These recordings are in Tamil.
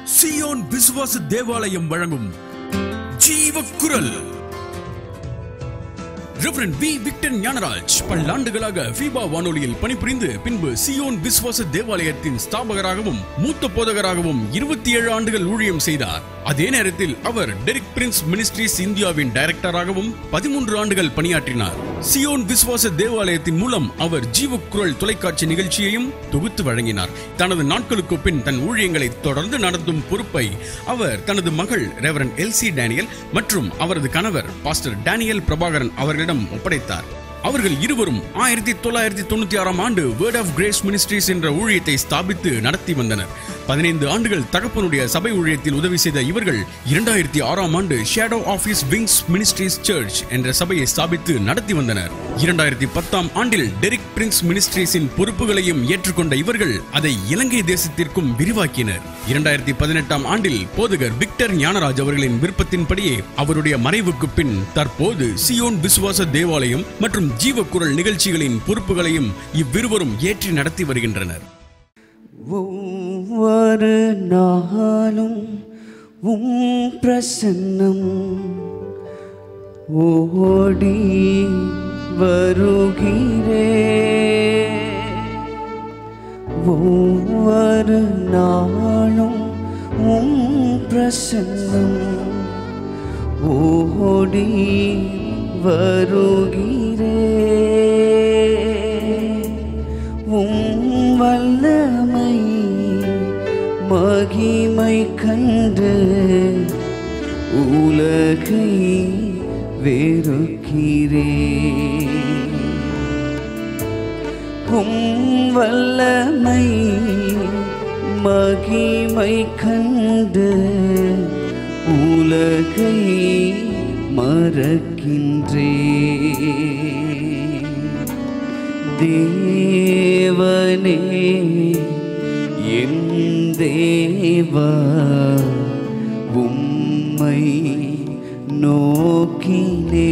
சியோன் விசுவாச தேவாலயம் வழங்கும் ஜீவ குரல் ரெவரன் வி விக்டர் ஞானராஜ் பல்லாண்டுகளாக ஃபீபா வானொலியில் பணிபுரிந்து பின்பு சியோன் விசுவாச தேவாலயத்தின் ஸ்தாபகராகவும் மூத்த போதகராகவும் இருபத்தி ஏழு ஆண்டுகள் ஊழியம் செய்தார் அதே நேரத்தில் அவர் டெரிக் பிரின்ஸ் மினிஸ்ட்ரிஸ் இந்தியாவின் டைரக்டராகவும் பதிமூன்று ஆண்டுகள் பணியாற்றினார் சியோன் விசுவாச தேவாலயத்தின் மூலம் அவர் ஜீவக்குரல் தொலைக்காட்சி நிகழ்ச்சியையும் தொகுத்து வழங்கினார் தனது நாட்களுக்கு பின் தன் ஊழியங்களை தொடர்ந்து நடத்தும் பொறுப்பை அவர் தனது மகள் ரெவரன் எல்சி டேனியல் மற்றும் அவரது கணவர் பாஸ்டர் டேனியல் பிரபாகரன் அவர்களிடம் ஒப்படைத்தார் அவர்கள் இருவரும் ஆயிரத்தி தொள்ளாயிரத்தி தொண்ணூத்தி ஆறாம் ஆண்டு வேர்ட் ஆஃப் கிரேஸ் மினிஸ்ட்ரிஸ் என்ற ஊழியத்தை ஸ்தாபித்து நடத்தி வந்தனர் பதினைந்து ஆண்டுகள் தகப்பனுடைய சபை ஊழியத்தில் உதவி செய்த இவர்கள் இரண்டாயிரத்தி ஆறாம் ஆண்டு Shadow of His Wings Ministries Church என்ற சபையை ஸ்தாபித்து நடத்தி வந்தனர் இரண்டாயிரத்தி பத்தாம் ஆண்டில் டெரிக் பிரின்ஸ் மினிஸ்ட்ரிஸின் பொறுப்புகளையும் ஏற்றுக்கொண்ட இவர்கள் அதை இலங்கை தேசத்திற்கும் விரிவாக்கினர் இரண்டாயிரத்தி பதினெட்டாம் ஆண்டில் போதகர் விக்டர் ஞானராஜ் அவர்களின் விருப்பத்தின்படியே அவருடைய மறைவுக்கு பின் தற்போது சியோன் விசுவாச தேவாலயம் மற்றும் ஜீவக்குரல் நிகழ்ச்சிகளின் பொறுப்புகளையும் இவ்விருவரும் ஏற்றி நடத்தி வருகின்றனர் ஒவ்வொரு நாளும் உம் பிரசன்னம் ஓடி வருகிறே ஒவ்வொரு நாளும் உம் பிரசன்னம் ஓடி வருகிறே உம் வல்லமை மகிமை கண்டு உலகை வெறுக்கிறே உம் வல்லமை மகிமை கண்டு உலகை மறக்கின்றே தேவனே என் தேவா உம்மை நோக்கினே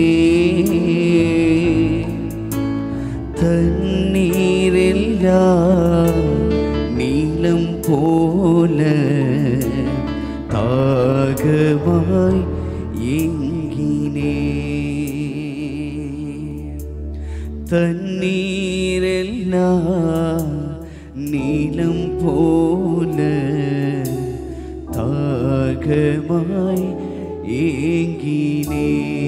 தண்ணீரில்லா நீளம் போல தாகமாய் எங்கினே தண்ணீரெல்லாம் நீளம் போல தாகமாய் ஏங்கினே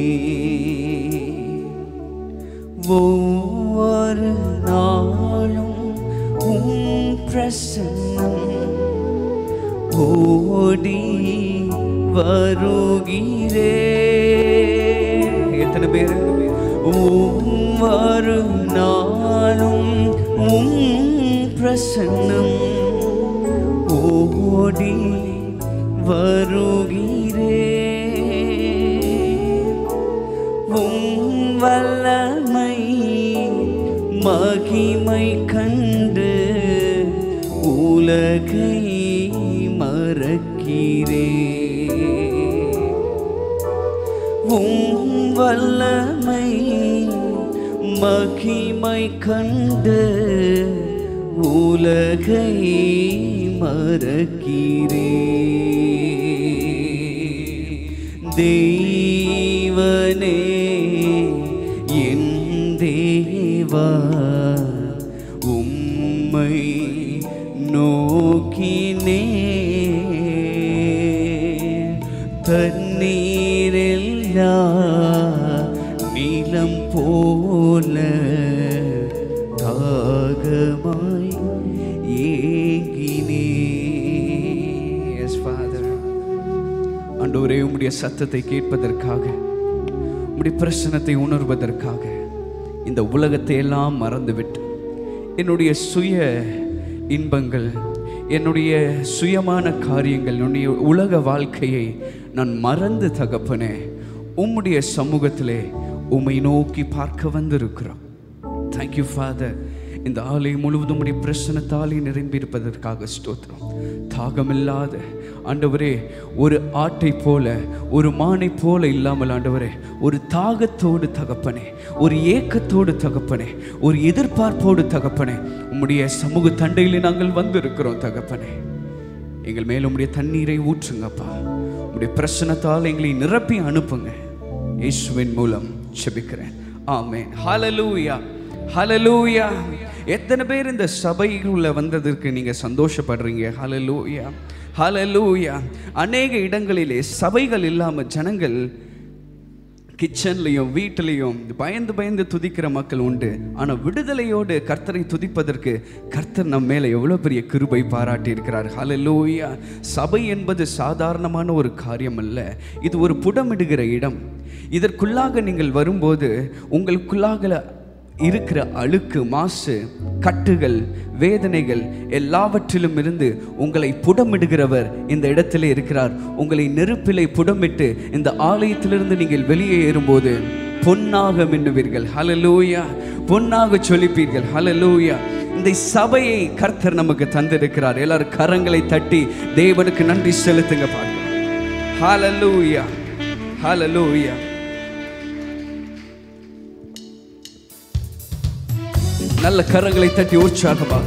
ஒவ்வொரு நாளும் உம் பிரசன்னம் ஓடி வருகிறே எத்தனை பேர் ஒவ்வொரு நாளும் உம் பிரசன்னம் ஓடி வருகிறே உம் வல்லமை மகிமை கண்டு உலகை மறக்கிறே உம் வல்லமை மகிமை கண்டு உலகை மறக்கிறே தெய்வனே என் தேவா உம்மை நோக்கினே தண்ணீரெல்லா நீளம் போல தாகமாய் ஏங்கினே எஸ் ஃபாதர் ஆண்டவரே உம்முடைய சத்தத்தை கேட்பதற்காக உம்முடைய பிரசனத்தை உணர்வதற்காக இந்த உலகத்தை எல்லாம் மறந்துவிட்டு என்னுடைய சுய இன்பங்கள் என்னுடைய சுயமான காரியங்கள் என்னுடைய உலக வாழ்க்கையை நான் மறந்து தகப்பனே உம்முடைய சமூகத்திலே உம்மை நோக்கி பார்க்க வந்திருக்கிறோம் தேங்க்யூ ஃபாதர் இந்த ஆலயம் முழுவதும் உடைய பிரசனத்தாலே நிரம்பியிருப்பதற்காக ஸ்தோத்திரம் தாகமில்லாத ஆண்டவரே ஒரு ஆட்டை போல ஒரு மானை போல இல்லாமல் ஆண்டவரே ஒரு தாகத்தோடு தகப்பனே ஒரு ஏக்கத்தோடு தகப்பனே ஒரு எதிர்பார்ப்போடு தகப்பனே உம்முடைய சமூக தண்டையிலே நாங்கள் வந்திருக்கிறோம் தகப்பனே எங்கள் மேல உம்முடைய தண்ணீரை ஊற்றுங்கப்பா உம்முடைய பிரசனத்தால் எங்களை நிரப்பி அனுப்புங்க இயேசுவின் மூலம் செபிக்கிறேன் ஆமென் ஹalleluya ஹalleluya எத்தனை பேர் இந்த சபைக்குள்ள வந்ததற்கு நீங்க சந்தோஷப்படுறீங்க ஹalleluya ஹalleluya அநேக இடங்களிலே சபைகள் இல்லாம ஜனங்கள் கிச்சன்லையும் வீட்டிலையும் பயந்து பயந்து துதிக்கிற மக்கள் உண்டு ஆனால் விடுதலையோடு கர்த்தரை துதிப்பதற்கு கர்த்தர் நம்ம மேலே எவ்வளோ பெரிய கிருபை பாராட்டி இருக்கிறார் ஹalleluya சபை என்பது சாதாரணமான ஒரு காரியம் அல்ல இது ஒரு புடமிடுகிற இடம் இதற்குள்ளாக நீங்கள் வரும்போது உங்களுக்குள்ளாக இருக்கிற அழுக்கு மாசு கட்டுகள் வேதனைகள் எல்லாவற்றிலும் இருந்து உங்களை புடமிடுகிறவர் இந்த இடத்திலே இருக்கிறார் உங்களை நெருப்பிலை புடமிட்டு இந்த ஆலயத்திலிருந்து நீங்கள் வெளியே ஏறும்போது பொன்னாக மின்னுவீர்கள் ஹalleluya பொன்னாக சொல்லிப்பீர்கள் ஹalleluya இந்த சபையை கர்த்தர் நமக்கு தந்திருக்கிறார் எல்லாரும் கரங்களை தட்டி தேவனுக்கு நன்றி செலுத்துங்க பாருங்க ஹalleluya ஹalleluya நல்ல கரங்களை தட்டி உற்சாகமாக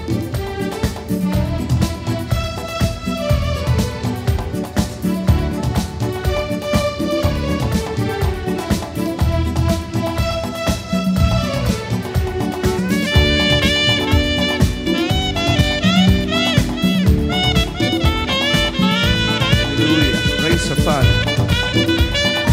Hallelujah. Praise the Father.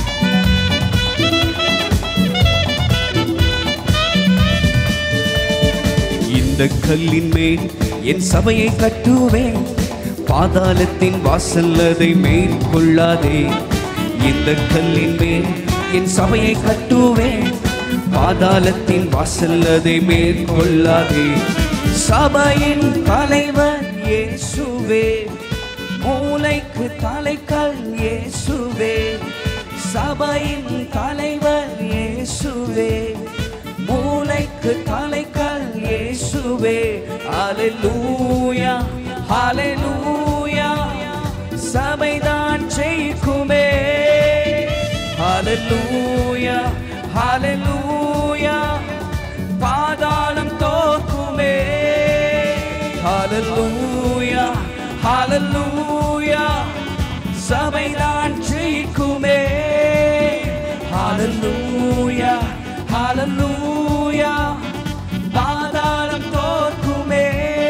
இந்த கல்லின் மேல் என் சபையை கட்டுவேன் பாதாளத்தின் வாசல் அதை மேற்கொள்ளாதே இந்த கல்லின் மேல் என் சபையை கட்டுவேன் பாதாளத்தின் வாசல் அதை மேற்கொள்ளாதே சபையின் தலைவர் இயேசுவே மூளைக்கு தலைக்கல் இயேசுவே சபையின் தலைவர் இயேசுவே மூளைக்கு தலைக்கல் இயேசுவே ஹalleluya ஹalleluya சபைதான் ஜெயிக்குமே ஹalleluya ஹalleluya பாதாளம் தோக்குமே ஹalleluya ஹalleluya சபைதான் ஜெயிக்குமே ஹalleluya ஹalleluya பாதாளம் தோற்குமே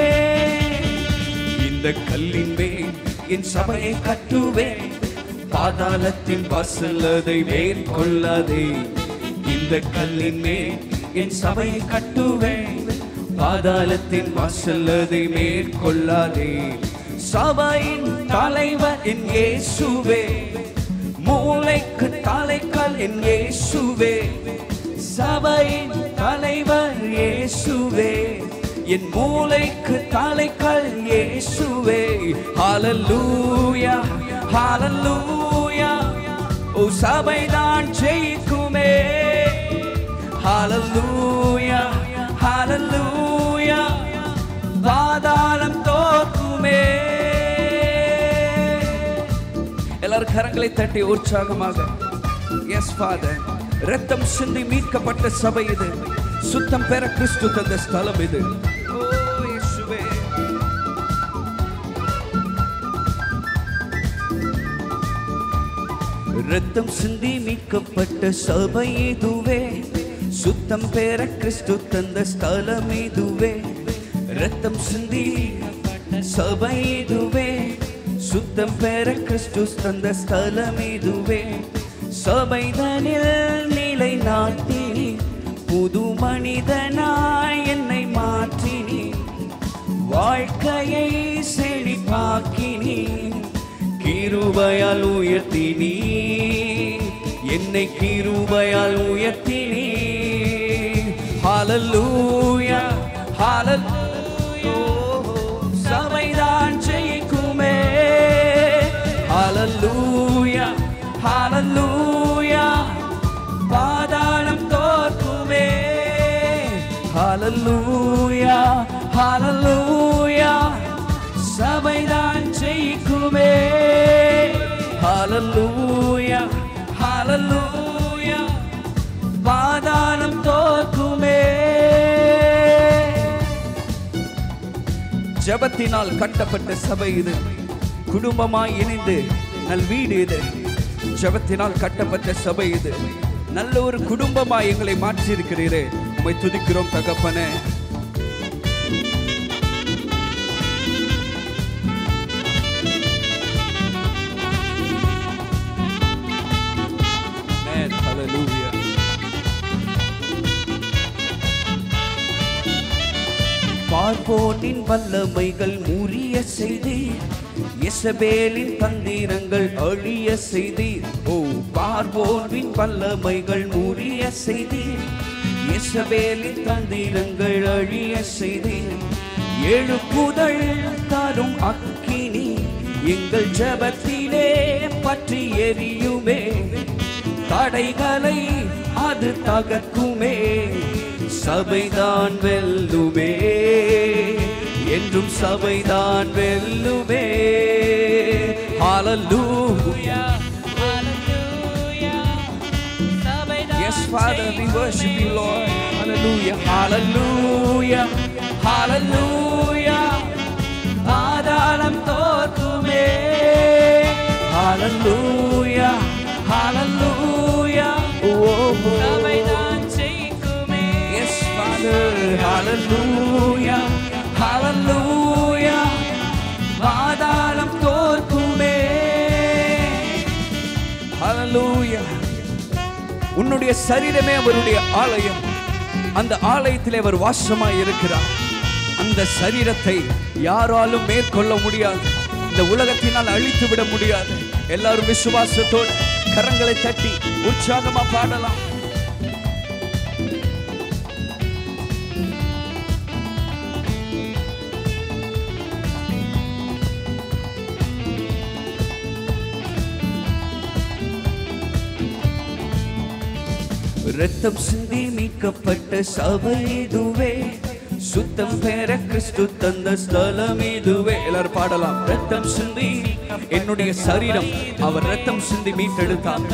இந்த கல்லின் மேல் என் சபையை கட்டுவேன் பாதாளத்தின் வாசல் அதை மேற்கொள்ளாதே இந்த கல்லின் மேல் என் சபையை கட்டுவேன் பாதாளத்தின் வாசல் அதை மேற்கொள்ளாதே சபையின் தலைவர் என் இயேசுவே மூளைக்கு தலைக்கல் என் இயேசுவே சபையின் தலைவர் இயேசுவே என் மூளைக்கு தலைக்கல் இயேசுவே ஹalleluya ஹalleluya ஓ சபைதான் ஜெயிக்குமே ஹalleluya ஹalleluya பாதாளம் தோற்குமே எல்லாரும் கரங்களை தட்டி உற்சாகமாக எஸ் ஃபாதர் ரத்தம் சிந்தி மீட்கப்பட்ட சபை இது சுத்தம் பெற கிறிஸ்து தந்த ஸ்தலம் இது ஓ, இயேசுவே. ரத்தம் சிந்தி மீட்கப்பட்ட சபை இதுவே சுத்தம் பெற கிறிஸ்து தந்த ஸ்தலம் இதுவே ரத்தம் சிந்தி சபை இதுவே சுத்தம் பெற கிறிஸ்து தந்த ஸ்தலம் இதுவே சபைதனில் நிலை நாட்டினி புது மனிதனாய் என்னை மாற்றினி வாழ்க்கையை செழிப்பாக்கினி கிருபையால் உயர்த்தினி என்னை கிருபையால் உயர்த்தினி ஹalleluya ஹalleluya சபைதான் ஜெயிக்குமே ஹalleluya ஹalleluya பாதாளம் தோற்குமே ஹalleluya ஹalleluya சபைதான் ஜெயிக்குமே ஹalleluya ஹalleluya பாதாளம் தோற்குமே ஜெபத்தினால் கட்டப்பட்ட சபை இது குடும்பமாய் இணைந்து நல் வீடு இது ஜெபத்தினால் கட்டப்பட்ட சபை இது நல்ல ஒரு குடும்பமாய் எங்களை மாற்றி இருக்கிறீரே உம்மை துதிக்கிறோம் தகப்பனே Amen. Hallelujah. பார்வோனின் வல்லமைகள் முறிய செய்தீர் எசபேலின் தந்திரங்கள் அழிய செய்தீர் ஓ பார்வோனின் வல்லமைகள் முறிய செய்தீர் எசபேலின் தந்திரங்கள் அழிய செய்தீர் எழுப்புதல் தரும் அக்கினி எங்கள் ஜெபத்திலே பற்றி எரியுமே தடைகளை அது தகர்க்குமே சபைதான் வெல்லுமே என்றும் சபைதான் வெல்லுமே ஹalleluya Yes, Father, we worship you, Lord. Hallelujah, hallelujah, hallelujah. பாதாளம் தோற்குமே hallelujah, hallelujah. Oh, oh. Yes, Father, hallelujah, hallelujah. பாதாளம் தோற்குமே hallelujah. உன்னுடைய சரீரமே அவருடைய ஆலயம் அந்த ஆலயத்திலே அவர் வாசமாய் இருக்கிறார் அந்த சரீரத்தை யாராலும் மேற்கொள்ள முடியாது இந்த உலகத்தினால் அழித்து விட முடியாது எல்லாரும் விசுவாசத்தோடு கரங்களை தட்டி உற்சாகமா பாடலாம் ரத்தம் சிந்தி மீட்கப்பட்ட சபை இதுவே சுத்தம் பெற கிறிஸ்து தந்த ஸ்தலம் இதுவே எல்லாரும் பாடலாம் ரத்தம் சிந்தி என்னுடைய சரீரம் அவர் ரத்தம் சிந்தி மீட்டெடுத்தார்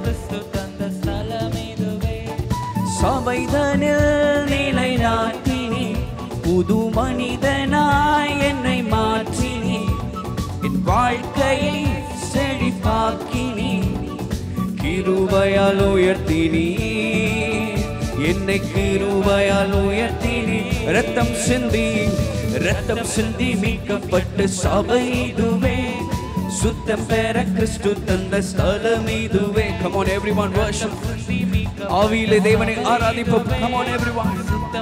சபைதனில் நிலை நாட்டினி புது மனிதனாய் என்னை மாற்றினி என் வாழ்க்கையை செழிப்பாக்கினி கிருபையால் உயர்த்தினி என்னை கிருபையால் உயர்த்தினி ரத்தம் சிந்தி ரத்தம் சிந்தி மீட்கப்பட்டு சபை இதுவே சுத்தம் பெற கிறிஸ்து தந்த ஸ்தலம் இதுவே come on everyone worship ஆவியிலே தேவனை ஆராதிப்போம் come on everyone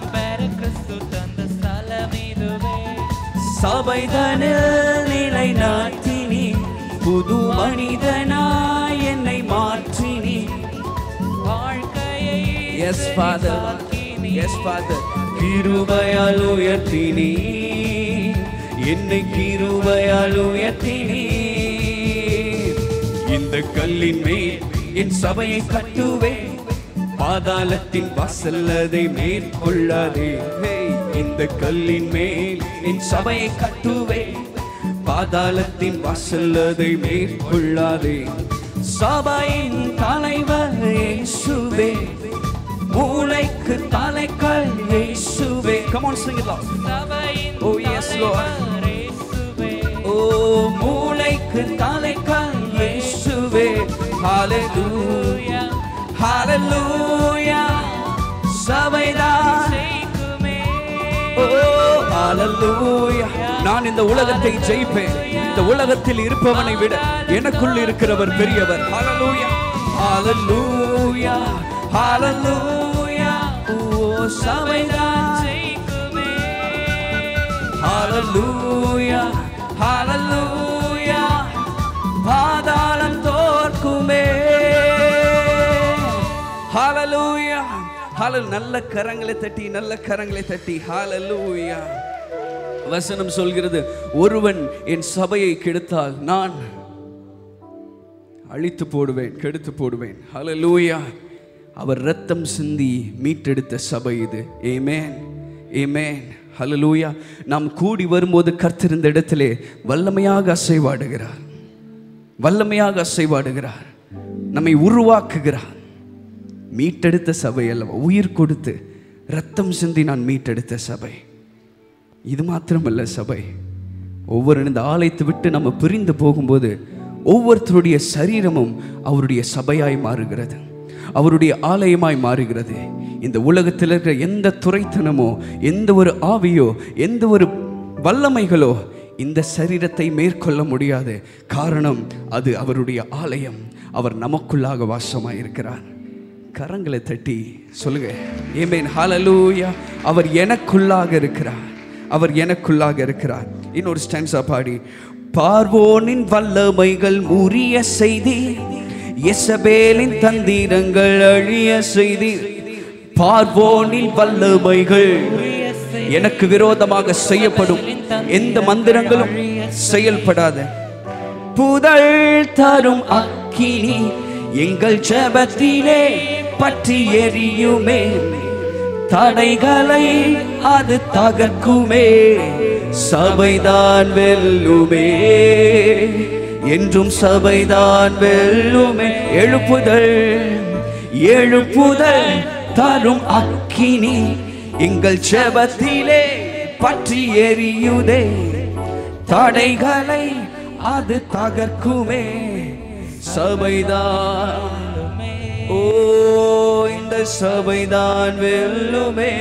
சபைதனில் நிலை நாட்டினி புது மனிதனாய் என்னை மாற்றினி எஸ் ஃபாதர் எஸ் ஃபாதர் கிருபையால் உயர்த்தினி என்னை கிருபையால் உயர்த்தினி இந்த கல்லின் மேல் என் சபையை கட்டுவேன் பாதாளத்தின் வாசல் அதை மேற்கொள்ளாதே ஹே, இந்த கல்லின் மேல் என் சபையை கட்டுவேன் பாதாளத்தின் வாசல் அதை மேற்கொள்ளாதே சபையின் தலைவர் இயேசுவே மூளைக்கு தலைக்கல் இயேசுவே come on sing it loud oh yes lord ஓ மூளைக்கு தலைக்கல் இயேசுவே ஹalleluya ஹalleluya சபைதான் ஓ ஹalleluya நான் இந்த உலகத்தை ஜெயிப்பேன் இந்த உலகத்தில் இருப்பவனை விட எனக்குள் இருக்கிறவர் பெரியவர் ஹalleluya ஹalleluya ஹalleluya ஓ சபைதான் ஹalleluya ஹalleluya பாதாளம் தோற்குமே ஹalleluya ஹalleluya நல்ல கரங்களை தட்டி நல்ல கரங்களை தட்டி ஹalleluya வசனம் சொல்கிறது ஒருவன் என் சபையை கெடுத்தால் நான் அழித்து போடுவேன் கெடுத்து போடுவேன் ஹalleluya அவர் ரத்தம் சிந்தி மீட்டெடுத்த சபை இது ஏமேன் ஏமேன் ஹalleluya நாம் கூடி வரும்போது கர்த்தர் இந்த இடத்திலே வல்லமையாக அசைவாடுகிறார் வல்லமையாக அசைவாடுகிறார் நம்மை உருவாக்குகிறார் மீட்டெடுத்த சபை அல்லவா உயிர் கொடுத்து ரத்தம் சிந்தி நான் மீட்டெடுத்த சபை இது மாத்திரமல்ல சபை ஒவ்வொரு இந்த ஆலயத்தை விட்டு நம்ம பிரிந்து போகும்போது ஒவ்வொருத்தருடைய சரீரமும் அவருடைய சபையாய் மாறுகிறது அவருடைய ஆலயமாய் மாறுகிறது இந்த உலகத்தில் இருக்கிற எந்த துறைத்தனமோ எந்த ஒரு ஆவியோ எந்த ஒரு வல்லமைகளோ இந்த சரீரத்தை மேற்கொள்ள முடியாது காரணம் அது அவருடைய ஆலயம் அவர் நமக்குள்ளாக வாசமாய் இருக்கிறார் கரங்களை தட்டி சொல்லுங்க ஏமேன் ஹalleluya அவர் எனக்குள்ளாக இருக்கிறார் அவர் எனக்குள்ளாக இருக்கிறார் இன்னொரு ஸ்டான்ஸா பாடி பார்வோனின் வல்லமைகள் முறிய செய்தி எசபேலின் தந்திரங்கள் அழிய செய்தி பார்வோனின் வல்லமைகள் எனக்கு விரோதமாக செய்யப்படும் எந்த மந்திரங்களும் செயல்படாத புதல் தரும் அக்கினி எங்கள் ஜெபத்திலே பற்றி எரியுமே தடைகளை அது தகர்க்குமே சபைதான் வெல்லுமே என்றும் சபைதான் வெல்லுமே எழுப்புதல் எழுப்புதல் தரும் அக்கினி எங்கள் ஜெபத்திலே பற்றி எரியுதே தடைகளை அது தகர்க்குமே சபைதான் ஓ இந்த சபைதான் வெல்லுமே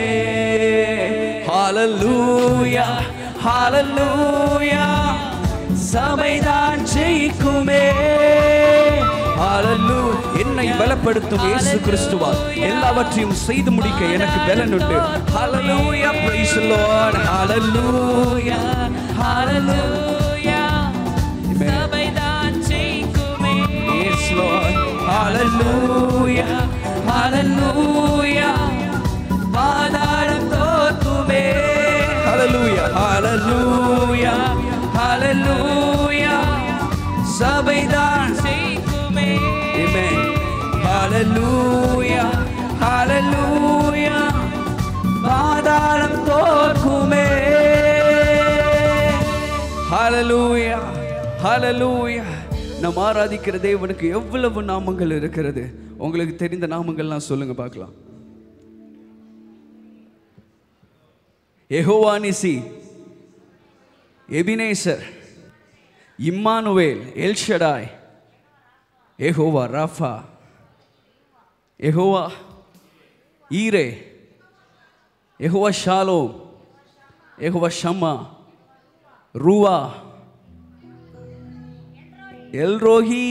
ஹalleluya ஹalleluya சபைதான் ஜெயிக்குமே ஹalleluya என்னை பலப்படுத்தும் இயேசு கிறிஸ்துவால் எல்லாவற்றையும் செய்து முடிக்க எனக்கு பலன் உண்டு ஹalleluya praise the lord hallelujah Hallelujah. சபைதான் ஜெயிக்குமே. yes lord hallelujah hallelujah பாதாளம் தோற்குமே hallelujah hallelujah hallelujah சபைதான் ஜெயிக்குமே. Amen. Hallelujah. Hallelujah. பாதாளம் தோற்குமே Hallelujah. Hallelujah. நாம் ஆராதிக்கிற தேவனுக்கு எவ்வளவு நாமங்கள் இருக்கிறது உங்களுக்கு தெரிந்த நாமங்கள்லாம் சொல்லுங்க பார்க்கலாம் Jehovah Nissi Ebenezer Immanuel El Shaddai Jehovah Rapha Jehovah Jireh Jehovah Shalom Jehovah Shammah Ruach El Roi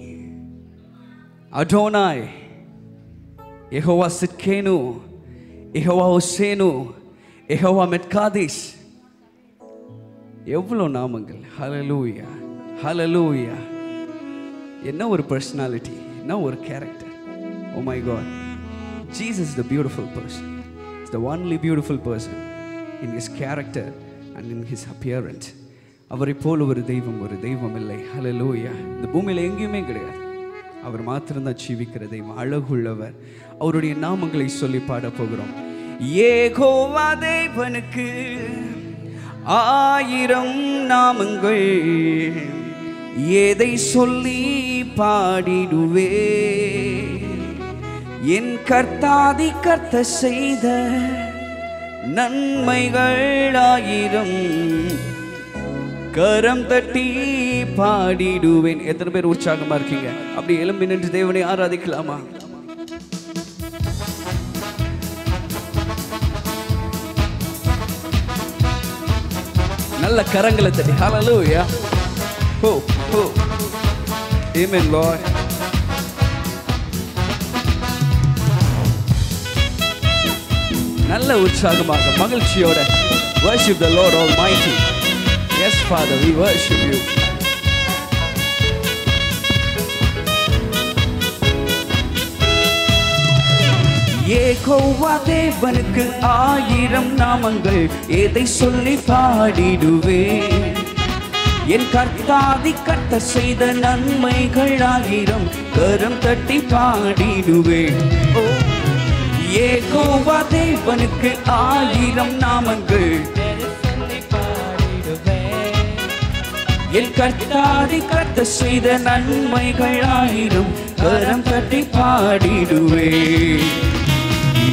Adonai Jehovah Tsidkenu Jehovah Osenu Jehovah Mekoddishkem எவ்வளோ நாமங்கள் ஹalleluya ஹalleluya என்ன ஒரு பர்சனாலிட்டி என்ன ஒரு character oh my God Jesus the beautiful person is the only beautiful person in his character and in his appearance அவரை போல் ஒரு தெய்வம் ஒரு தெய்வம் இல்லை ஹalleluya இந்த பூமியில் எங்கேயுமே கிடையாது அவர் மாத்திரம்தான் ஜீவிக்கிற தெய்வம் அழகுள்ளவர் அவருடைய நாமங்களை சொல்லி பாட போகிறோம் ஏகோவா தேவனுக்கு ஆயிரம் நாமங்கள் எதை சொல்லி பாடிடுவே என் கர்த்தாதி கர்த்த செய்த நன்மைகள் ஆயிரம் கரம் தட்டி பாடிடுவேன் எத்தனை பேர் உற்சாகமா இருக்கீங்க அப்படி எலும்பி நின்று தேவனை ஆராதிக்கலாமா நல்ல கரங்களை தட்டி ஹalleluya ஹோ ஹோ amen lord நல்ல உற்சாகமாக மகிழ்ச்சியோட worship the lord almighty yes father we worship you Jehovah தேவனுக்கு ஆயிரம் நாமங்கள் எதை சொல்லி பாடிடுவேன் என் கர்த்தாதி கர்த்த செய்த நன்மைகள் ஆயிரம் கரம் தட்டி பாடிடுவேன் ஓ ஏகோவா தேவனுக்கு ஆயிரம் நாமங்கள் எதை சொல்லி பாடிடுவேன். என் கர்த்தாதி கர்த்த செய்த நன்மைகள் ஆயிரம் கரம் தட்டி பாடிடுவே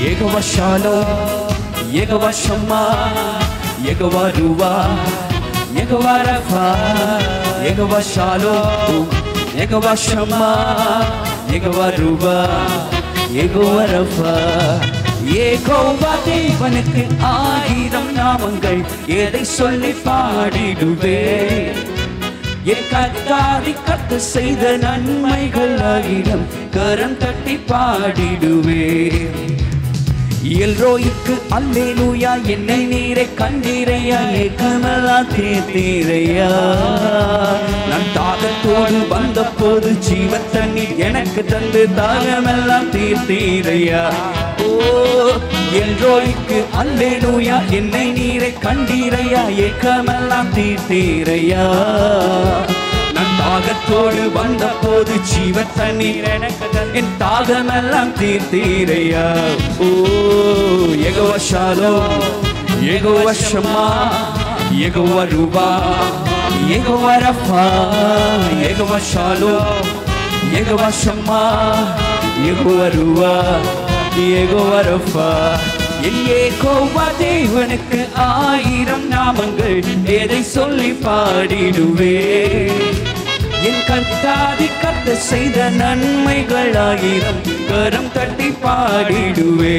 ஏகவ ஷாலோ ஏகவ ஷம்மா ஏகவ ருவா Yehovah Rapha, Yehovah Shalom, Yehovah Shammah, Yehovah Ruba, Yehovah Rapha. Jehovah தேவனுக்கு ஆயிரம் நாமங்கள் எதை சொல்லி பாடிடுவே என் கத்தாதி கத்து செய்த நன்மைகள் ஆயிரம் கரம் தட்டி பாடிடுவே எல்ரோய்க்கு அல்லேலூயா என்னை நீரை கண்டீரையா ஏக்கமலா தீர்த்தீரையா நான் தாகத்தோடு வந்த போது ஜீவ தண்ணீர் எனக்கு தந்து தாகமெல்லாம் தீர்த்தீரையா ஓ எல்ரோய்க்கு அல்லேலூயா என்னை நீரை கண்டீரையா ஏக்கமெல்லாம் தீர்த்தீரையா நான் தாகத்தோடு வந்த போது ஜீவ தண்ணீர் எனக்கு தந்து என் தாகமெல்லாம் தீர்த்தீரையா ஓ எகோவ ஷாலோ எகோவ ஷமா எகோவ ரூபா எகோவ ரஃபா எகோவ ஷாலோ எகோவ ஷமா எகோவ ரூபா எகோவ ரஃபா என் ஏகோவா தேவனுக்கு ஆயிரம் நாமங்கள் எதை சொல்லி பாடிடுவே என் கர்த்தாதி கத்த செய்த நன்மைகள் ஆயிரம் கரம் தட்டி பாடிடுவே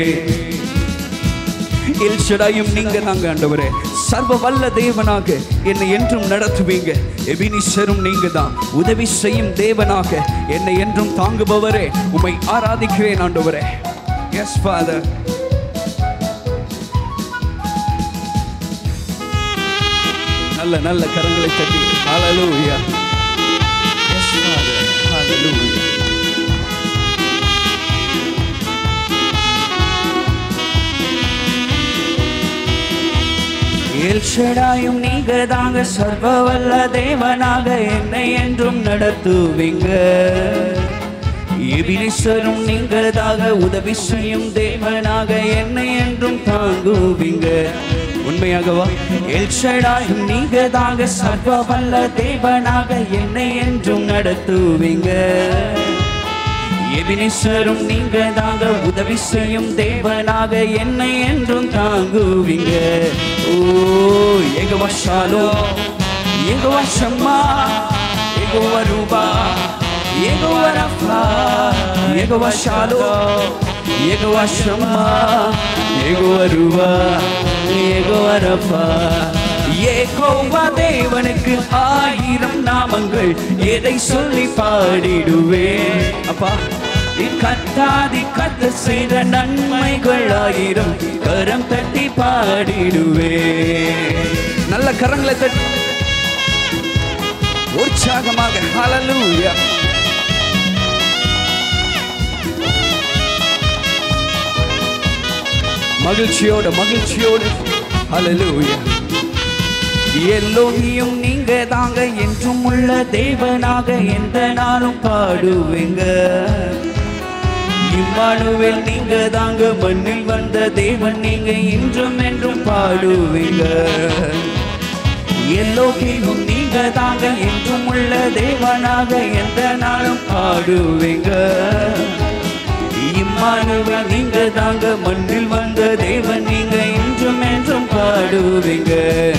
எல்ஷடாயும் நீங்க தாங்க ஆண்டவரே சர்வ வல்ல தேவனாக என்னை என்றும் நடத்துவீங்க எபினிஷரும் நீங்க தான் உதவி செய்யும் தேவனாக என்னை என்றும் தாங்குபவரே உம்மை ஆராதிக்கிறேன் ஆண்டவரே எஸ் ஃபாதர் நல்ல நல்ல கரங்களை தட்டி ஹalleluya எஸ் ஃபாதர் ஹalleluya எல்ஷடாயும் நீங்க தாங்க சர்வ வல்ல தேவனாக என்னை என்றும் நடத்துவீங்க எபினிசரும் நீங்க தாங்க உதவி செய்யும் தேவனாக என்னை என்றும் தாங்குவீங்க உண்மையாகவா எல்ஷடாயும் நீங்க தாங்க சர்வ வல்ல தேவனாக என்னை என்றும் நடத்துவீங்க எபினிசரும் நீங்க தாங்க உதவி செய்யும் தேவனாக என்னை என்றும் தாங்குவீங்க ஓ எகவா ஷாலோ எகவா ஷம்மா எகவா ரூபா எகவா ரஃபா எகவா ஷாலோ எகவா ஷம்மா எகவா ரூபா எகவா ரஃபா ஏகோவா தேவனுக்கு ஆயிரம் நாமங்கள் எதை சொல்லி பாடிடுவேன் அப்பா என் கத்தாதி கத்த செய்த நன்மைகள் ஆயிரம் கரம் தட்டி பாடிடுவே நல்ல கரங்களை தட்டி உற்சாகமாக ஹalleluya மகிழ்ச்சியோட மகிழ்ச்சியோடு ஹalleluya எல்லோகியும் நீங்க தாங்க என்றும் உள்ள தேவனாக எந்த நாளும் பாடுவீங்க இம்மானுவேல் நீங்க தாங்க மண்ணில் வந்த தேவன் நீங்க இன்றும் என்றும் பாடுவீங்க எல்லோகியும் நீங்க தாங்க என்றும் உள்ள தேவனாக எந்த நாளும் பாடுவீங்க இம்மானுவேல் நீங்க தாங்க மண்ணில் வந்த தேவன் நீங்க இன்றும் என்றும் பாடுவீங்க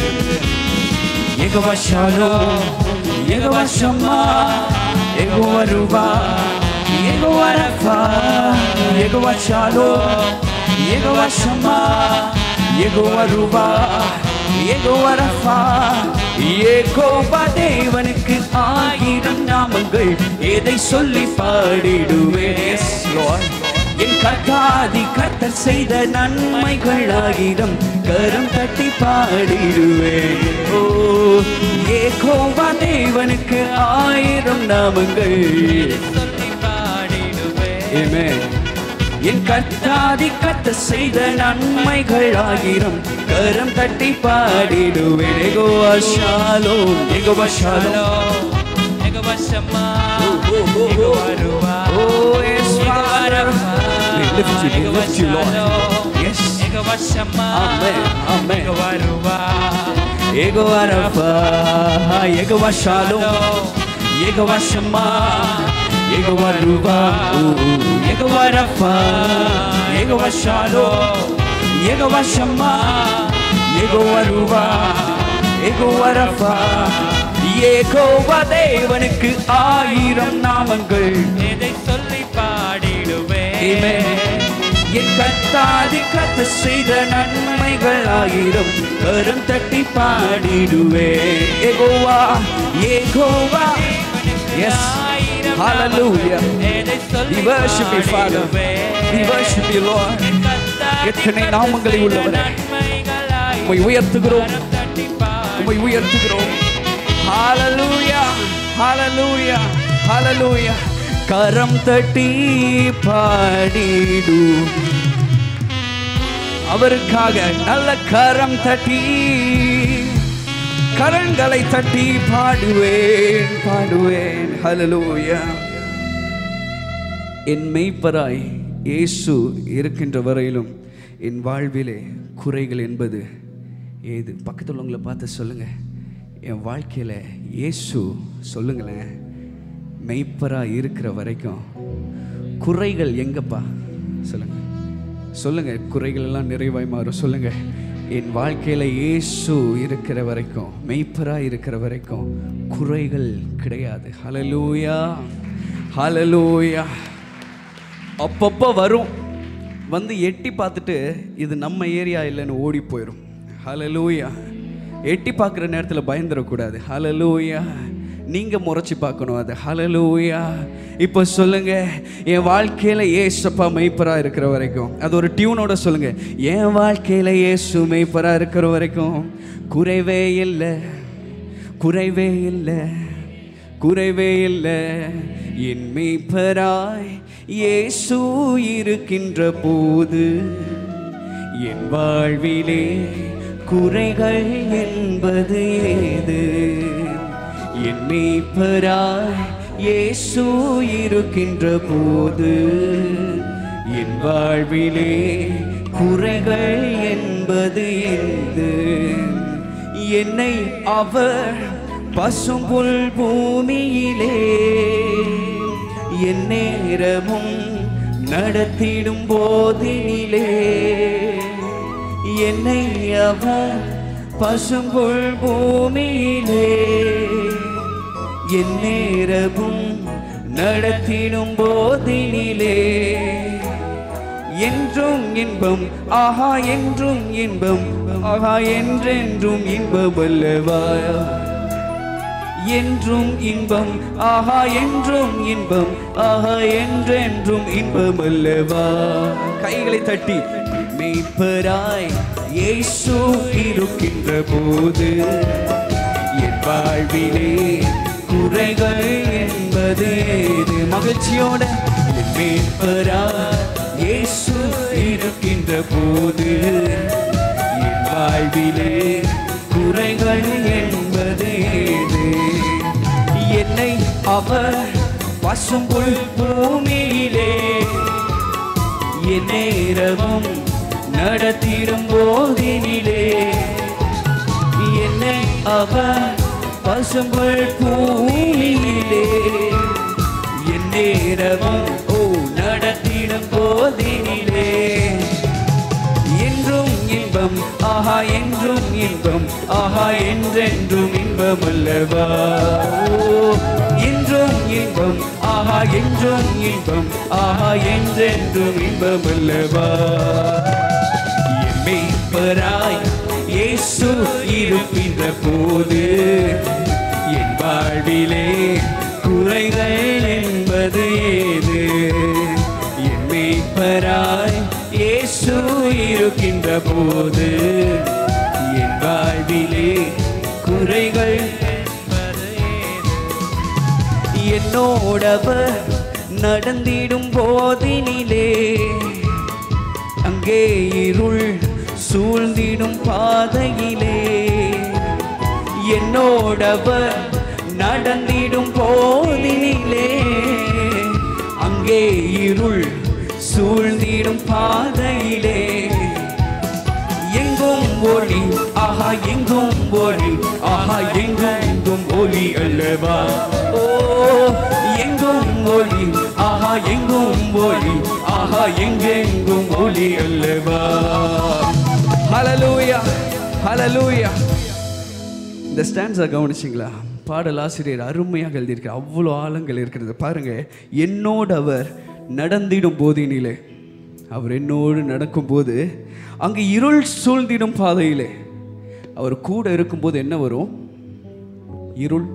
எகவா ஷாலோ எகவா ஷம்மா எகவா ரூபா எகவா ரஃபா எகவா ஷாலோ எகவா ஷம்மா எகவா ரூபா எகவா ரஃபா ஏகோபா தேவனுக்கு ஆயிரம் நாமங்கள் எதை சொல்லி பாடிடுவேன் என் கத்தாதி கத்தர் செய்த நன்மைகள் ஆயிரம் கரம் தட்டி பாடிடுவேன் ஓ ஏகோவா தேவனுக்கு ஆயிரம் நாமங்கள் சொல்லி பாடிடுவேன் Amen. என் கத்தாதி கத்த செய்த நன்மைகள் ஆயிரம் கரம் தட்டி பாடிடுவேன் எகோ அஷாலோ எகோ அஷாலோ எகவா ஷம்மா oh, oh. எகவா ரூபா Oh, yes, எகவா Father. ரஃபா We lift you, we எகவா lift you, Lord. ஷாலோ Yes. எகவா ஷம்மா Amen, amen. எகவா ரூபா எகோ அரஃபா எகோ அஷாலோ எகோ அஷமா எகோ ரூபா எகோ அரஃபா எகோ அஷாலோ எகோ அஷமா எகோ ரூபா ஏகோவரப்பா ஏகோவா தேவனுக்கு ஆயிரம் நாமங்கள் எதை சொல்லி பாடிடுவேன் Amen. என் கத்தாதி கத்த செய்த நன்மைகள் ஆயிரம் கரம் தட்டி பாடிடுவே ஏகோவா ஏகோவா எஸ் ஆயிரம் Hallelujah. எதை சொல்லி We worship you, Father. We worship you, Lord. எத்தனை நாமங்களை உள்ளவரே. உம்மை உயர்த்துகிறோம். உம்மை உயர்த்துகிறோம் ஹalleluya ஹalleluya ஹalleluya கரம் தட்டி பாடிடு அவருக்காக நல்ல கரம் தட்டி கரங்களை தட்டி பாடுவேன் பாடுவேன் ஹalleluya என் மெய்ப்பராய் இயேசு இருக்கின்ற வரையிலும் என் வாழ்விலே குறைகள் என்பது ஏது பக்கத்தில் உள்ளவங்களை பார்த்து சொல்லுங்க என் வாழ்க்கையில் இயேசு சொல்லுங்களேன் மெய்ப்பராய் இருக்கிற வரைக்கும் குறைகள் எங்கப்பா சொல்லுங்க சொல்லுங்க குறைகள் எல்லாம் நிறைவாய் மாறும் சொல்லுங்க என் வாழ்க்கையில இயேசு இருக்கிற வரைக்கும் மெய்ப்பராய் இருக்கிற வரைக்கும் குறைகள் கிடையாது ஹalleluya ஹalleluya அப்பப்போ வரும் வந்து எட்டி பார்த்துட்டு இது நம்ம ஏரியா இல்லைன்னு ஓடி போயிடும் ஹalleluya எட்டி பார்க்குற நேரத்தில் பயந்துடக்கூடாது ஹalleluya நீங்கள் முறைச்சி பார்க்கணும் அது ஹalleluya இப்போ சொல்லுங்க என் வாழ்க்கையில் ஏசப்பா மெய்ப்பராக இருக்கிற வரைக்கும் அது ஒரு டியூனோட சொல்லுங்க என் வாழ்க்கையில் ஏசு மெய்ப்பராக இருக்கிற வரைக்கும் குறைவே இல்லை குறைவே இல்லை குறைவே இல்லை என் மெய்ப்பராய் இயேசு இருக்கின்ற போது என் வாழ்விலே குறைகள் என்பது ஏது என் மெய்ப்பராய் இயேசு இருக்கின்ற போது என் வாழ்விலே குறைகள் என்பது ஏது என்னை அவர் பசும்புல் பூமியிலே என் நேரமும் நடத்திடும் போதினிலே என்னை அவர் பசும்புல் பூமியிலே என் நேரமும் நடத்திடும் போதினிலே என்றும் இன்பம் ஆஹா என்றும் இன்பம் ஆஹா என்றென்றும் இன்பம் அல்லவா என்றும் இன்பம் ஆஹா என்றும் இன்பம் ஆஹா என்றென்றும் இன்பம் அல்லவா கைகளை தட்டி மெய்ப்பராய் இயேசு இருக்கின்ற போது என் வாழ்விலே குறைகள் என்பது ஏது மகிழ்ச்சியோட என் மெய்ப்பராய் இயேசு இருக்கின்ற போது என் வாழ்விலே குறைகள் என்பது ஏது என்னை அவர் பசும்புல் பூமியிலே என் நேரமும் நடத்திடும் போதினிலே என்னை அவர் பசும்புல் பூமியிலே என் நேரமும் ஓ நடத்திடும் போதினிலே என்றும் இன்பம் ஆஹா என்றும் இன்பம் ஆஹா என்றென்றும் இன்பம் அல்லவா ஓ, என்றும் இன்பம் ஆஹா என்றும் இன்பம் ஆஹா என்றென்றும் இன்பம் அல்லவா என் மெய்ப்பராய் இயேசு இருக்கின்ற போது என் வாழ்விலே குறைகள் என்பது ஏது என் மெய்ப்பராய் இயேசு இருக்கின்ற போது என் வாழ்விலே குறைகள் என்பது ஏது என்னோடவர் நடந்திடும் போதினிலே அங்கே இருள் சூழ்ந்திடும் பாதையிலே என்னோடவர் நடந்திடும் போதினிலே அங்கே இருள் சூழ்ந்திடும் பாதையிலே எங்கும் ஒளி ஆஹா எங்கும் ஒளி ஆஹா எங்கும் ஒளி அல்லவா ஓ எங்கும் ஒளி ஆஹா எங்கும் ஒளி ஆஹா எங்கெங்கும் ஒளி அல்லவா ஹalleluya ஹalleluya இந்த ஸ்டாண்ட்ஸை கவனிச்சிங்களா பாடல் ஆசிரியர் அருமையாக எழுதியிருக்கார் அவ்வளோ ஆழங்கள் இருக்கிறது பாருங்க என்னோடு அவர் நடந்திடும் போதினிலே அவர் என்னோடு நடக்கும்போது அங்கே இருள் சூழ்ந்திடும் பாதையிலே அவர் கூட இருக்கும்போது என்ன வரும் இருள்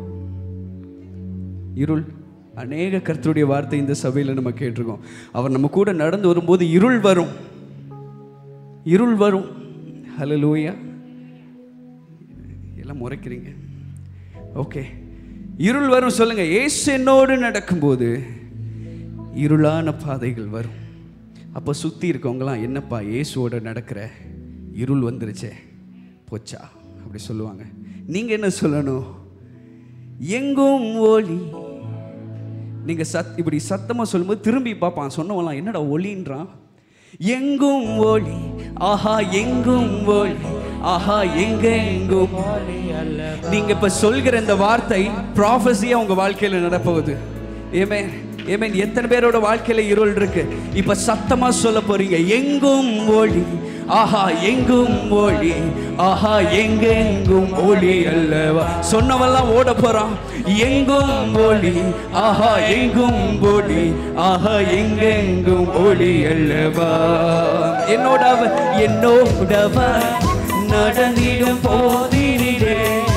இருள் அநேக கர்த்தருடைய வார்த்தை இந்த சபையில் நம்ம கேட்டிருக்கோம் அவர் நம்ம கூட நடந்து வரும்போது இருள் வரும் இருள் வரும் ஹலலூயா எல்லாம் முறைக்கிறீங்க ஓகே இருள் வரும் சொல்லுங்க ஏசு என்னோடு நடக்கும்போது இருளான பாதைகள் வரும் அப்போ சுற்றி இருக்கவங்களாம் என்னப்பா இயேசுவோட நடக்கிற இருள் வந்துருச்சே போச்சா அப்படி சொல்லுவாங்க நீங்கள் என்ன சொல்லணும் எங்கும் ஒளி நீங்கள் சத் இப்படி சத்தமாக சொல்லும்போது திரும்பி பார்ப்பான் சொன்னவங்களாம் என்னடா ஒளின்றான் எங்கும் ஒளி ஆஹா எங்கும் ஒளி ஆஹா எங்க எங்கும் நீங்க இப்ப சொல்கிற இந்த வார்த்தை ப்ராஃபஸியா உங்க வாழ்க்கையில நடப்போகுது ஏமே ஏமே எத்தனை பேரோட வாழ்க்கையில இருள் இருக்கு இப்ப சத்தமா சொல்ல போறீங்க எங்கும் ஒளி ஆஹா எங்கும் ஒளி ஆஹா எங்கெங்கும் ஒளி அல்லவா சொன்னவெல்லாம் ஓட போறான் எங்கும் ஒளி ஆஹா எங்கும் ஒளி ஆஹா எங்கெங்கும் ஒளி அல்லவா என்னோடவ என்னோடவ நடந்திடும் போதினிலே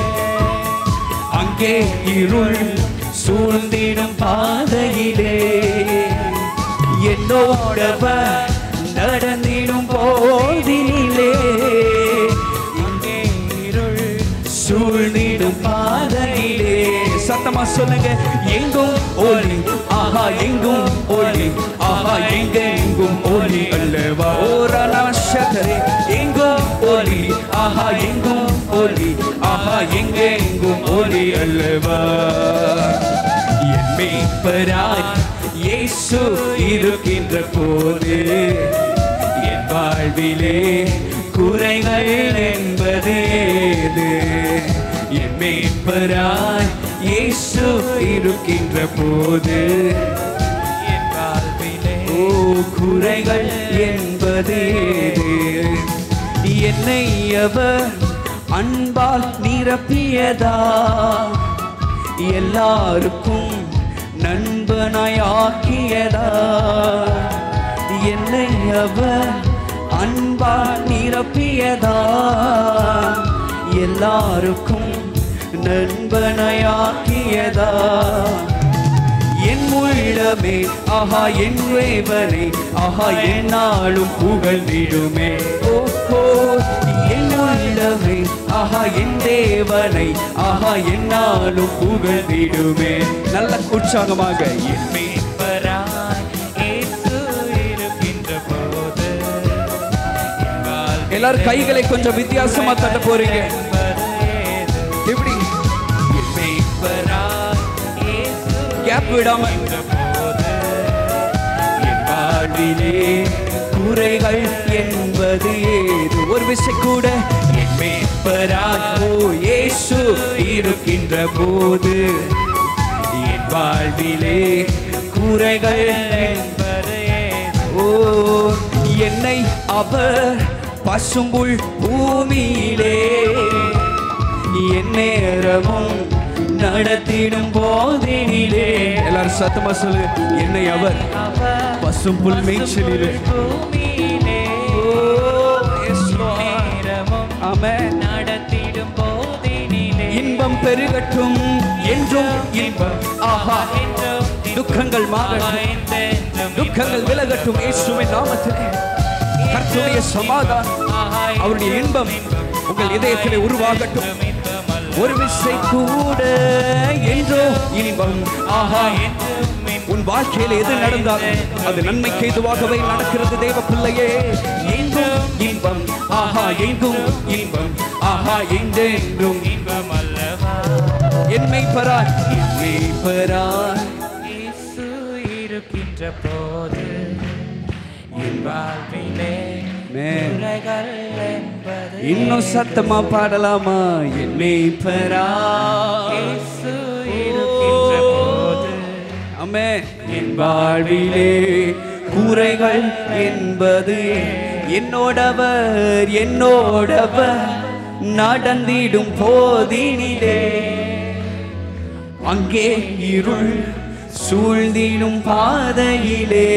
அங்கே இருள் சூழ்ந்திடும் பாதையிலே என்னோடவர் நடந்திடும் போதினிலே இங்கே இருள் சூழ்ந்திடும் பாதையிலே சத்தமா சொல்லுங்க எங்கும் ஒளி ஆஹா எங்கும் ஒளி ஆஹா எங்க எங்கும் ஒளி அல்லவா ஓரணா சகரே எங்கும் ஒளி ஆஹா எங்கும் ஒளி ஆஹா எங்க எங்கும் ஒளி அல்லவா என் மேய்ப்பராய் இயேசு இருக்கின்ற போது என் வாழ்விலே குறைகள் என்பது ஏது என் மேய்ப்பராய் இயேசு இருக்கின்ற போது என் வாழ்விலே ஓ குறைகள் என்பது ஏது என்னை அவர் அன்பால் நிரப்பியதா எல்லாருக்கும் நண்பனாய் ஆக்கியதா என்னை அவர் அன்பால் நிரப்பியதா எல்லாருக்கும் நண்பனாய் ஆக்கியதா என் உள்ளமே ஆஹா என் வேவனை ஆஹா என்னாலும் புகழ்ந்திடுமே ஓஹோ என் உள்ளமே ஆஹா என் தேவனை ஆஹா என்னாலும் புகழ்ந்திடுமே நல்ல உற்சாகமாக என் மீட்பராய் இயேசு இருக்கின்ற போது என் வாழ்விலே எல்லாரும் கைகளை கொஞ்சம் வித்தியாசமா தட்ட போறீங்க என்பது ஏது? எப்படி என் மீட்பராய் இயேசு கேப் விடாம இருக்கின்ற போது என் வாழ்விலே குறைகள் என்பது ஏது ஒரு விசை கூட என் மேற்பராகோ இயேசு இருக்கின்ற போது என் வாழ்விலே குறைகள் என்பது ஏது? ஓ என்னை அவர் பசும்புல் பூமியிலே என் நேரமும் நடத்திடும் போதினிலே எல்லாரும் சத்தமா சொல்லு என்னை அவர் அவர் பசும்புல் மேய்ச்சலிலே பூமியிலே நேரமும் ஆமென் நடத்திடும் போதினிலே இன்பம் பெருகட்டும் என்றும் இன்பம் ஆஹா என்றும் துக்கங்கள் மாறட்டும் என்றென்றும் துக்கங்கள் விலகட்டும் இயேசுவின் நாமத்திலே கர்த்தருடைய சமாதானம் அவருடைய இன்பம் உங்கள் இதயத்திலே உருவாகட்டும் ஒரு விசை கூட என்றோ இன்பம் ஆஹா உன் வாழ்க்கையில் எது நடந்தாலும் அது நன்மைக்கு எதுவாகவே நடக்கிறது தேவ பிள்ளையே எங்கும் இன்பம் ஆஹா எங்கும் இன்பம் ஆஹா எங்கென்றும் இன்பம் அல்லவா என்னை பராய் என்னை பராய் இயேசு இருக்கின்ற போது என் வாழ்விலே Amen. குறைகள் என்பது இன்னும் சத்தமா பாடலாமா என்னை பராய் இயேசு இருக்கின்ற போது அம்மே என் வாழ்விலே கூரைகள் என்பது என்னோடவர் என்னோடவர் நடந்திடும் போதினிலே அங்கே இருள் சூழ்ந்திடும் பாதையிலே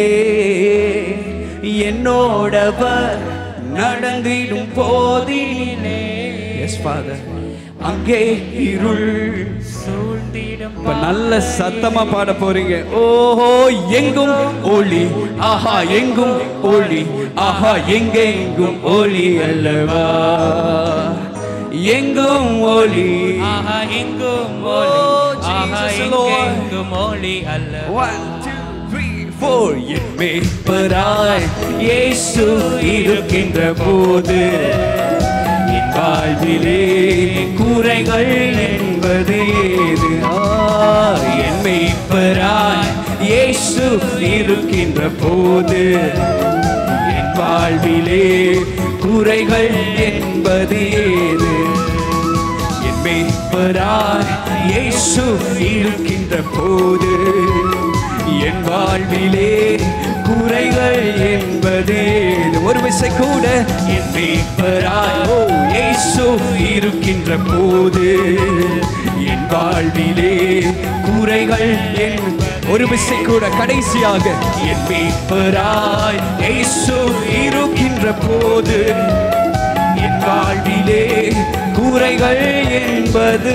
என்னோடவர் நடந்திடும் போதினிலே எஸ் ஃபாதர் அங்கே இருள் சூழ்ந்திடும் இப்ப நல்ல சத்தமா பாட போறீங்க ஓஹோ எங்கும் ஒளி ஆஹா எங்கும் ஒளி ஆஹா எங்கே எங்கும் ஒளி அல்லவா எங்கும் ஒளி ஆஹா எங்கும் ஒளி Oh, ஆஹா Jesus Lord. எங்கெங்கும் ஒளி அல்ல One, two, three, four. என் மேய்ப்பராய் இயேசு இருக்கின்ற போது என் வாழ்விலே குறைகள் என்பது ஏது ஆ, என் மேய்ப்பராய் இயேசு இருக்கின்ற போது என் வாழ்விலே குறைகள் என்பது ஏது என் மேய்ப்பராய் இயேசு இருக்கின்ற போது என் வாழ்விலே குறைகள் என்பது ஏது? ஒரு விசை கூட என் மேய்ப்பராய் ஓ இயேசு இருக்கின்ற போது என் வாழ்விலே குறைகள் என் ஒரு விசை கூட கடைசியாக என் மேய்ப்பராய் இயேசு இருக்கின்ற போது என் வாழ்விலே குறைகள் என்பது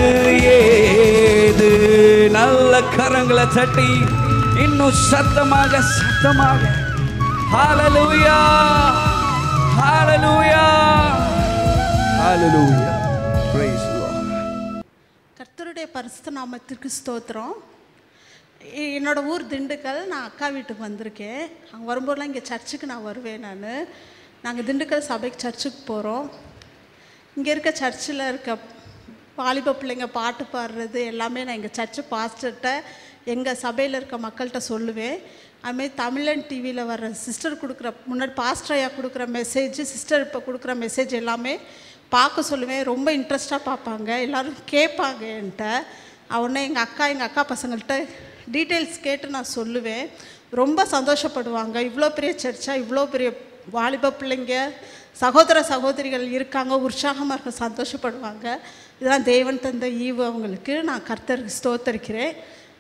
ஏது நல்ல கரங்களை தட்டி இன்னும் சத்தமாக சத்தமாக ஹalleluya ஹalleluya ஹalleluya praise the lord கர்த்தருடைய பரிசுத்த நாமத்திற்கு ஸ்தோத்திரம் எ- என்னோட ஊர் திண்டுக்கல் நான் அக்கா வீட்டுக்கு வந்திருக்கேன் அங்கே வரும்போதெல்லாம் இங்கே சர்ச்சுக்கு நான் வருவேன் நான் நாங்கள் திண்டுக்கல் சபைக்கு சர்ச்சுக்கு போகிறோம் இங்கே இருக்க சர்ச்சில் இருக்க வாலிப பிள்ளைங்க பாட்டு பாடுறது எல்லாமே நான் எங்கள் சர்ச்சு பாஸ்டர்கிட்ட எங்கள் சபையில் இருக்க மக்கள்கிட்ட சொல்லுவேன் அதுமாரி தமிழன் டிவியில் வர்ற சிஸ்டர் கொடுக்குற முன்னாடி பாஸ்டர் ஐயா கொடுக்குற மெசேஜ் சிஸ்டர் இப்போ கொடுக்குற மெசேஜ் எல்லாமே பார்க்க சொல்லுவேன் ரொம்ப இன்ட்ரெஸ்ட்டாக பார்ப்பாங்க எல்லோரும் கேட்பாங்க என்கிட்ட அவனே எங்கள் அக்கா எங்கள் அக்கா பசங்கள்கிட்ட டீட்டெயில்ஸ் கேட்டு நான் சொல்லுவேன் ரொம்ப சந்தோஷப்படுவாங்க இவ்வளோ பெரிய சர்ச்சா இவ்வளோ பெரிய வாலிப பிள்ளைங்க சகோதர சகோதரிகள் இருக்காங்க உற்சாகமாக இருக்க சந்தோஷப்படுவாங்க இதெல்லாம் தேவன் தந்த ஈவு அவங்களுக்கு நான் கர்த்தருக்கு ஸ்தோத்தரிக்கிறேன்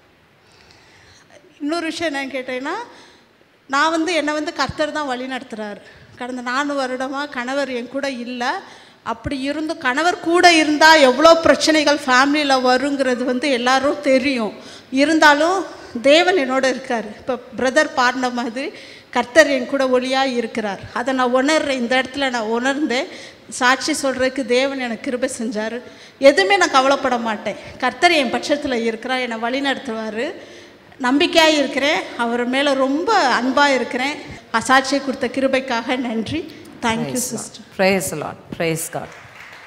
இன்னொரு விஷயம் என்னன்னு கேட்டீங்கன்னா நான் வந்து என்னை வந்து கர்த்தர் தான் வழி நடத்துகிறார் கடந்த நாலு வருடமாக கணவர் என் கூட இல்லை அப்படி இருந்தும் கணவர் கூட இருந்தால் எவ்வளோ பிரச்சனைகள் ஃபேமிலியில் வருங்கிறது வந்து எல்லாரும் தெரியும் இருந்தாலும் தேவன் என்னோட இருக்கார் இப்போ பிரதர் பாடின மாதிரி கர்த்தர் என் கூட ஒளியாக இருக்கிறார் அதை நான் உணர்றேன் இந்த இடத்துல நான் உணர்ந்தேன் சாட்சி சொல்கிறதுக்கு தேவன் எனக்கு கிருபை செஞ்சார் எதுவுமே நான் கவலைப்பட மாட்டேன் கர்த்தர் என் பட்சத்தில் இருக்கிறார் என்னை வழி நடத்துவார் நம்பிக்கையாக இருக்கிறேன் அவர் மேலே ரொம்ப அன்பாக இருக்கிறேன் சாட்சியை கொடுத்த கிருபைக்காக நன்றி thank you sister praise Lord praise God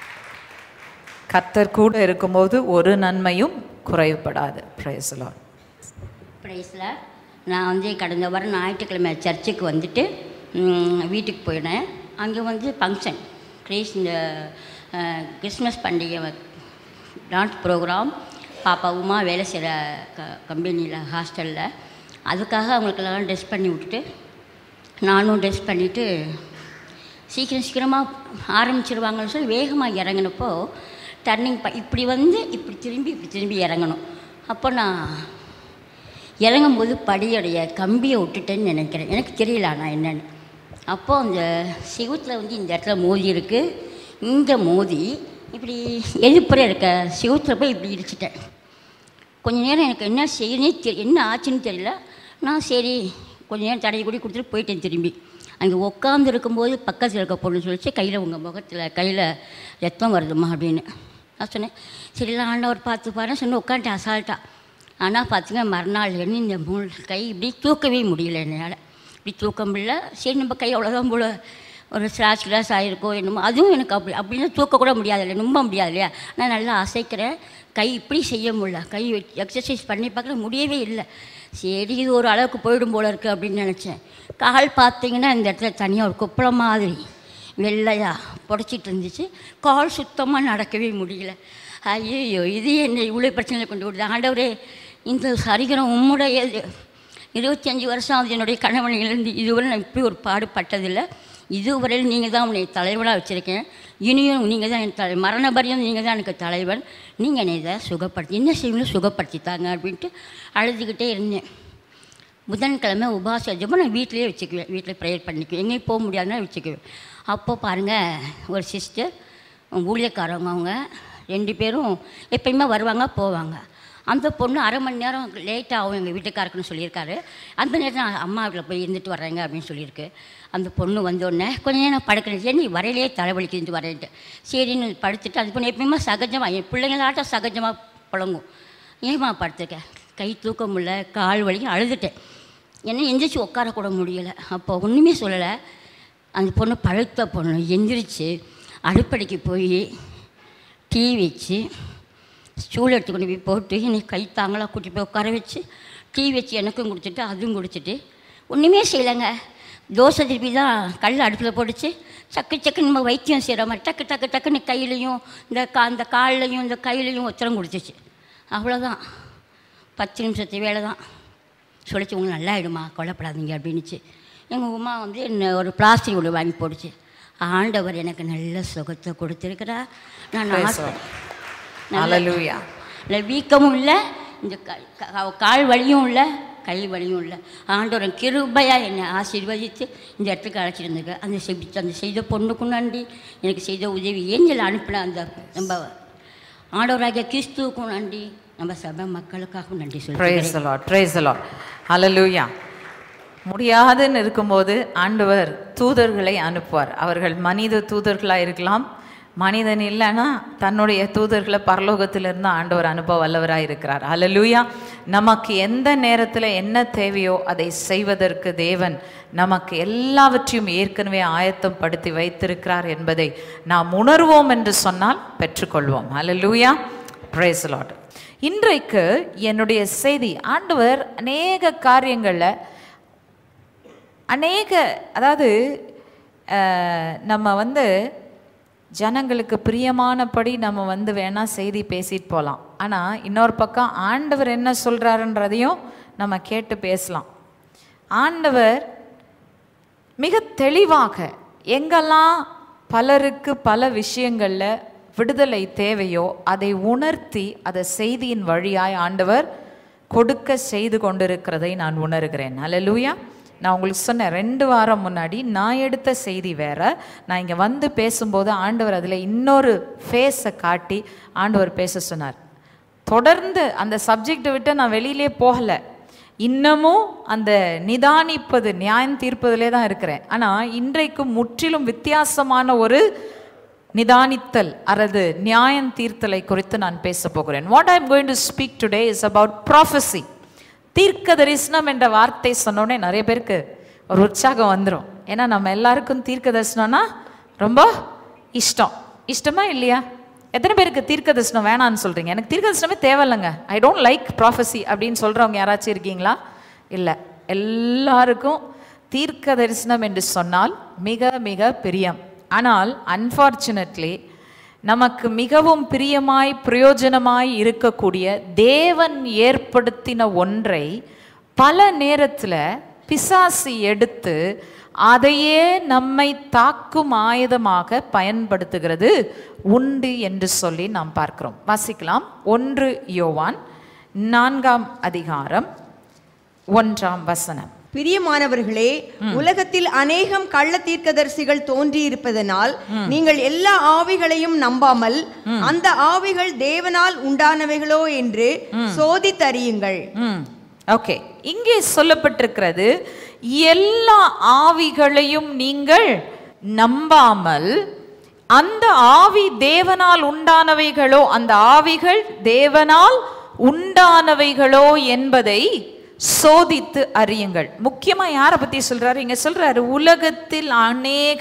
கர்த்தர் கூட இருக்கும்போது ஒரு நன்மையும் குறைவுபடாது praise லார்ட் ப்ரைஸில் நான் வந்து கடந்த வாரம் ஞாயிற்றுக்கிழமை சர்ச்சுக்கு வந்துட்டு ம், வீட்டுக்கு போயினேன் அங்கே வந்து ஃபங்க்ஷன் கிரீஸ் இந்த அஹ், கிறிஸ்மஸ் பண்டிகை டான்ஸ் ப்ரோக்ராம் பாப்பா உமா வேலை செய்கிற க கம்பெனியில் ஹாஸ்டலில் அதுக்காக அவங்களுக்கெல்லாம் ட்ரெஸ் பண்ணி விட்டுட்டு நானும் ட்ரெஸ் பண்ணிவிட்டு சீக்கிரம் சீக்கிரமாக ஆரம்பிச்சிருவாங்கன்னு சொல்லி வேகமாக இறங்கினப்போ டர்னிங் ப இப்படி வந்து இப்படி திரும்பி இப்படி திரும்பி இறங்கணும் அப்போ நான் இறங்கும்போது படியுடைய கம்பியை விட்டுட்டேன்னு நினைக்கிறேன் எனக்கு தெரியல நான் என்னன்னு அப்போது அந்த சிவத்தில் வந்து இந்த இடத்துல மோதி இருக்குது இங்கே மோதி இப்படி எதிர்ப்புற இருக்க சிவத்தில் போய் இப்படி இடிச்சிட்டேன் கொஞ்ச நேரம் எனக்கு என்ன செய்யணும்னே தெரி என்ன ஆச்சுன்னு தெரியல நான் சரி கொஞ்ச நேரம் தடவி கூடி கொடுத்துட்டு போயிட்டேன் திரும்பி அங்கே உட்காந்து இருக்கும்போது பக்கத்தில் இருக்க பொண்ணு சொல்லிச்சு கையில் உங்கள் முகத்தில் கையில் ரத்தம் வருதுமா அப்படின்னு நான் சொன்னேன் சரி இல்லை ஆண்டவர் பார்த்து பாருன்னு சொன்ன உட்காந்துட்டு அசால்ட்டா ஆனால் பார்த்துங்க மறுநாள் என்ன இந்த மூணு கை இப்படி தூக்கவே முடியல என்னால் இப்படி தூக்க முடியல சரி நம்ம கை அவ்வளோதான் போல ஒரு ஸ்லாஷ் கிளாஸ் ஆகிருக்கோ என்னமோ அதுவும் எனக்கு அப்படி அப்படின்னு தூக்க கூட முடியாது இல்லையா நம்ப முடியாது இல்லையா நான் நல்லா அசைக்கிறேன் கை இப்படி செய்ய முடியல கை எக்ஸசைஸ் பண்ணி பார்க்கல முடியவே இல்லை சரி இது ஒரு அளவுக்கு போயிடும் போல இருக்குது அப்படின்னு நினச்சேன் கால் பார்த்தீங்கன்னா இந்த இடத்துல தனியாக ஒரு குப்பளம் மாதிரி வெள்ளையா புடச்சிட்டு இருந்துச்சு கால் சுத்தமாக நடக்கவே முடியல ஐயோ இது என்ன இவ்வளோ பிரச்சனையில் கொண்டு விடுது ஆண்டவரே இந்த சரிகரம் உம்முடைய இருபத்தஞ்சி வருஷம் ஆகுது என்னுடைய கணவன் இழந்து இதுவரை நான் இப்படி ஒரு பாடுபட்டதில்லை இதுவரையில் நீங்கள் தான் உன்னை தலைவனாக வச்சுருக்கேன் இனியும் நீங்கள் தான் என் தலை மரண பரியம் நீங்கள் தான் எனக்கு தலைவன் நீங்கள் என்னை இதை சுகப்படுத்தி என்ன செய்வீங்களோ சுகப்படுத்தித்தாங்க அப்படின்ட்டு அழுதுகிட்டே இருந்தேன் புதன்கிழமை உபாச ஜெபம் நான் வீட்டிலேயே வச்சுக்குவேன் வீட்டில் ப்ரேயர் பண்ணிக்குவேன் எங்கேயும் போக முடியாதுன்னா வச்சுக்குவேன் அப்போ பாருங்கள் ஒரு சிஸ்டர் ஊழியக்காரவங்க அவங்க ரெண்டு பேரும் எப்பயுமே வருவாங்க போவாங்க அந்த பொண்ணு அரை மணி நேரம் லேட் ஆகும் எங்கள் வீட்டுக்காருக்குன்னு சொல்லியிருக்காரு அந்த நேரத்தில் நான் அம்மா வீட்டில் போய் இருந்துட்டு வரேங்க அப்படின்னு சொல்லியிருக்கு அந்த பொண்ணு வந்தோடனே கொஞ்ச நேரம் படுக்கிறேன் சரி நீ வரையிலே தலைவலிக்கிட்டு வரேன்ட்டு சரின்னு படுத்துட்டு அந்த பொண்ணு எப்பயுமே சகஜமாக என் பிள்ளைங்களாட்டம் சகஜமாக புழங்கும் ஏமா படுத்துருக்கேன் கை தூக்க முடியல கால் வலிக்கும் அழுதுட்டேன் என்ன எந்திரிச்சு உட்காரக்கூட முடியலை அப்போ ஒன்றுமே சொல்லலை அந்த பொண்ணு பழுத்த பொண்ணு எந்திரிச்சு அடுப்படிக்கு போய் டீ வச்சு ஸ்டூல் எடுத்து கொண்டு போய் போட்டு என்னை கை தாங்களாக கூட்டி போய் உட்கார வச்சு டீ வச்சு எனக்கும் கொடுத்துட்டு அதுவும் குடிச்சிட்டு ஒன்றுமே செய்யலைங்க தோசை திருப்பி தான் கல் அடுப்பில் போட்டுச்சு சக்கு சக்கு நம்ம வைத்தியம் செய்கிற மாதிரி டக்கு டக்கு டக்குன்னு கையிலையும் இந்த கா இந்த கால்லையும் இந்த கையிலையும் ஒத்தரம் கொடுத்துச்சு அவ்வளோதான் பத்து நிமிஷத்து வேலை தான் சொல்லிச்சு உங்களுக்கு நல்லா ஆயிடுமா கொல்லப்படாதீங்க அப்படின்னுச்சு எங்கள் உமா வந்து என்ன ஒரு பிளாஸ்டிக் ஒன்று வாங்கி போடுச்சு ஆண்டவர் எனக்கு நல்ல சுகத்தை கொடுத்துருக்கிறா நான் Praise ஆசை- God. நல்ல- Hallelujah. இல்லை வீக்கமும் இல்லை இந்த க- க- கால் வலியும் இல்லை கை வலியும் இல்லை ஆண்டவரன் கிருபையாக என்னை ஆசீர்வதித்து இந்த இடத்துக்கு அழைச்சிட்டு இருந்திருக்க அந்த செய் அந்த செய்த பொண்ணுக்கும் நன்றி எனக்கு செய்த உதவி ஏஞ்சல் அனுப்பின அந்த நம்ம ஆண்டவராகிய கிறிஸ்துவுக்கும் நன்றி நம்ம சபை மக்களுக்காகவும் நன்றி Praise சொல்கிறேன் the Lord. Praise the Lord. Hallelujah. முடியாதுன்னு இருக்கும்போது ஆண்டவர் தூதர்களை அனுப்புவார் அவர்கள் மனித தூதர்களாக இருக்கலாம் மனிதன் இல்லைன்னா தன்னுடைய தூதர்களை பரலோகத்திலிருந்து ஆண்டவர் அனுப்ப வல்லவராக இருக்கிறார் ஹalleluya நமக்கு எந்த நேரத்தில் என்ன தேவையோ அதை செய்வதற்கு தேவன் நமக்கு எல்லாவற்றையும் ஏற்கனவே ஆயத்தம் படுத்தி வைத்திருக்கிறார் என்பதை நாம் உணர்வோம் என்று சொன்னால் பெற்றுக்கொள்வோம் ஹalleluya praise the Lord இன்றைக்கு என்னுடைய செய்தி ஆண்டவர் அநேக காரியங்களில் அநேக அதாவது அஹ், நம்ம வந்து ஜனங்களுக்கு பிரியமானபடி நம்ம வந்து வேணா செய்தி பேசிட்டு போகலாம் ஆனால் இன்னொரு பக்கம் ஆண்டவர் என்ன சொல்கிறாருன்றதையும் நம்ம கேட்டு பேசலாம் ஆண்டவர் மிக தெளிவாக எங்கெல்லாம் பலருக்கு பல விஷயங்களில் விடுதலை தேவையோ அதை உணர்த்தி அதை செய்தியின் வழியாய் ஆண்டவர் கொடுக்க செய்து கொண்டிருக்கிறதை நான் உணர்கிறேன் அல்லேலூயா நான் உங்களுக்கு சொன்னேன் ரெண்டு வாரம் முன்னாடி நான் எடுத்த செய்தி வேற நான் இங்கே வந்து பேசும்போது ஆண்டவர் அதில் இன்னொரு ஃபேஸை காட்டி ஆண்டவர் பேச சொன்னார் தொடர்ந்து அந்த சப்ஜெக்டை விட்டு நான் வெளியிலே போகலை இன்னமும் அந்த நிதானிப்பது நியாயம் தீர்ப்பதிலே தான் இருக்கிறேன் ஆனால் இன்றைக்கு முற்றிலும் வித்தியாசமான ஒரு நிதானித்தல் அல்லது நியாயம் தீர்த்தலை குறித்து நான் பேச போகிறேன் what I'm going to speak today is about prophecy தீர்க்க தரிசனம் என்ற வார்த்தை சொன்னோடனே நிறைய பேருக்கு ஒரு உற்சாகம் வந்துடும் ஏன்னா நம்ம எல்லாருக்கும் தீர்க்க தரிசனம்னா ரொம்ப இஷ்டம் இஷ்டமா இல்லையா எத்தனை பேருக்கு தீர்க்க தரிசனம் வேணான்னு சொல்றீங்க எனக்கு தீர்க்க தரிசனமே தேவையில்லைங்க ஐ டோன்ட் லைக் ப்ராஃபஸி அப்படின்னு சொல்றவங்க யாராச்சும் இருக்கீங்களா இல்லை எல்லாருக்கும் தீர்க்க தரிசனம் என்று சொன்னால் மிக மிக பிரியம் ஆனால் அன்ஃபார்ச்சுனேட்லி நமக்கு மிகவும் பிரியமாய் பிரயோஜனமாய் இருக்கக்கூடிய தேவன் ஏற்படுத்தின ஒன்றை பல நேரத்தில் பிசாசு எடுத்து அதையே நம்மை தாக்கும் ஆயுதமாக பயன்படுத்துகிறது உண்டு என்று சொல்லி நாம் பார்க்கிறோம் வாசிக்கலாம் ஒன்று யோவான் நான்காம் அதிகாரம் ஒன்றாம் வசனம் பிரியமானவர்களே உலகத்தில் அநேகம் கள்ள தீர்க்கதரிசிகள் தோன்றி இருப்பதனால் நீங்கள் எல்லா ஆவிகளையும் நம்பாமல் அந்த ஆவிகள் தேவனால் உண்டானவைகளோ என்று சோதித்தறியுங்கள் ம் ஓகே இங்கே சொல்லப்பட்டிருக்கிறது எல்லா ஆவிகளையும் நீங்கள் நம்பாமல் அந்த ஆவி தேவனால் உண்டானவைகளோ அந்த ஆவிகள் தேவனால் உண்டானவைகளோ என்பதை சோதித்து அறியுங்கள் முக்கியமா யாரை பத்தி சொல்றாரு இங்க சொல்றாரு உலகத்தில் அநேக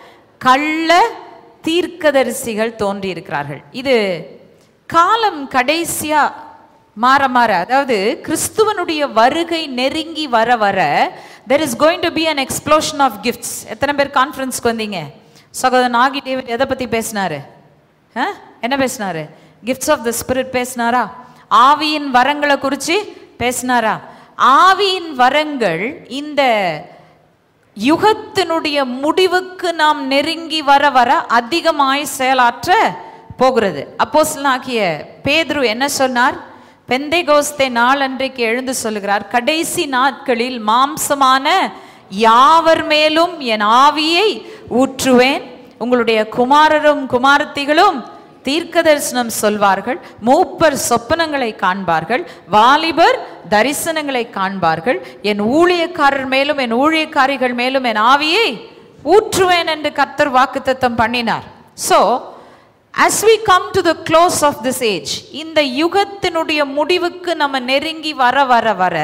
கள்ள தீர்க்கதரிசிகள் தோன்றி இருக்கிறார்கள் இது காலம் கடைசியா மாற மாற அதாவது கிறிஸ்துவனுடைய வருகை நெருங்கி வர வர there is going to be an explosion of gifts எத்தனை பேர் கான்ஃபரன்ஸ்க்கு வந்தீங்க சகோதரன் ஆகி டேவிட் எதை பத்தி பேசினாரு ஆ? என்ன பேசினாரு கிஃப்ட்ஸ் ஆஃப் த ஸ்பிரிட் பேசினாரா ஆவியின் வரங்களை குறித்து பேசினாரா ஆவியின் வரங்கள் இந்த யுகத்தினுடைய முடிவுக்கு நாம் நெருங்கி வர வர அதிகமாய் செயலாற்ற போகிறது அப்போஸ்தலனாகிய பேதுரு என்ன சொன்னார் பெந்தைகோஸ்தே நாளன்றைக்கு எழுந்து சொல்லுகிறார் கடைசி நாட்களில் மாம்சமான யாவர் மேலும் என் ஆவியை ஊற்றுவேன் உங்களுடைய குமாரரும் குமாரத்திகளும் தீர்க்க தரிசனம் சொல்வார்கள் மூப்பர் சொப்பனங்களை காண்பார்கள் வாலிபர் தரிசனங்களை காண்பார்கள் என் ஊழியக்காரர் மேலும் என் ஊழியக்காரிகள் மேலும் என் ஆவியை ஊற்றுவேன் என்று கர்த்தர் வாக்குத்தத்தம் பண்ணினார் so as we come to the close of this age இந்த யுகத்தினுடைய முடிவுக்கு நம்ம நெருங்கி வர வர வர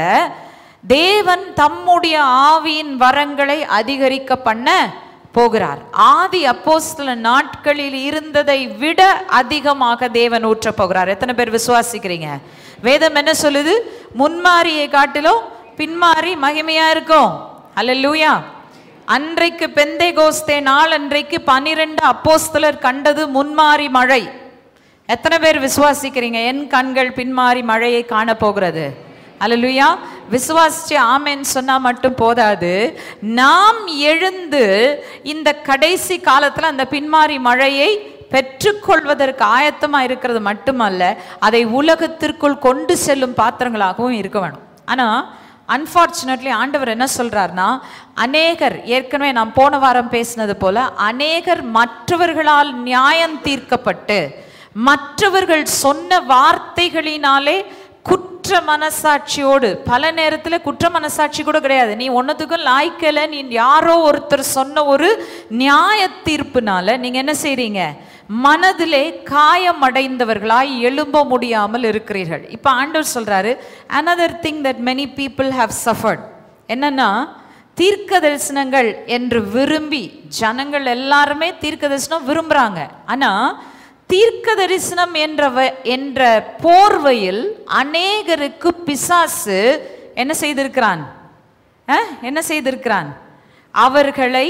தேவன் தம்முடைய ஆவியின் வரங்களை அதிகரிக்க பண்ண போகிறார் ஆதி அப்போஸ்தல நாட்களில் இருந்ததை விட அதிகமாக தேவன் ஊற்ற போகிறார் எத்தனை பேர் விசுவாசிக்கிறீங்க வேதம் என்ன சொல்லுது முன்மாரியை காட்டிலும் பின்மாறி மகிமையா இருக்கும் அல்லேலூயா அன்றைக்கு பெந்தை கோஸ்தே நாள் அன்றைக்கு பனிரெண்டு அப்போஸ்தலர் கண்டது முன்மாறி மழை எத்தனை பேர் விசுவாசிக்கிறீங்க என் கண்கள் பின்மாறி மழையை காண போகிறது அல்லேலூயா விசுவாசிச்சு ஆமென்னு சொன்னா மட்டும் போதாது நாம் எழுந்து இந்த கடைசி காலத்துல அந்த பின்மாறி மழையை பெற்றுக்கொள்வதற்கு ஆயத்தமா இருக்கிறது மட்டுமல்ல அதை உலகத்திற்குள் கொண்டு செல்லும் பாத்திரங்களாகவும் இருக்க வேணும் ஆனா அன்ஃபார்ச்சுனேட்லி ஆண்டவர் என்ன சொல்றாருன்னா அநேகர் ஏற்கனவே நான் போன வாரம் பேசினது போல அநேகர் மற்றவர்களால் நியாயம் தீர்க்கப்பட்டு மற்றவர்கள் சொன்ன வார்த்தைகளினாலே குற்ற மனசாட்சியோடு பல நேரத்துல குற்ற மனசாட்சி கூட கிடையாது நீ ஒன்னத்துக்கும் லாய்க்கல நீ யாரோ ஒருத்தர் சொன்ன ஒரு நியாய தீர்ப்புனால நீங்க என்ன செய்றீங்க மனதிலே காயமடைந்தவர்களாய் எழும்ப முடியாமல் இருக்கிறீர்கள் இப்போ ஆண்டவர் சொல்றாரு another thing that many people have suffered என்னன்னா தீர்க்க தரிசனங்கள் என்று விரும்பி ஜனங்கள் எல்லாருமே தீர்க்க தரிசனம் விரும்புறாங்க ஆனா தீர்க்க தரிசனம் என்ற வ- என்ற போர்வையில் அநேகருக்கு பிசாசு என்ன செய்திருக்கிறான் அஹ், என்ன செய்திருக்கிறான் அவர்களை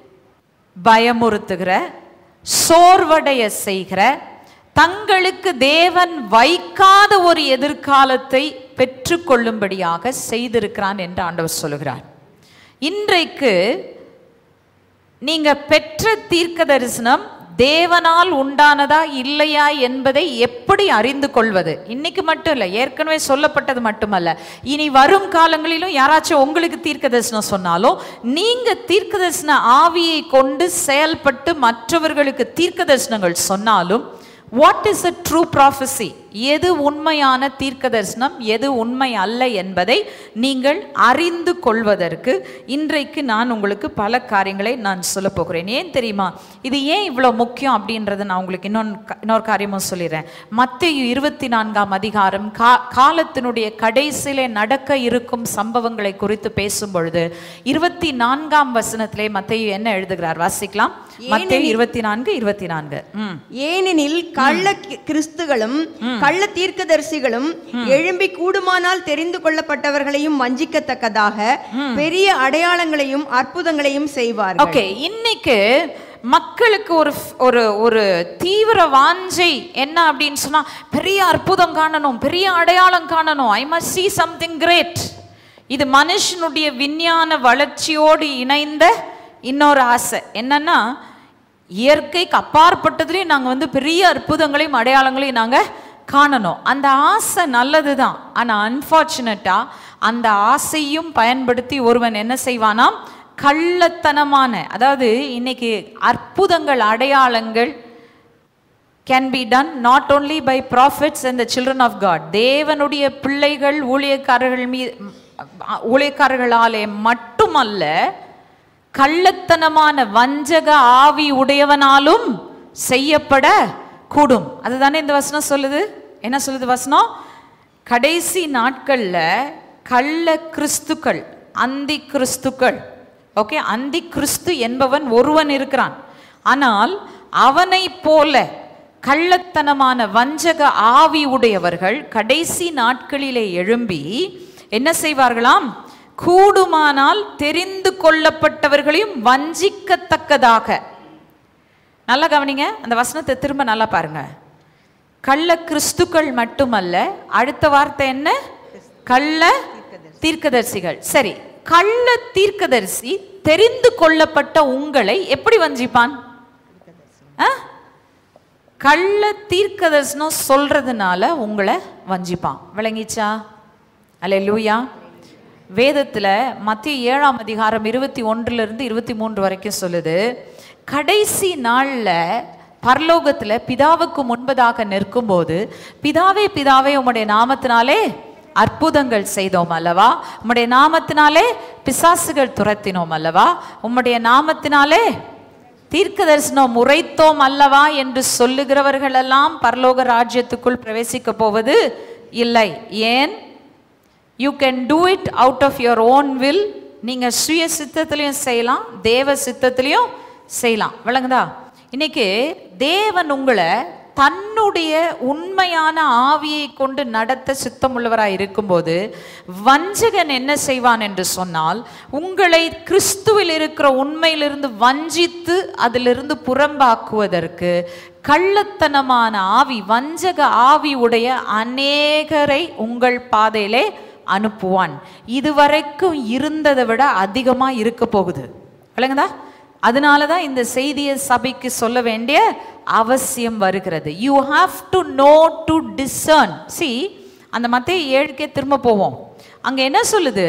பயமுறுத்துகிற சோர்வடைய செய்கிற தங்களுக்கு தேவன் வைக்காத ஒரு எதிர்காலத்தை பெற்றுக்கொள்ளும்படியாக செய்திருக்கிறான் என்று ஆண்டவர் சொல்லுகிறார் இன்றைக்கு நீங்க பெற்ற தீர்க்க தரிசனம் தேவனால் உண்டானதா இல்லையா என்பதை எப்படி அறிந்து கொள்வது இன்னைக்கு மட்டும் இல்லை ஏற்கனவே சொல்லப்பட்டது மட்டுமல்ல இனி வரும் காலங்களிலும் யாராச்சும் உங்களுக்கு தீர்க்க தரிசனம் சொன்னாலும் நீங்க தீர்க்க தரிசன ஆவியை கொண்டு செயல்பட்டு மற்றவர்களுக்கு தீர்க்க தரிசனங்கள் சொன்னாலும் what is a true prophecy எது உண்மையான தீர்க்க தரிசனம் எது உண்மை அல்ல என்பதை நீங்கள் அறிந்து கொள்வதற்கு இன்றைக்கு நான் உங்களுக்கு பல காரியங்களை நான் சொல்லப் போகிறேன் ஏன் தெரியுமா இது ஏன் இவ்வளோ முக்கியம் அப்படின்றத நான் உங்களுக்கு இன்னொன்று இன்னொரு காரியமும் சொல்லிடுறேன் மத்திய இருபத்தி நான்காம் அதிகாரம் கா காலத்தினுடைய கடைசியிலே நடக்க இருக்கும் சம்பவங்களை குறித்து பேசும் பொழுது இருபத்தி நான்காம் வசனத்திலே மத்திய என்ன எழுதுகிறார் வாசிக்கலாம் மத்திய இருபத்தி நான்கு இருபத்தி நான்கு ம் ஏனெனில் கள்ள கி- கிறிஸ்துகளும் கள்ள தீர்க்கதரிசிகளும் எழும்பி கூடுமானால் தெரிந்து கொள்ளப்பட்டவர்களையும் வஞ்சிக்கத்தக்கதாக பெரிய அடையாளங்களையும் அற்புதங்களையும் செய்வார்கள் ஓகே இன்னைக்கு மக்களுக்கு ஒரு ஒரு ஒரு தீவிர வாஞ்சை என்ன அப்படின்னு சொன்னா பெரிய அற்புதம் காணணும் பெரிய அடையாளம் காணணும் I must see something great இது மனுஷனுடைய விஞ்ஞான வளர்ச்சியோடு இணைந்த இன்னொரு ஆசை என்னன்னா இயற்கைக்கு அப்பாற்பட்டதுலேயும் நாங்கள் வந்து பெரிய அற்புதங்களையும் அடையாளங்களையும் நாங்கள் காணணும் அந்த ஆசை நல்லது தான் ஆனால் அன்ஃபார்ச்சுனேட்டாக அந்த ஆசையும் பயன்படுத்தி ஒருவன் என்ன செய்வானாம் கள்ளத்தனமான அதாவது இன்னைக்கு அற்புதங்கள் அடையாளங்கள் can be done not only by prophets and the children of God தேவனுடைய பிள்ளைகள் ஊழியக்காரர்கள் மீது ஊழியக்காரர்களாலே மட்டுமல்ல கள்ளத்தனமான வஞ்சக ஆவி உடையவனாலும் செய்யப்பட கூடும் அதுதானே இந்த வசனம் சொல்லுது என்ன சொல்லுது வசனம் கடைசி நாட்கள்ல கள்ள கிறிஸ்துக்கள் அந்தி கிறிஸ்துக்கள் ஓகே அந்தி கிறிஸ்து என்பவன் ஒருவன் இருக்கிறான் ஆனால் அவனைப் போல கள்ளத்தனமான வஞ்சக ஆவி உடையவர்கள் கடைசி நாட்களிலே எழும்பி என்ன செய்வார்களாம் கூடுமானால் தெரிந்து கொள்ளப்பட்டவர்களையும் வஞ்சிக்கத்தக்கதாக நல்லா கவனிங்க அந்த வசனத்தை திரும்ப நல்லா பாருங்க கள்ள கிறிஸ்துக்கள் மட்டுமல்ல அடுத்த வார்த்தை என்ன கள்ள தீர்க்கதரிசிகள் சரி கள்ள தீர்க்கதரிசி தெரிந்து கொள்ளப்பட்ட உங்களை எப்படி வஞ்சிப்பான் ஆ? கள்ள தீர்க்கதர்சனம் சொல்றதுனால உங்களை வஞ்சிப்பான் விளங்கிச்சா அல்லேலூயா வேதத்துல மத்திய ஏழாம் அதிகாரம் இருபத்தி ஒன்றுல இருந்து இருபத்தி மூன்று வரைக்கும் சொல்லுது கடைசி நாள்ல பரலோகத்துல பிதாவுக்கு முன்பதாக நிற்கும்போது பிதாவே பிதாவே உம்முடைய நாமத்தினாலே அற்புதங்கள் செய்தோம் அல்லவா உம்முடைய நாமத்தினாலே பிசாசுகள் துரத்தினோம் அல்லவா உம்முடைய நாமத்தினாலே தீர்க்க தரிசனம் உரைத்தோம் அல்லவா என்று சொல்லுகிறவர்கள் எல்லாம் பரலோக ராஜ்யத்துக்குள் பிரவேசிக்க போவது இல்லை ஏன் you can do it out of your own will நீங்க சுய சித்தத்திலையும் செய்யலாம் தேவ சித்தத்திலையும் செய்யலாம் விளங்குதா இன்னைக்கு தேவன் உங்களை தன்னுடைய உண்மையான ஆவியை கொண்டு நடத்த சித்தமுள்ளவராய் இருக்கும்போது வஞ்சகன் என்ன செய்வான் என்று சொன்னால் உங்களை கிறிஸ்துவில் இருக்கிற உண்மையிலிருந்து வஞ்சித்து அதிலிருந்து புறம்பாக்குவதற்கு கள்ளத்தனமான ஆவி வஞ்சக ஆவி உடைய அநேகரை உங்கள் பாதையிலே அனுப்புவான் இதுவரைக்கும் இருந்ததை விட அதிகமாக இருக்க போகுது விளங்குதா அதனால தான் இந்த செய்தியை சபைக்கு சொல்ல வேண்டிய அவசியம் வருகிறது you have to know to discern சி அந்த மத்திய ஏழுக்கே திரும்ப போவோம் அங்கே என்ன சொல்லுது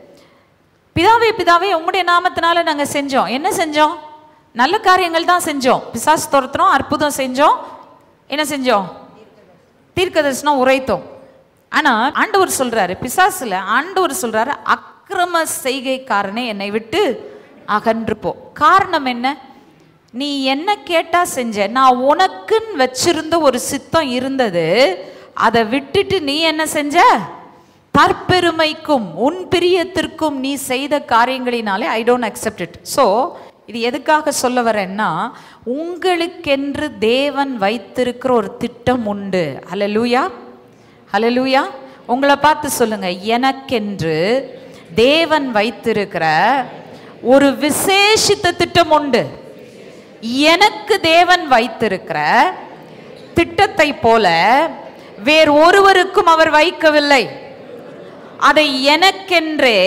பிதாவே பிதாவே உம்முடைய நாமத்தினால நாங்கள் செஞ்சோம் என்ன செஞ்சோம் நல்ல காரியங்கள் தான் செஞ்சோம் பிசாசு துரத்துறோம் அற்புதம் செஞ்சோம் என்ன செஞ்சோம் தீர்க்கதரிசனம் உரைத்தோம் ஆனா ஆண்டவர் சொல்றாரு பிசாசுல ஆண்டவர் சொல்றாரு அக்கிரம செய்கைக்காரனே என்னை விட்டு அகன்று போ காரணம் என்ன நீ என்ன கேட்டா செஞ்ச நான் உனக்குன்னு வச்சிருந்த ஒரு சித்தம் இருந்தது அதை விட்டுட்டு நீ என்ன செஞ்ச தற்பெருமைக்கும் உன் பிரியத்திற்கும் நீ செய்த காரியங்களினாலே I don't accept it so இது எதுக்காக சொல்ல வரேன்னா உங்களுக்கென்று தேவன் வைத்திருக்கிற ஒரு திட்டம் உண்டு ஹalleluya ஹalleluya உங்களை பார்த்து சொல்லுங்க எனக்கென்று தேவன் வைத்திருக்கிற ஒரு விசேஷித்த திட்டம் உண்டு எனக்கு தேவன் வைத்திருக்கிற திட்டத்தை போல வேறு ஒருவருக்கும் அவர் வைக்கவில்லை அதை எனக்கென்றே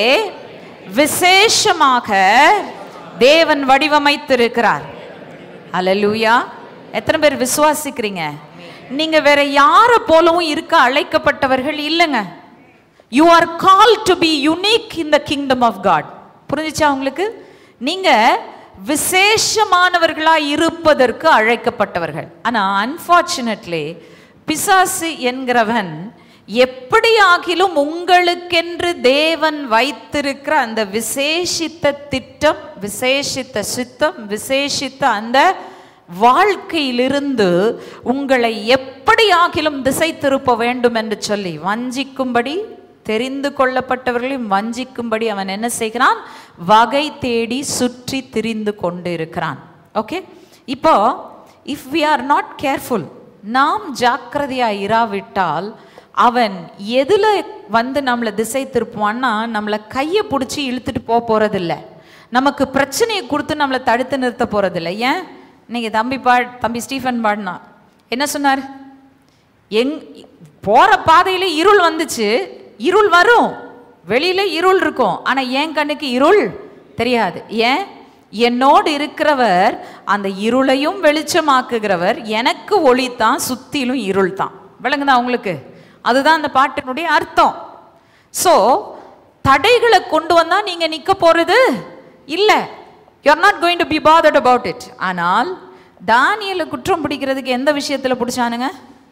விசேஷமாக தேவன் வடிவமைத்திருக்கிறார் அல்லேலூயா எத்தனை பேர் விசுவாசிக்கிறீங்க நீங்க வேற யாரை போலவும் இருக்க அழைக்கப்பட்டவர்கள் இல்லைங்க you are call to be unique in the kingdom of God புரிஞ்சுச்சா உங்களுக்கு நீங்க விசேஷமானவர்களா இருப்பதற்கு அழைக்கப்பட்டவர்கள் ஆனா அன்பார்ச்சுனேட்லி பிசாசு என்கிறவன் எப்படி ஆகிலும் உங்களுக்கென்று தேவன் வைத்திருக்கிற அந்த விசேஷித்த திட்டம் விசேஷித்த சித்தம் விசேஷித்த அந்த வாழ்க்கையிலிருந்து உங்களை எப்படி ஆகிலும் திசை திருப்ப வேண்டும் என்று சொல்லி வஞ்சிக்கும்படி தெரிந்து கொள்ளப்பட்டவர்களையும் வஞ்சிக்கும்படி அவன் என்ன செய்கிறான் வகை தேடி சுற்றி திரிந்து கொண்டு இருக்கிறான் ஓகே இப்போ if we are not careful நாம் ஜாக்கிரதையா இராவிட்டால் அவன் எதுல வந்து நம்மளை திசை திருப்புவான்னா நம்மளை கையை பிடிச்சி இழுத்துட்டு போக போறதில்ல நமக்கு பிரச்சனையை கொடுத்து நம்மளை தடுத்து நிறுத்த போறதில்ல ஏன் இன்னைக்கு தம்பி பா தம்பி ஸ்டீஃபன் பாடினா என்ன சொன்னார் எங் போற பாதையில இருள் வந்துச்சு இருள் வரும் வெளியில இருள் இருக்கும் ஆனா என் கண்ணுக்கு இருள் தெரியாது ஏன் என்னோடு இருக்கிறவர் அந்த இருளையும் வெளிச்சமாக்குகிறவர் எனக்கு ஒளி தான் சுத்திலும் இருள் தான் விளங்குதா உங்களுக்கு அதுதான் அந்த பாட்டினுடைய அர்த்தம் ஸோ தடைகளை கொண்டு வந்தா நீங்க நிக்க போறது இல்ல you are not going to be bothered about it ஆனால் தானியலை குற்றம் பிடிக்கிறதுக்கு எந்த விஷயத்துல பிடிச்சானுங்க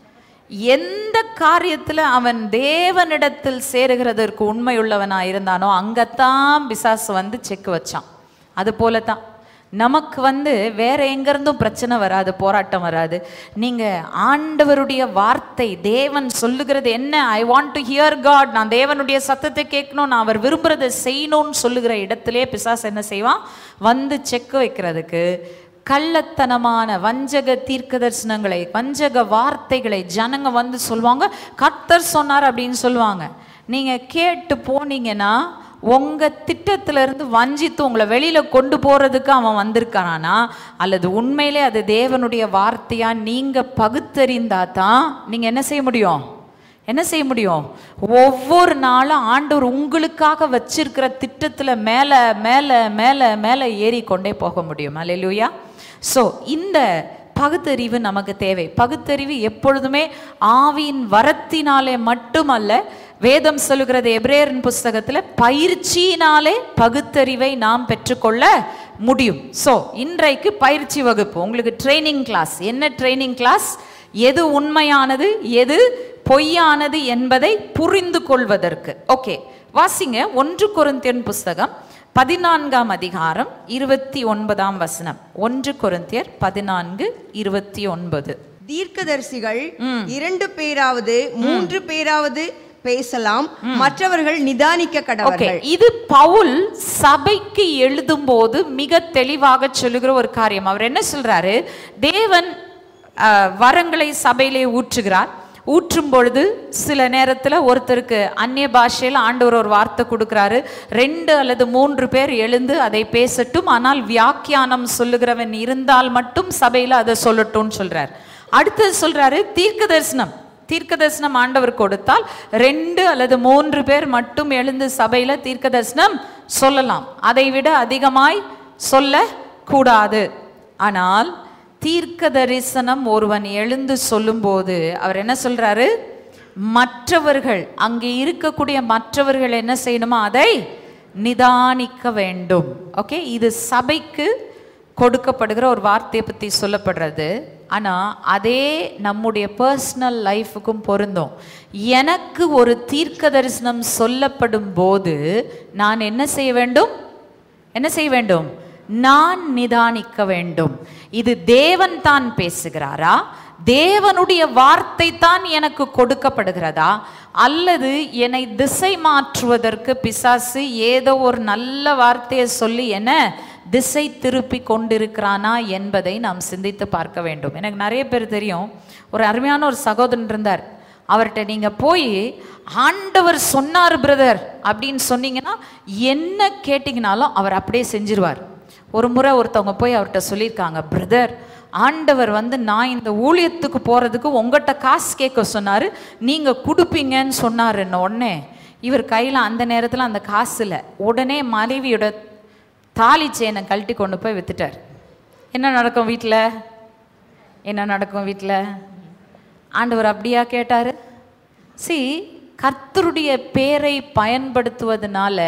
எந்த காரியத்துல அவன் தேவனிடத்தில் சேருகிறதற்கு உண்மையுள்ளவனா இருந்தானோ அங்கத்தான் பிசாசு வந்து செக் வச்சான் அது போல தான் நமக்கு வந்து வேற எங்கேருந்தும் பிரச்சனை வராது போராட்டம் வராது நீங்க ஆண்டவருடைய வார்த்தை தேவன் சொல்லுகிறது என்ன I want to hear God நான் தேவனுடைய சத்தத்தை கேட்கணும் நான் அவர் விரும்புறதை செய்யணும்னு சொல்லுகிற இடத்திலே பிசாசு என்ன செய்வான் வந்து செக் வைக்கிறதுக்கு கள்ளத்தனமான வஞ்சக தீர்க்க தரிசனங்களை வஞ்சக வார்த்தைகளை ஜனங்க வந்து சொல்லுவாங்க கர்த்தர் சொன்னார் அப்படின்னு சொல்லுவாங்க நீங்க கேட்டு போனீங்கன்னா உங்க திட்டத்துல இருந்து வஞ்சித்து உங்களை வெளியில கொண்டு போறதுக்கு அவன் வந்திருக்கானா அல்லது உண்மையிலே அது தேவனுடைய வார்த்தையா நீங்க பகுத்தறிந்தா தான் நீங்க என்ன செய்ய முடியும் என்ன செய்ய முடியும் ஒவ்வொரு நாளும் ஆண்டவர் உங்களுக்காக வச்சிருக்கிற திட்டத்துல மேல மேல மேல மேல ஏறி கொண்டே போக முடியும் அல்லேலூயா ஸோ இந்த பகுத்தறிவு நமக்கு தேவை பகுத்தறிவு எப்பொழுதுமே ஆவியின் வரத்தினாலே மட்டுமல்ல வேதம் சொல்லுகிறது எபிரேயரின் புஸ்தகத்துல பயிற்சியினாலே பகுத்தறிவை நாம் பெற்றுக்கொள்ள முடியும் ஸோ இன்றைக்கு பயிற்சி வகுப்பு உங்களுக்கு ட்ரைனிங் கிளாஸ் என்ன ட்ரைனிங் கிளாஸ் எது உண்மையானது எது பொய்யானது என்பதை புரிந்து கொள்வதற்கு ஓகே வாசிங்க ஒன்று கொரிந்தியன் புஸ்தகம் பதினான்காம் அதிகாரம் இருபத்தி ஒன்பதாம் வசனம் ஒன்று கொரிந்தியர் பதினான்கு இருபத்தி ஒன்பது தீர்க்கதரிசிகள் இரண்டு பேராவது மூன்று பேராவது பேசலாம் மற்றவர்கள் நிதானிக்க ஓகே கடவர்கள் இது பவுல் சபைக்கு எழுதும்போது மிக தெளிவாக சொல்லுகிற ஒரு காரியம் அவர் என்ன சொல்றாரு தேவன் அஹ், வரங்களை சபையிலே ஊற்றுகிறார் ஊற்றும் பொழுது சில நேரத்துல ஒருத்தருக்கு அந்நிய பாஷையில் ஆண்டவர் ஒரு வார்த்தை கொடுக்குறாரு ரெண்டு அல்லது மூன்று பேர் எழுந்து அதை பேசட்டும் ஆனால் வியாக்கியானம் சொல்லுகிறவன் இருந்தால் மட்டும் சபையில அதை சொல்லட்டும்னு சொல்றார் அடுத்தது சொல்றாரு தீர்க்க தரிசனம் தீர்க்க தரிசனம் ஆண்டவர் கொடுத்தால் ரெண்டு அல்லது மூன்று பேர் மட்டும் எழுந்து சபையில தீர்க்க தரிசனம் சொல்லலாம் அதை விட அதிகமாய் சொல்ல கூடாது ஆனால் தீர்க்க தரிசனம் ஒருவன் எழுந்து சொல்லும்போது அவர் என்ன சொல்றாரு மற்றவர்கள் அங்கே இருக்கக்கூடிய மற்றவர்கள் என்ன செய்யணுமோ அதை நிதானிக்க வேண்டும் ஓகே இது சபைக்கு கொடுக்கப்படுகிற ஒரு வார்த்தையை பற்றி சொல்லப்படுறது ஆனால் அதே நம்முடைய பர்சனல் லைஃபுக்கும் பொருந்தும் எனக்கு ஒரு தீர்க்க தரிசனம் சொல்லப்படும் போது நான் என்ன செய்ய வேண்டும் என்ன செய்ய வேண்டும் நான் நிதானிக்க வேண்டும் இது தேவன் தான் பேசுகிறாரா தேவனுடைய வார்த்தை தான் எனக்கு கொடுக்கப்படுகிறதா அல்லது என்னை திசை மாற்றுவதற்கு பிசாசு ஏதோ ஒரு நல்ல வார்த்தையை சொல்லி என்ன திசை திருப்பி கொண்டிருக்கிறானா என்பதை நாம் சிந்தித்து பார்க்க வேண்டும் எனக்கு நிறைய பேர் தெரியும் ஒரு அருமையான ஒரு சகோதரன் இருந்தார் அவர்கிட்ட நீங்க போய் ஆண்டவர் சொன்னார் பிரதர் அப்படின்னு சொன்னீங்கன்னா என்ன கேட்டிங்கனாலும் அவர் அப்படியே செஞ்சிருவார் ஒரு முறை ஒருத்தவங்க போய் அவர்கிட்ட சொல்லியிருக்காங்க பிரதர் ஆண்டவர் வந்து நான் இந்த ஊழியத்துக்கு போகிறதுக்கு உங்கள்கிட்ட காசு கேட்க சொன்னார் நீங்கள் கொடுப்பீங்கன்னு சொன்னார் என்ன உடனே இவர் கையில் அந்த நேரத்தில் அந்த காசு இல்லை உடனே மனைவியோட தாலி செயினை கழட்டி கொண்டு போய் வித்துட்டார் என்ன நடக்கும் வீட்டில் என்ன நடக்கும் வீட்டில் ஆண்டவர் அப்படியா கேட்டார் சி கர்த்தருடைய பேரை பயன்படுத்துவதனால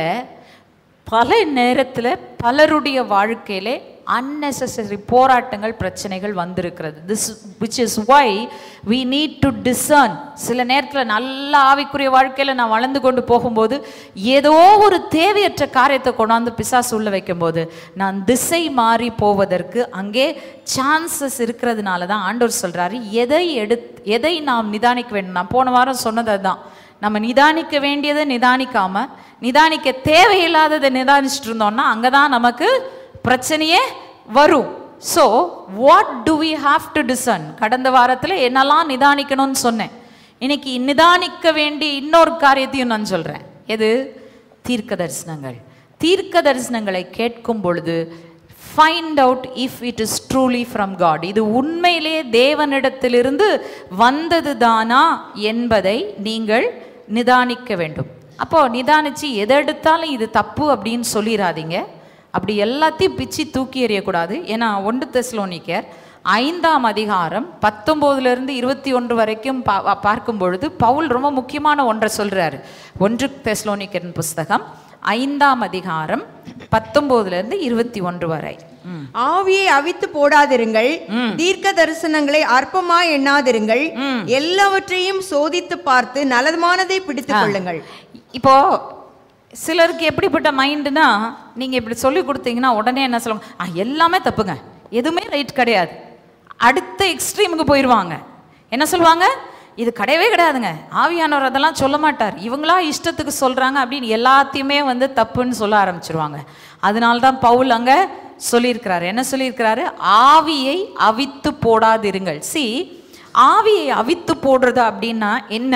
பல நேரத்தில் பலருடைய வாழ்க்கையிலே unnecessary போராட்டங்கள் பிரச்சனைகள் வந்திருக்கிறது this which is why we need to discern சில நேரத்தில் நல்ல ஆவிக்குரிய வாழ்க்கையில் நான் வளர்ந்து கொண்டு போகும்போது ஏதோ ஒரு தேவையற்ற காரியத்தை கொண்டாந்து பிசாசு உள்ள வைக்கும்போது நான் திசை மாறி போவதற்கு அங்கே சான்சஸ் இருக்கிறதுனால தான் ஆண்டவர் சொல்றாரு எதை எடு எதை நாம் நிதானிக்க வேண்டும் நான் போன வாரம் சொன்னது அதுதான் நம்ம நிதானிக்க வேண்டியதை நிதானிக்காம நிதானிக்க தேவையில்லாததை நிதானிச்சுட்டு இருந்தோம்னா அங்கே தான் நமக்கு பிரச்சனையே வரும் so what do we have to discern கடந்த வாரத்தில் என்னெல்லாம் நிதானிக்கணும்னு சொன்னேன் இன்னைக்கு நிதானிக்க வேண்டிய இன்னொரு காரியத்தையும் நான் சொல்கிறேன் எது தீர்க்க தரிசனங்கள் தீர்க்க தரிசனங்களை கேட்கும் பொழுது find out if it is truly from God இது உண்மையிலே தேவனிடத்திலிருந்து வந்தது தானா என்பதை நீங்கள் நிதானிக்க வேண்டும் அப்போ நிதானிச்சு எதை எடுத்தாலும் இது தப்பு அப்படின்னு சொல்லிடாதீங்க அப்படி எல்லாத்தையும் பிச்சு தூக்கி எறியக்கூடாது ஏன்னா ஒன்று தெஸ்லோனிக்கர் ஐந்தாம் அதிகாரம் பத்தொம்போதுலேருந்து இருபத்தி ஒன்று வரைக்கும் பா பார்க்கும் பொழுது பவுல் ரொம்ப முக்கியமான ஒன்றை சொல்றாரு ஒன்று தெஸ்லோனிக்கரின் புஸ்தகம் ஐந்தாம் அதிகாரம் பத்தொம்போதுலேருந்து இருபத்தி ஒன்று வரை ம் ஆவியை அவித்து போடாதிருங்கள் தீர்க்க தரிசனங்களை அற்பமா எண்ணாதிருங்கள் எல்லாவற்றையும் சோதித்து பார்த்து நலமானதை பிடித்துக் கொள்ளுங்கள் இப்போ சிலருக்கு எப்படிப்பட்ட மைண்டுனா நீங்கள் இப்படி சொல்லி கொடுத்தீங்கன்னா உடனே என்ன சொல்லுவாங்க ஆ எல்லாமே தப்புங்க எதுவுமே ரைட் கிடையாது அடுத்த எக்ஸ்ட்ரீமுக்கு போயிடுவாங்க என்ன சொல்லுவாங்க இது கிடையவே கிடையாதுங்க ஆவியானவர் அதெல்லாம் சொல்ல மாட்டார் இவங்களா இஷ்டத்துக்கு சொல்கிறாங்க அப்படின்னு எல்லாத்தையுமே வந்து தப்புன்னு சொல்ல ஆரம்பிச்சிருவாங்க அதனால தான் பவுல் அங்கே சொல்லியிருக்கிறாரு என்ன சொல்லியிருக்கிறாரு ஆவியை அவித்து போடாதிருங்கள் சி ஆவியை அவித்து போடுறது அப்படின்னா என்ன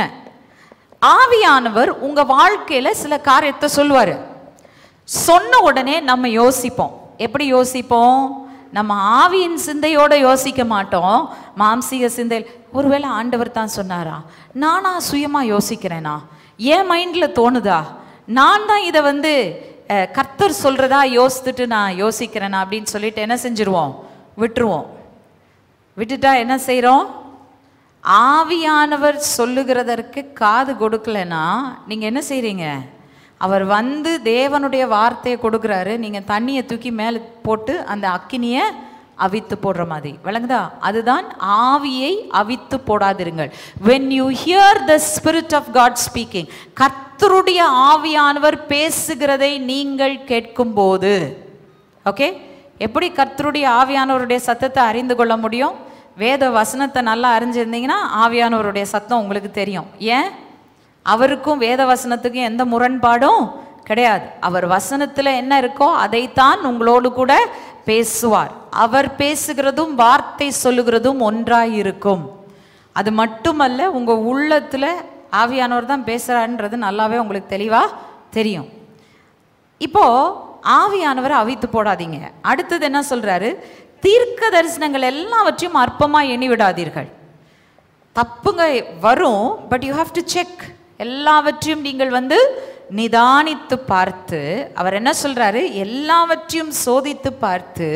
ஆவியானவர் உங்க வாழ்க்கையில சில காரியத்தை சொல்லுவாரு சொன்ன உடனே நம்ம யோசிப்போம் எப்படி யோசிப்போம் நம்ம ஆவியின் சிந்தையோட யோசிக்க மாட்டோம் மாம்சீக சிந்தை ஒருவேளை ஆண்டவர் தான் சொன்னாரா நானா சுயமா யோசிக்கிறேனா என் மைண்ட்ல தோணுதா நான் தான் இதை வந்து அஹ், கர்த்தர் சொல்றதா யோசித்துட்டு நான் யோசிக்கிறேனா அப்படின்னு சொல்லிட்டு என்ன செஞ்சிருவோம் விட்டுருவோம் விட்டுட்டா என்ன செய்கிறோம் ஆவியானவர் சொல்லுகிறதற்கு காது கொடுக்கலனா நீங்கள் என்ன செய்கிறீங்க அவர் வந்து தேவனுடைய வார்த்தையை கொடுக்குறாரு நீங்கள் தண்ணியை தூக்கி மேலே போட்டு அந்த அக்கினியை அவித்து போடுற மாதிரி விளங்குதா அதுதான் ஆவியை அவித்து போடாதிருங்கள் when you hear the spirit of god speaking கர்த்தருடைய ஆவியானவர் பேசுகிறதை நீங்கள் கேட்கும்போது ஓகே எப்படி கர்த்தருடைய ஆவியானவருடைய சத்தத்தை அறிந்து கொள்ள முடியும் வேத வசனத்தை நல்லா அறிஞ்சிருந்தீங்கன்னா ஆவியானவருடைய சத்தம் உங்களுக்கு தெரியும் ஏன் அவருக்கும் வேத வசனத்துக்கும் எந்த முரண்பாடும் கிடையாது அவர் வசனத்துல என்ன இருக்கோ அதைத்தான் உங்களோடு கூட பேசுவார் அவர் பேசுகிறதும் வார்த்தை சொல்லுகிறதும் ஒன்றாய் இருக்கும் அது மட்டுமல்ல உங்க உள்ளத்துல ஆவியானவர் தான் பேசுறாருன்றது நல்லாவே உங்களுக்கு தெளிவா தெரியும் இப்போ ஆவியானவரை அவித்து போடாதீங்க அடுத்தது என்ன சொல்றாரு தீர்க்க தரிசனங்கள் எல்லாவற்றையும் அற்பமா எண்ணி விடாதீர்கள் தப்புங்க வரும் but you have to check எல்லாவற்றையும் நீங்கள் வந்து நிதானித்து பார்த்து அவர் என்ன சொல்றாரு எல்லாவற்றையும் சோதித்து பார்த்து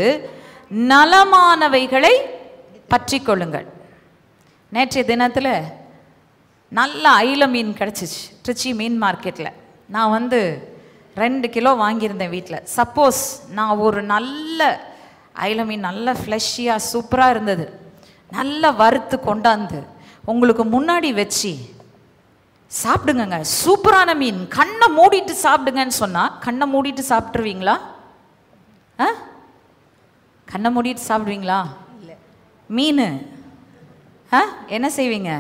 நலமானவைகளை பற்றி கொள்ளுங்கள் நேற்றைய தினத்தில் நல்ல ஐல மீன் கிடச்சிச்சு திருச்சி மீன் மார்க்கெட்டில் நான் வந்து ரெண்டு கிலோ வாங்கியிருந்தேன் வீட்டில் சப்போஸ் நான் ஒரு நல்ல ஐல மீன் நல்ல ஃப்ளஷியாக சூப்பராக இருந்தது நல்லா வறுத்து கொண்டாந்து உங்களுக்கு முன்னாடி வச்சு சாப்பிடுங்கங்க சூப்பரான மீன் கண்ணை மூடிட்டு சாப்பிடுங்கன்னு சொன்னால் கண்ணை மூடிட்டு சாப்பிட்ருவீங்களா ஆ கண்ணை மூடிட்டு சாப்பிடுவீங்களா மீன் ஆ என்ன செய்வீங்க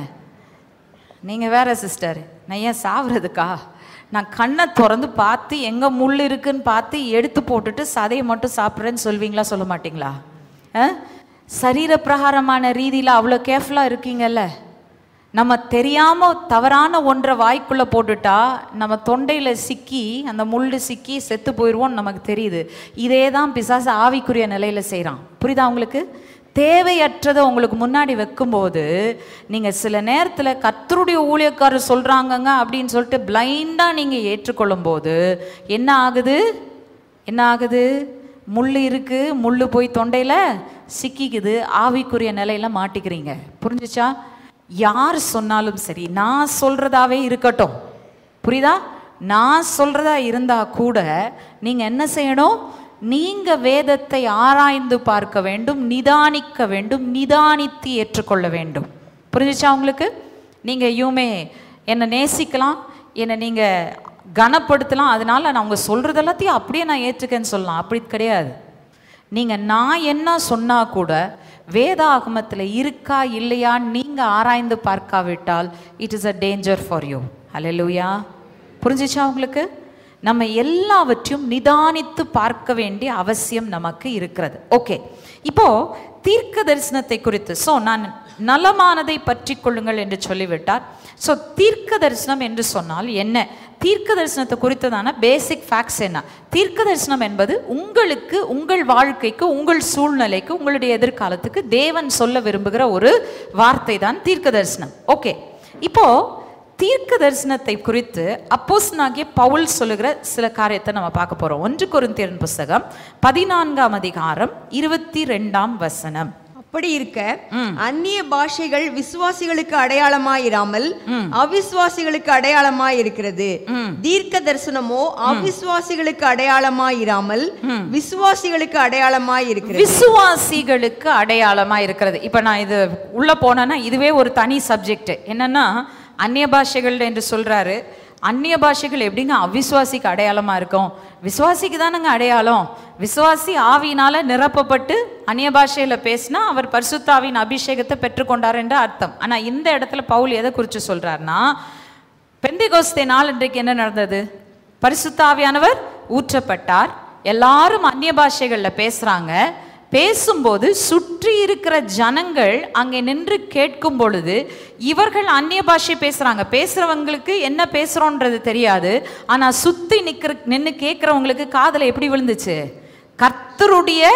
நீங்கள் வேற சிஸ்டர் நான் ஏன் சாவுறதுக்கா நான் கண்ணை திறந்து பார்த்து எங்கே முள் இருக்குன்னு பார்த்து எடுத்து போட்டுட்டு சதையை மட்டும் சாப்பிட்றேன்னு சொல்வீங்களா சொல்ல மாட்டீங்களா ஆ சரீர பிரகாரமான ரீதியில் அவ்வளோ கேர்ஃபுல்லாக இருக்கீங்கல்ல நம்ம தெரியாமல் தவறான ஒன்றை வாய்க்குள்ளே போட்டுட்டா நம்ம தொண்டையில் சிக்கி அந்த முள்ளு சிக்கி செத்து போயிடுவோம்னு நமக்கு தெரியுது இதே தான் பிசாசு ஆவிக்குரிய நிலையில் செய்கிறான் புரியுதா உங்களுக்கு தேவையற்றதை உங்களுக்கு முன்னாடி வைக்கும்போது நீங்கள் சில நேரத்தில் கர்த்தருடைய ஊழியக்காரர் சொல்கிறாங்கங்க அப்படின்னு சொல்லிட்டு பிளைண்டாக நீங்கள் ஏற்றுக்கொள்ளும் போது என்ன ஆகுது என்ன ஆகுது முள் இருக்கு முள் போய் தொண்டையில் சிக்கிக்குது ஆவிக்குரிய நிலையில மாட்டிக்கிறீங்க புரிஞ்சுச்சா யார் சொன்னாலும் சரி நான் சொல்றதாவே இருக்கட்டும் புரியுதா நான் சொல்றதா இருந்தா கூட நீங்க என்ன செய்யணும் நீங்க வேதத்தை ஆராய்ந்து பார்க்க வேண்டும் நிதானிக்க வேண்டும் நிதானித்து ஏற்றுக்கொள்ள வேண்டும் புரிஞ்சுச்சா உங்களுக்கு நீங்க யூமே என்னை நேசிக்கலாம் என்னை நீங்க கனப்படுத்தலாம் அதனால நான் உங்க சொல்றது எல்லாத்தையும் அப்படியே நான் ஏற்றுக்கேன்னு சொல்லலாம் அப்படி கிடையாது நீங்க நான் என்ன சொன்னா கூட வேதாகமத்தில் இருக்கா இல்லையா நீங்க ஆராய்ந்து பார்க்காவிட்டால் it is a danger for you hallelujah புரிஞ்சுச்சா உங்களுக்கு நம்ம எல்லாவற்றையும் நிதானித்து பார்க்க வேண்டிய அவசியம் நமக்கு இருக்கிறது ஓகே இப்போ தீர்க்க தரிசனத்தை குறித்து ஸோ நான் நலமானதை பற்றி கொள்ளுங்கள் என்று சொல்லிவிட்டார் ஸோ தீர்க்க தரிசனம் என்று சொன்னால் என்ன தீர்க்க தரிசனத்தை குறித்ததான பேசிக் ஃபேக்ட்ஸ் என்ன தீர்க்க தரிசனம் என்பது உங்களுக்கு உங்கள் வாழ்க்கைக்கு உங்கள் சூழ்நிலைக்கு உங்களுடைய எதிர்காலத்துக்கு தேவன் சொல்ல விரும்புகிற ஒரு வார்த்தை தான் தீர்க்க தரிசனம் ஓகே இப்போ தீர்க்க தரிசனத்தை குறித்து அப்போஸ்தலனாகிய பவுல் சொல்லுகிற சில காரியத்தை நம்ம பார்க்க போறோம் ஒன்று கொரிந்தியரின் புஸ்தகம் பதினான்காம் அதிகாரம் இருபத்தி ரெண்டாம் வசனம் அப்படி இருக்க அந்நிய பாஷைகள் விசுவாசிகளுக்கு அடையாளமாயிராமல் அவிசுவாசிகளுக்கு அடையாளமாய் இருக்கிறது தீர்க்க தரிசனமோ அவிசுவாசிகளுக்கு அடையாளமாயிராமல் விசுவாசிகளுக்கு அடையாளமாய் இருக்கிறது விசுவாசிகளுக்கு அடையாளமா இருக்கிறது இப்ப நான் இது உள்ள போனேன்னா இதுவே ஒரு தனி சப்ஜெக்ட் என்னன்னா அந்நிய பாஷைகள் என்று சொல்றாரு அந்நிய பாஷைகள் எப்படிங்க அவிசுவாசிக்கு அடையாளமா இருக்கும் விசுவாசிக்கு தானங்க அடையாளம் விசுவாசி ஆவியினால நிரப்பப்பட்டு அந்நிய பாஷையில பேசினா அவர் பரிசுத்தாவின் அபிஷேகத்தை பெற்றுக்கொண்டார் என்று அர்த்தம் ஆனா இந்த இடத்துல பவுல் எதை குறித்து சொல்றாருன்னா பெந்தைகோஸ்தே நாள் இன்றைக்கு என்ன நடந்தது பரிசுத்தாவியானவர் ஊற்றப்பட்டார் எல்லாரும் அந்நிய பாஷைகள்ல பேசுறாங்க பேசும்போது சுற்றி இருக்கிற ஜனங்கள் அங்கே நின்று கேட்கும் பொழுது இவர்கள் அந்நிய பாஷை பேசுறாங்க பேசுறவங்களுக்கு என்ன பேசுறோன்றது தெரியாது ஆனா சுத்தி நிக்கிற நின்று கேட்குறவங்களுக்கு காதுல எப்படி விழுந்துச்சு கர்த்தருடைய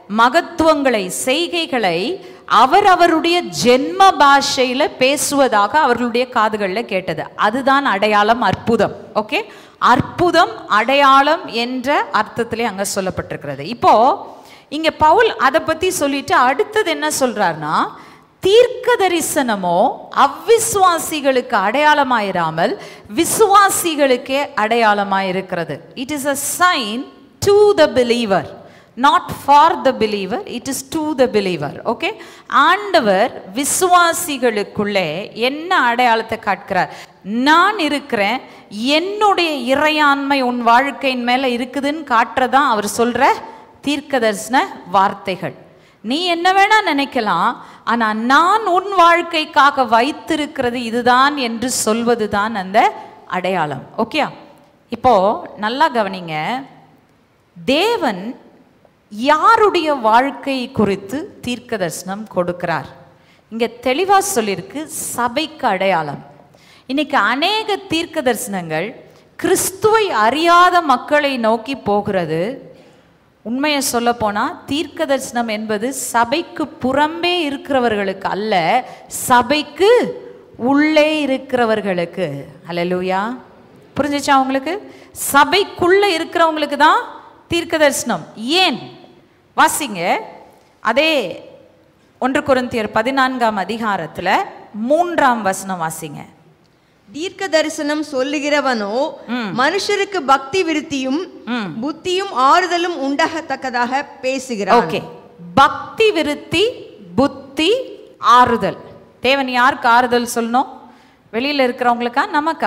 மகத்துவங்களை செய்கைகளை அவரவருடைய ஜென்ம பாஷையில பேசுவதாக அவர்களுடைய காதுகளில் கேட்டது அதுதான் அடையாளம் அற்புதம் ஓகே அற்புதம் அடையாளம் என்ற அர்த்தத்திலே அங்க சொல்லப்பட்டிருக்கிறது இப்போ இங்க பவுல் அதை பத்தி சொல்லிட்டு அடுத்தது என்ன சொல்றாருன்னா தீர்க்க தரிசனமோ அவ்விசுவாசிகளுக்கு அடையாளமாயிராமல் விசுவாசிகளுக்கே அடையாளமாயிருக்கிறது it is a sign to the believer not for the believer it is to the believer okay ஆண்டவர் விசுவாசிகளுக்குள்ளே என்ன அடையாளத்தை காட்டுகிறார் நான் இருக்கிறேன் என்னுடைய இறையாண்மை உன் வாழ்க்கையின் மேல இருக்குதுன்னு காட்டுறதான் அவர் சொல்ற தீர்க்க தரிசன வார்த்தைகள் நீ என்ன வேணா நினைக்கலாம் ஆனா நான் உன் வாழ்க்கைக்காக வைத்திருக்கிறது இதுதான் என்று சொல்வதுதான் அந்த அடையாளம் ஓகே இப்போ நல்லா கவனிங்க தேவன் யாருடைய வாழ்க்கை குறித்து தீர்க்க தரிசனம் கொடுக்கிறார் இங்க தெளிவா சொல்லியிருக்கு சபைக்கு அடையாளம் இன்னைக்கு அநேக தீர்க்க தரிசனங்கள் கிறிஸ்துவை அறியாத மக்களை நோக்கி போகிறது உண்மையை சொல்ல போனா தீர்க்க தரிசனம் என்பது சபைக்கு புறம்பே இருக்கிறவர்களுக்கு அல்ல சபைக்கு உள்ளே இருக்கிறவர்களுக்கு அல்லேலூயா புரிஞ்சுச்சா உங்களுக்கு சபைக்குள்ள இருக்கிறவங்களுக்கு தான் தீர்க்க தரிசனம் ஏன் வாசிங்க அதே ஒன்று கொரிந்தியர் பதினான்காம் அதிகாரத்துல மூன்றாம் வசனம் வாசிங்க தீர்க்க தரிசனம் சொல்லுகிறவனோ மனுஷருக்கு பக்தி விருத்தியும் புத்தியும் ஆறுதலும் உண்டாகத்தக்கதாக பேசுகிறான் ஓகே பக்தி விருத்தி புத்தி ஆறுதல் தேவன் யாருக்கு ஆறுதல் சொல்லணும் வெளியில இருக்கிறவங்களுக்கா நமக்கா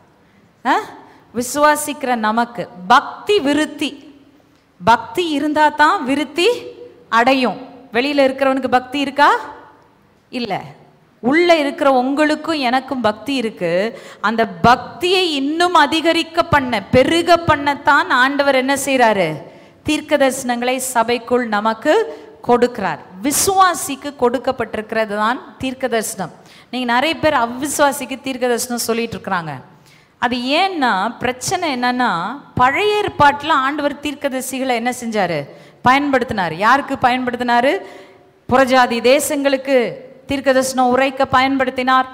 ஆ? விசுவாசிக்கிற நமக்கு பக்தி விருத்தி பக்தி இருந்தா தான் விருத்தி அடையும் வெளியில இருக்கிறவனுக்கு பக்தி இருக்கா இல்ல உள்ள இருக்கிற உங்களுக்கும் எனக்கும் பக்தி இருக்கு அந்த பக்தியை இன்னும் அதிகரிக்க பண்ண பெருக பண்ணத்தான் ஆண்டவர் என்ன செய்றாரு தீர்க்க தரிசனங்களை சபைக்குள் நமக்கு கொடுக்கிறார் விசுவாசிக்கு கொடுக்கப்பட்டிருக்கிறது தான் தீர்க்க தரிசனம் நீங்க நிறைய பேர் அவ்விசுவாசிக்கு தீர்க்க தரிசனம் சொல்லிட்டு இருக்கிறாங்க அது ஏன்னா பிரச்சனை என்னன்னா பழைய ஏற்பாட்டில் ஆண்டவர் தீர்க்கதரிசிகளை என்ன செஞ்சாரு பயன்படுத்தினார் யாருக்கு பயன்படுத்தினாரு புறஜாதி தேசங்களுக்கு தீர்க்கதரிசனம் உரைக்க பயன்படுத்தினார்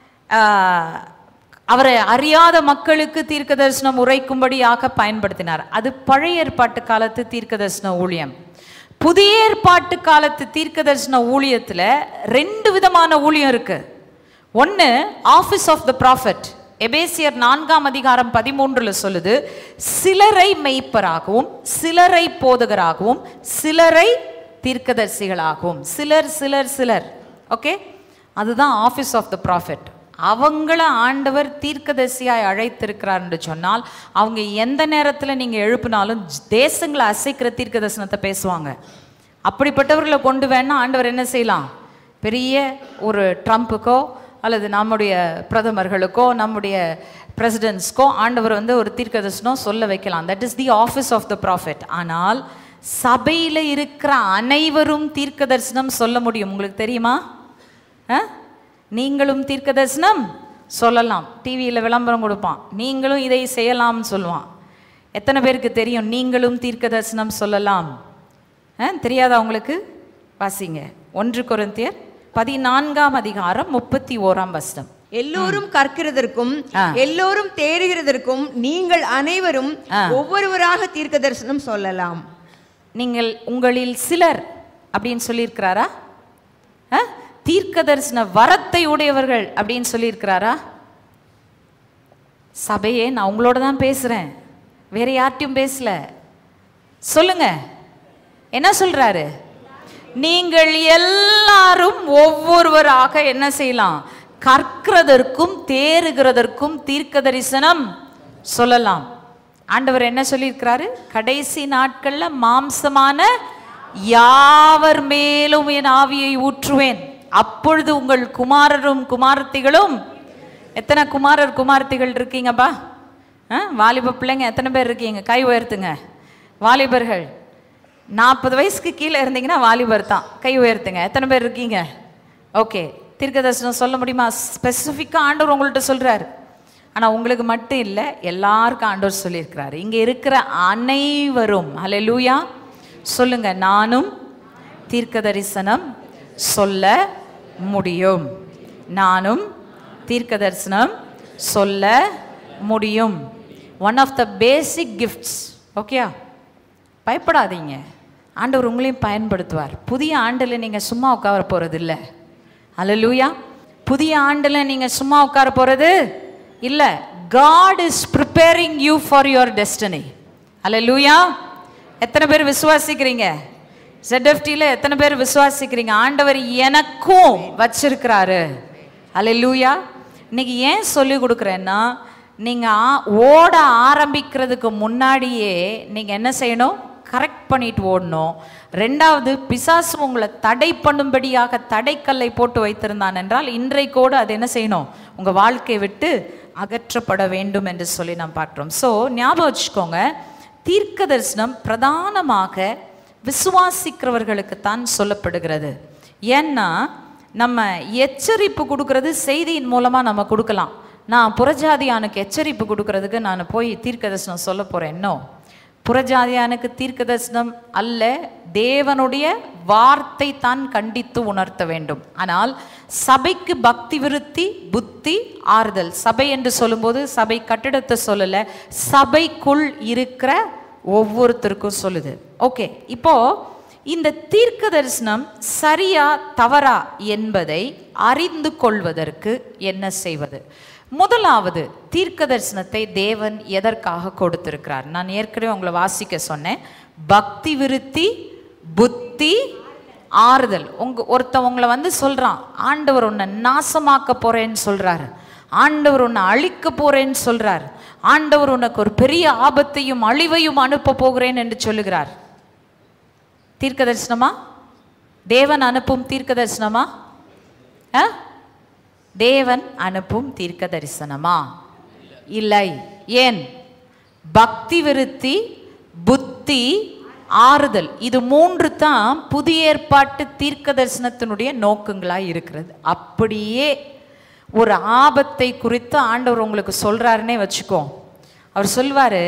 ஆஹ், அவரை அறியாத மக்களுக்கு தீர்க்கதரிசனம் உரைக்கும்படியாக பயன்படுத்தினார் அது பழைய ஏற்பாட்டு காலத்து தீர்க்கதரிசன ஊழியம் புதிய ஏற்பாட்டு காலத்து தீர்க்கதரிசன ஊழியத்துல ரெண்டு விதமான ஊழியம் இருக்கு ஒன்று ஆஃபீஸ் ஆஃப் த ப்ராஃபட் எபேசியர் நான்காம் அதிகாரம் பதிமூன்றுல சொல்லுது சிலரை மெய்ப்பராகவும் சிலரை போதகராகவும் சிலரை தீர்க்கதரிசிகளாகவும் சிலர் சிலர் சிலர் ஓகே அதுதான் ஆஃபீஸ் ஆஃப் த ப்ராஃபட் அவங்கள ஆண்டவர் தீர்க்கதரிசியாய் அழைத்திருக்கிறார் என்று சொன்னால் அவங்க எந்த நேரத்தில் நீங்கள் எழுப்பினாலும் ஜ- தேசங்களை அசைக்கிற தீர்க்க தரிசனத்தை பேசுவாங்க அப்படிப்பட்டவர்களை கொண்டு வேணா ஆண்டவர் என்ன செய்யலாம் பெரிய ஒரு ட்ரம்ப்புக்கோ அல்லது நம்முடைய பிரதமர்களுக்கோ நம்முடைய பிரசிடென்ட்ஸ்க்கோ ஆண்டவர் வந்து ஒரு தீர்க்கதரிசனம் சொல்ல வைக்கலாம் that is the office of the prophet ஆனால் சபையில் இருக்கிற அனைவரும் தீர்க்க தரிசனம் சொல்ல முடியும் உங்களுக்கு தெரியுமா ஆ? நீங்களும் தீர்க்க தரிசனம் சொல்லலாம் டிவியில் விளம்பரம் கொடுப்பான் நீங்களும் இதை செய்யலாம்னு சொல்லுவான் எத்தனை பேருக்கு தெரியும் நீங்களும் தீர்க்க தரிசனம் சொல்லலாம் ஆ, தெரியாதா உங்களுக்கு வாசிங்க ஒன்று கொரிந்தியர் பதினான்காம் அதிகாரம் முப்பத்தி ஓராம் வசனம் எல்லோரும் கற்கிறதற்கும் ஆ. எல்லோரும் தேறுகிறதற்கும் நீங்கள் அனைவரும் ஒவ்வொருவராக தீர்க்க தரிசனம் சொல்லலாம் நீங்கள் உங்களில் சிலர் அப்படின்னு சொல்லியிருக்கிறாரா ஆ? தீர்க்க தரிசன வரத்தை உடையவர்கள் அப்படின்னு சொல்லியிருக்கிறாரா சபையே நான் உங்களோட தான் பேசுறேன் வேற யார்ட்டையும் பேசல சொல்லுங்க என்ன சொல்றாரு நீங்கள் எல்லாரும் ஒவ்வொருவராக என்ன செய்யலாம் கற்கிறதற்கும் தேறுகிறதற்கும் தீர்க்க தரிசனம் சொல்லலாம் ஆண்டவர் என்ன சொல்லியிருக்கிறாரு கடைசி நாட்கள்ல மாம்சமான யாவர் மேலும் என் ஆவியை ஊற்றுவேன் அப்பொழுது உங்கள் குமாரரும் குமாரத்திகளும் எத்தனை குமாரர் குமாரத்திகள் இருக்கீங்கப்பா ஆ வாலிப பிள்ளைங்க எத்தனை பேர் இருக்கீங்க கை உயர்த்துங்க வாலிபர்கள் நாற்பது வயசுக்கு கீழே இருந்தீங்கன்னா வாலிபர் தான் கை உயர்த்துங்க எத்தனை பேர் இருக்கீங்க ஓகே தீர்க்கதரிசனம் சொல்ல முடியுமா ஸ்பெசிஃபிக்காக ஆண்டவர் உங்கள்கிட்ட சொல்கிறாரு ஆனால் உங்களுக்கு மட்டும் இல்லை எல்லாருக்கும் ஆண்டவர் சொல்லியிருக்கிறாரு இங்கே இருக்கிற அனைவரும் ஹalleluya சொல்லுங்க நானும் தீர்க்க தரிசனம் சொல்ல முடியும் நானும் தீர்க்க தரிசனம் சொல்ல முடியும் one of the basic gifts ஓகேயா பயப்படாதீங்க ஆண்டவர் உங்களையும் பயன்படுத்துவார் புதிய ஆண்டில் நீங்கள் சும்மா உட்கார போகிறது இல்லை அல்லூயா புதிய ஆண்டில் நீங்கள் சும்மா உட்கார போகிறது இல்லை God is preparing you for your destiny hallelujah எத்தனை பேர் விசுவாசிக்கிறீங்க ZFT-ல எத்தனை பேர் விசுவாசிக்கிறீங்க ஆண்டவர் எனக்கும் வச்சிருக்கிறாரு அல்லூயா இன்னைக்கு ஏன் சொல்லி கொடுக்குறேன்னா நீங்கள் ஓட ஆரம்பிக்கிறதுக்கு முன்னாடியே நீங்கள் என்ன செய்யணும் கரெக்ட் பண்ணிட்டு ஓடணும் ரெண்டாவது பிசாசு உங்களை தடை பண்ணும்படியாக தடைக்கல்லை போட்டு வைத்திருந்தான் என்றால் இன்றைக்கோடு அது என்ன செய்யணும் உங்கள் வாழ்க்கையை விட்டு அகற்றப்பட வேண்டும் என்று சொல்லி நாம் பார்க்குறோம் ஸோ ஞாபகம் வச்சுக்கோங்க தீர்க்க தரிசனம் பிரதானமாக விசுவாசிக்கிறவர்களுக்கு தான் சொல்லப்படுகிறது ஏன்னா நம்ம எச்சரிப்பு கொடுக்கறது செய்தியின் மூலமாக நம்ம கொடுக்கலாம் நான் புறஜாதியானுக்கு எச்சரிப்பு கொடுக்கறதுக்கு நான் போய் தீர்க்க தரிசனம் சொல்ல போகிறேன் இன்னும் புறஜாதியானுக்கு தீர்க்க தரிசனம் அல்ல தேவனுடைய வார்த்தை தான் கண்டித்து உணர்த்த வேண்டும் ஆனால் சபைக்கு பக்தி விருத்தி புத்தி ஆறுதல் சபை என்று சொல்லும்போது சபை கட்டிடத்தை சொல்லல சபைக்குள் இருக்கிற ஒவ்வொருத்தருக்கும் சொல்லுது ஓகே இப்போ இந்த தீர்க்க தரிசனம் சரியா தவறா என்பதை அறிந்து கொள்வதற்கு என்ன செய்வது முதலாவது தீர்க்க தரிசனத்தை தேவன் எதற்காக கொடுத்திருக்கிறார் நான் ஏற்கனவே உங்களை வாசிக்க சொன்னேன் பக்தி விருத்தி புத்தி ஆறுதல் உங்க ஒருத்தன் உங்களை வந்து சொல்றான் ஆண்டவர் உன்னை நாசமாக்க போறேன்னு சொல்றாரு ஆண்டவர் உன்னை அழிக்க போறேன்னு சொல்றார் ஆண்டவர் உனக்கு ஒரு பெரிய ஆபத்தையும் அழிவையும் அனுப்ப போகிறேன் என்று சொல்லுகிறார் தீர்க்க தரிசனமா தேவன் அனுப்பும் தீர்க்க தரிசனமா ஆ? தேவன் அனுப்பும் தீர்க்க தரிசனமா இல்லை ஏன் பக்தி விருத்தி புத்தி ஆறுதல் இது மூன்று தான் புதிய ஏற்பாட்டு தீர்க்க தரிசனத்தினுடைய நோக்கங்களாய் இருக்கிறது அப்படியே ஒரு ஆபத்தை குறித்து ஆண்டவர் உங்களுக்கு சொல்றாருன்னே வச்சுக்கோ அவர் சொல்வாரு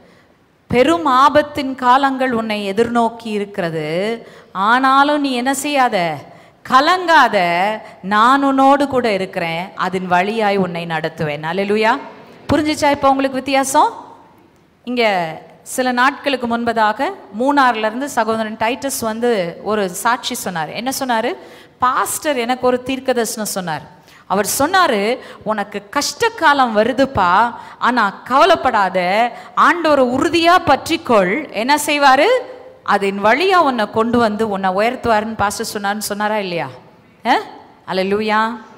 பெரும் ஆபத்தின் காலங்கள் உன்னை எதிர்நோக்கி இருக்கிறது ஆனாலும் நீ என்ன செய்யாத கலங்காத நான் உன்னோடு கூட இருக்கிறேன் அதன் வழியாய் உன்னை நடத்துவேன் அல்லேலூயா புரிஞ்சுச்சா இப்போ உங்களுக்கு வித்தியாசம் இங்கே சில நாட்களுக்கு முன்பதாக மூணார்ல இருந்து சகோதரன் டைட்டஸ் வந்து ஒரு சாட்சி சொன்னார் என்ன சொன்னார் பாஸ்டர் எனக்கு ஒரு தீர்க்க தரிசனம் சொன்னார் அவர் சொன்னாரு உனக்கு கஷ்ட காலம் வருதுப்பா ஆனா கவலைப்படாத ஆண்டவரை உறுதியா பற்றிக்கொள் என்ன செய்வாரு அதன் வழியா உன்னை கொண்டு வந்து உன்னை உயர்த்துவாருன்னு பாஸ்டர் சொன்னாருன்னு சொன்னாரா இல்லையா அல்ல லூயா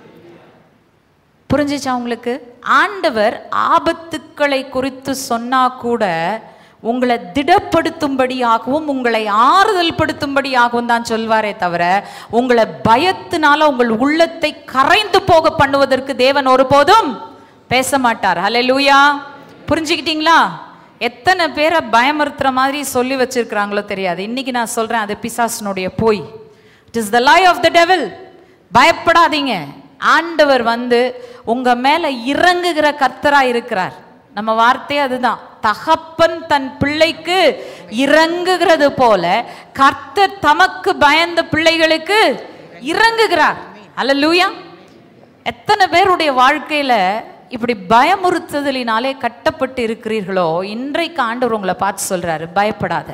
புரிஞ்சிச்சா உங்களுக்கு ஆண்டவர் ஆபத்துக்களை குறித்து சொன்னா கூட உங்களை திடப்படுத்தும்படியாகவும் உங்களை ஆறுதல் படுத்தும்படியாகவும் தான் சொல்வாரே தவிர உங்களை பயத்தினால உங்கள் உள்ளத்தை கரைந்து போக பண்ணுவதற்கு தேவன் ஒருபோதும் பேச மாட்டார் ஹalleluya புரிஞ்சுக்கிட்டீங்களா எத்தனை பேரை பயமுறுத்துற மாதிரி சொல்லி வச்சிருக்கிறாங்களோ தெரியாது இன்னைக்கு நான் சொல்றேன் அது பிசாசனுடைய போய் it is the lie of the devil பயப்படாதீங்க ஆண்டவர் வந்து உங்க மேல இறங்குகிற கர்த்தரா இருக்கிறார் நம்ம வார்த்தையே அதுதான் தகப்பன் தன் பிள்ளைக்கு இறங்குகிறது போல கர்த்தர் தமக்கு பயந்த பிள்ளைகளுக்கு இறங்குகிறார் அல்ல எத்தனை பேருடைய வாழ்க்கையில இப்படி பயமுறுத்துதலினாலே கட்டப்பட்டு இருக்கிறீர்களோ இன்றைக்கு ஆண்டவர் உங்களை பார்த்து சொல்றாரு பயப்படாத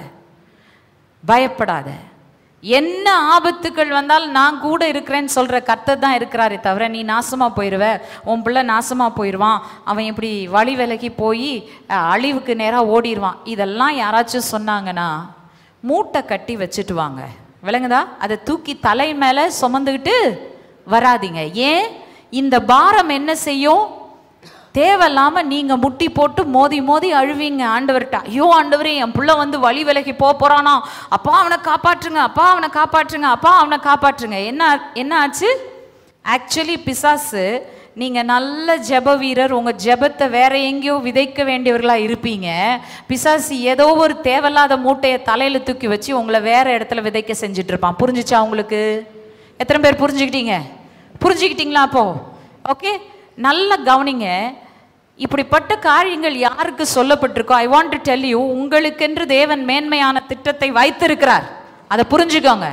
பயப்படாத என்ன ஆபத்துக்கள் வந்தாலும் நான் கூட இருக்கிறேன்னு சொல்ற கர்த்தர் தான் இருக்கிறாரே தவிர நீ நாசமா போயிடுவ உன் பிள்ளை நாசமா போயிடுவான் அவன் இப்படி வழி விலகி போய் அஹ், அழிவுக்கு நேராக ஓடிடுவான் இதெல்லாம் யாராச்சும் சொன்னாங்கன்னா மூட்டை கட்டி வச்சுட்டு வாங்க விளங்குதா அதை தூக்கி தலை மேலே சுமந்துக்கிட்டு வராதீங்க ஏன் இந்த பாரம் என்ன செய்யும் தேவையில்லாம நீங்க முட்டி போட்டு மோதி மோதி அழுவீங்க ஆண்டவர்கிட்ட ஐயோ ஆண்டவரே என் புள்ள வந்து வழி விலகி போக போறானா அப்பா அவனை காப்பாற்றுங்க அப்பா அவனை காப்பாற்றுங்க அப்பா அவனை காப்பாற்றுங்க என்ன என்ன ஆச்சு ஆக்சுவலி பிசாசு நீங்க நல்ல ஜெப வீரர் உங்க ஜெபத்தை வேற எங்கேயோ விதைக்க வேண்டியவர்களா இருப்பீங்க பிசாசு ஏதோ ஒரு தேவையில்லாத மூட்டையை தலையில தூக்கி வச்சு உங்களை வேற இடத்துல விதைக்க செஞ்சுட்டு இருப்பான் புரிஞ்சுச்சா உங்களுக்கு எத்தனை பேர் புரிஞ்சுக்கிட்டீங்க புரிஞ்சுக்கிட்டீங்களா அப்போ ஓகே நல்ல கவனிங்க இப்படிப்பட்ட காரியங்கள் யாருக்கு சொல்லப்பட்டிருக்கோ I want to tell you உங்களுக்கென்று தேவன் மேன்மையான திட்டத்தை வைத்திருக்கிறார் அதை புரிஞ்சுக்கோங்க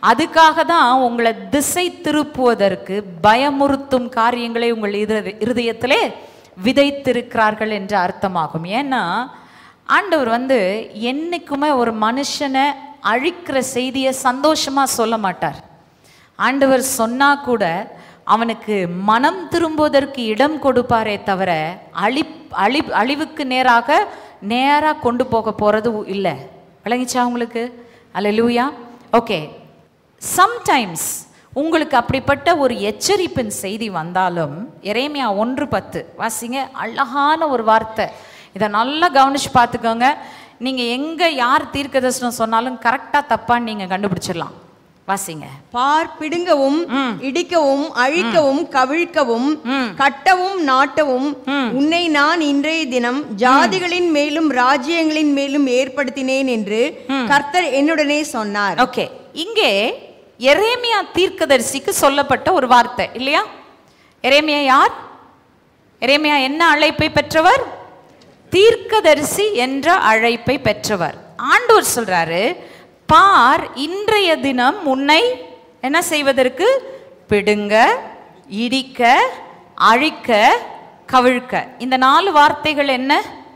அதுக்காக தான் உங்களை திசை திருப்புவதற்கு பயமுறுத்தும் காரியங்களை உங்கள் இரு இருதயத்திலே விதைத்திருக்கிறார்கள் என்று அர்த்தமாகும் ஏன்னா ஆண்டவர் வந்து என்னைக்குமே ஒரு மனுஷனை அழிக்கிற செய்தியை சந்தோஷமா சொல்ல மாட்டார் ஆண்டவர் சொன்னா கூட அவனுக்கு மனம் திரும்புவதற்கு இடம் கொடுப்பாரே தவிர அழி அழி அழிவுக்கு நேராக நேராக கொண்டு போக போறது இல்லை விளங்கிச்சா உங்களுக்கு அல்லேலூயா ஓகே சம்டைம்ஸ் உங்களுக்கு அப்படிப்பட்ட ஒரு எச்சரிப்பின் செய்தி வந்தாலும் எரேமியா ஒன்று பத்து வாசிங்க அழகான ஒரு வார்த்தை இதை நல்லா கவனிச்சு பார்த்துக்கோங்க நீங்கள் எங்கே யார் தீர்க்கதர்சனம் சொன்னாலும் கரெக்டாக தப்பான்னு நீங்கள் கண்டுபிடிச்சிடலாம் வாசிங்க பார் பிடுங்கவும் இடிக்கவும் அழிக்கவும் கவிழ்க்கவும் கட்டவும் நாட்டவும் உன்னை நான் இன்றைய தினம் ஜாதிகளின் மேலும் ராஜ்யங்களின் மேலும் ஏற்படுத்தினேன் என்று கர்த்தர் என்னுடனே சொன்னார் ஓகே இங்கே எரேமியா தீர்க்கதரிசிக்கு சொல்லப்பட்ட ஒரு வார்த்தை இல்லையா எரேமியா யார் எரேமியா என்ன அழைப்பை பெற்றவர் தீர்க்கதரிசி என்ற அழைப்பை பெற்றவர் ஆண்டவர் சொல்றாரு பார் இன்றைய தினம் உன்னை என்ன செய்வதற்கு பிடுங்க இடிக்க அழிக்க கவிழ்க்க இந்த நாலு வார்த்தைகள் என்ன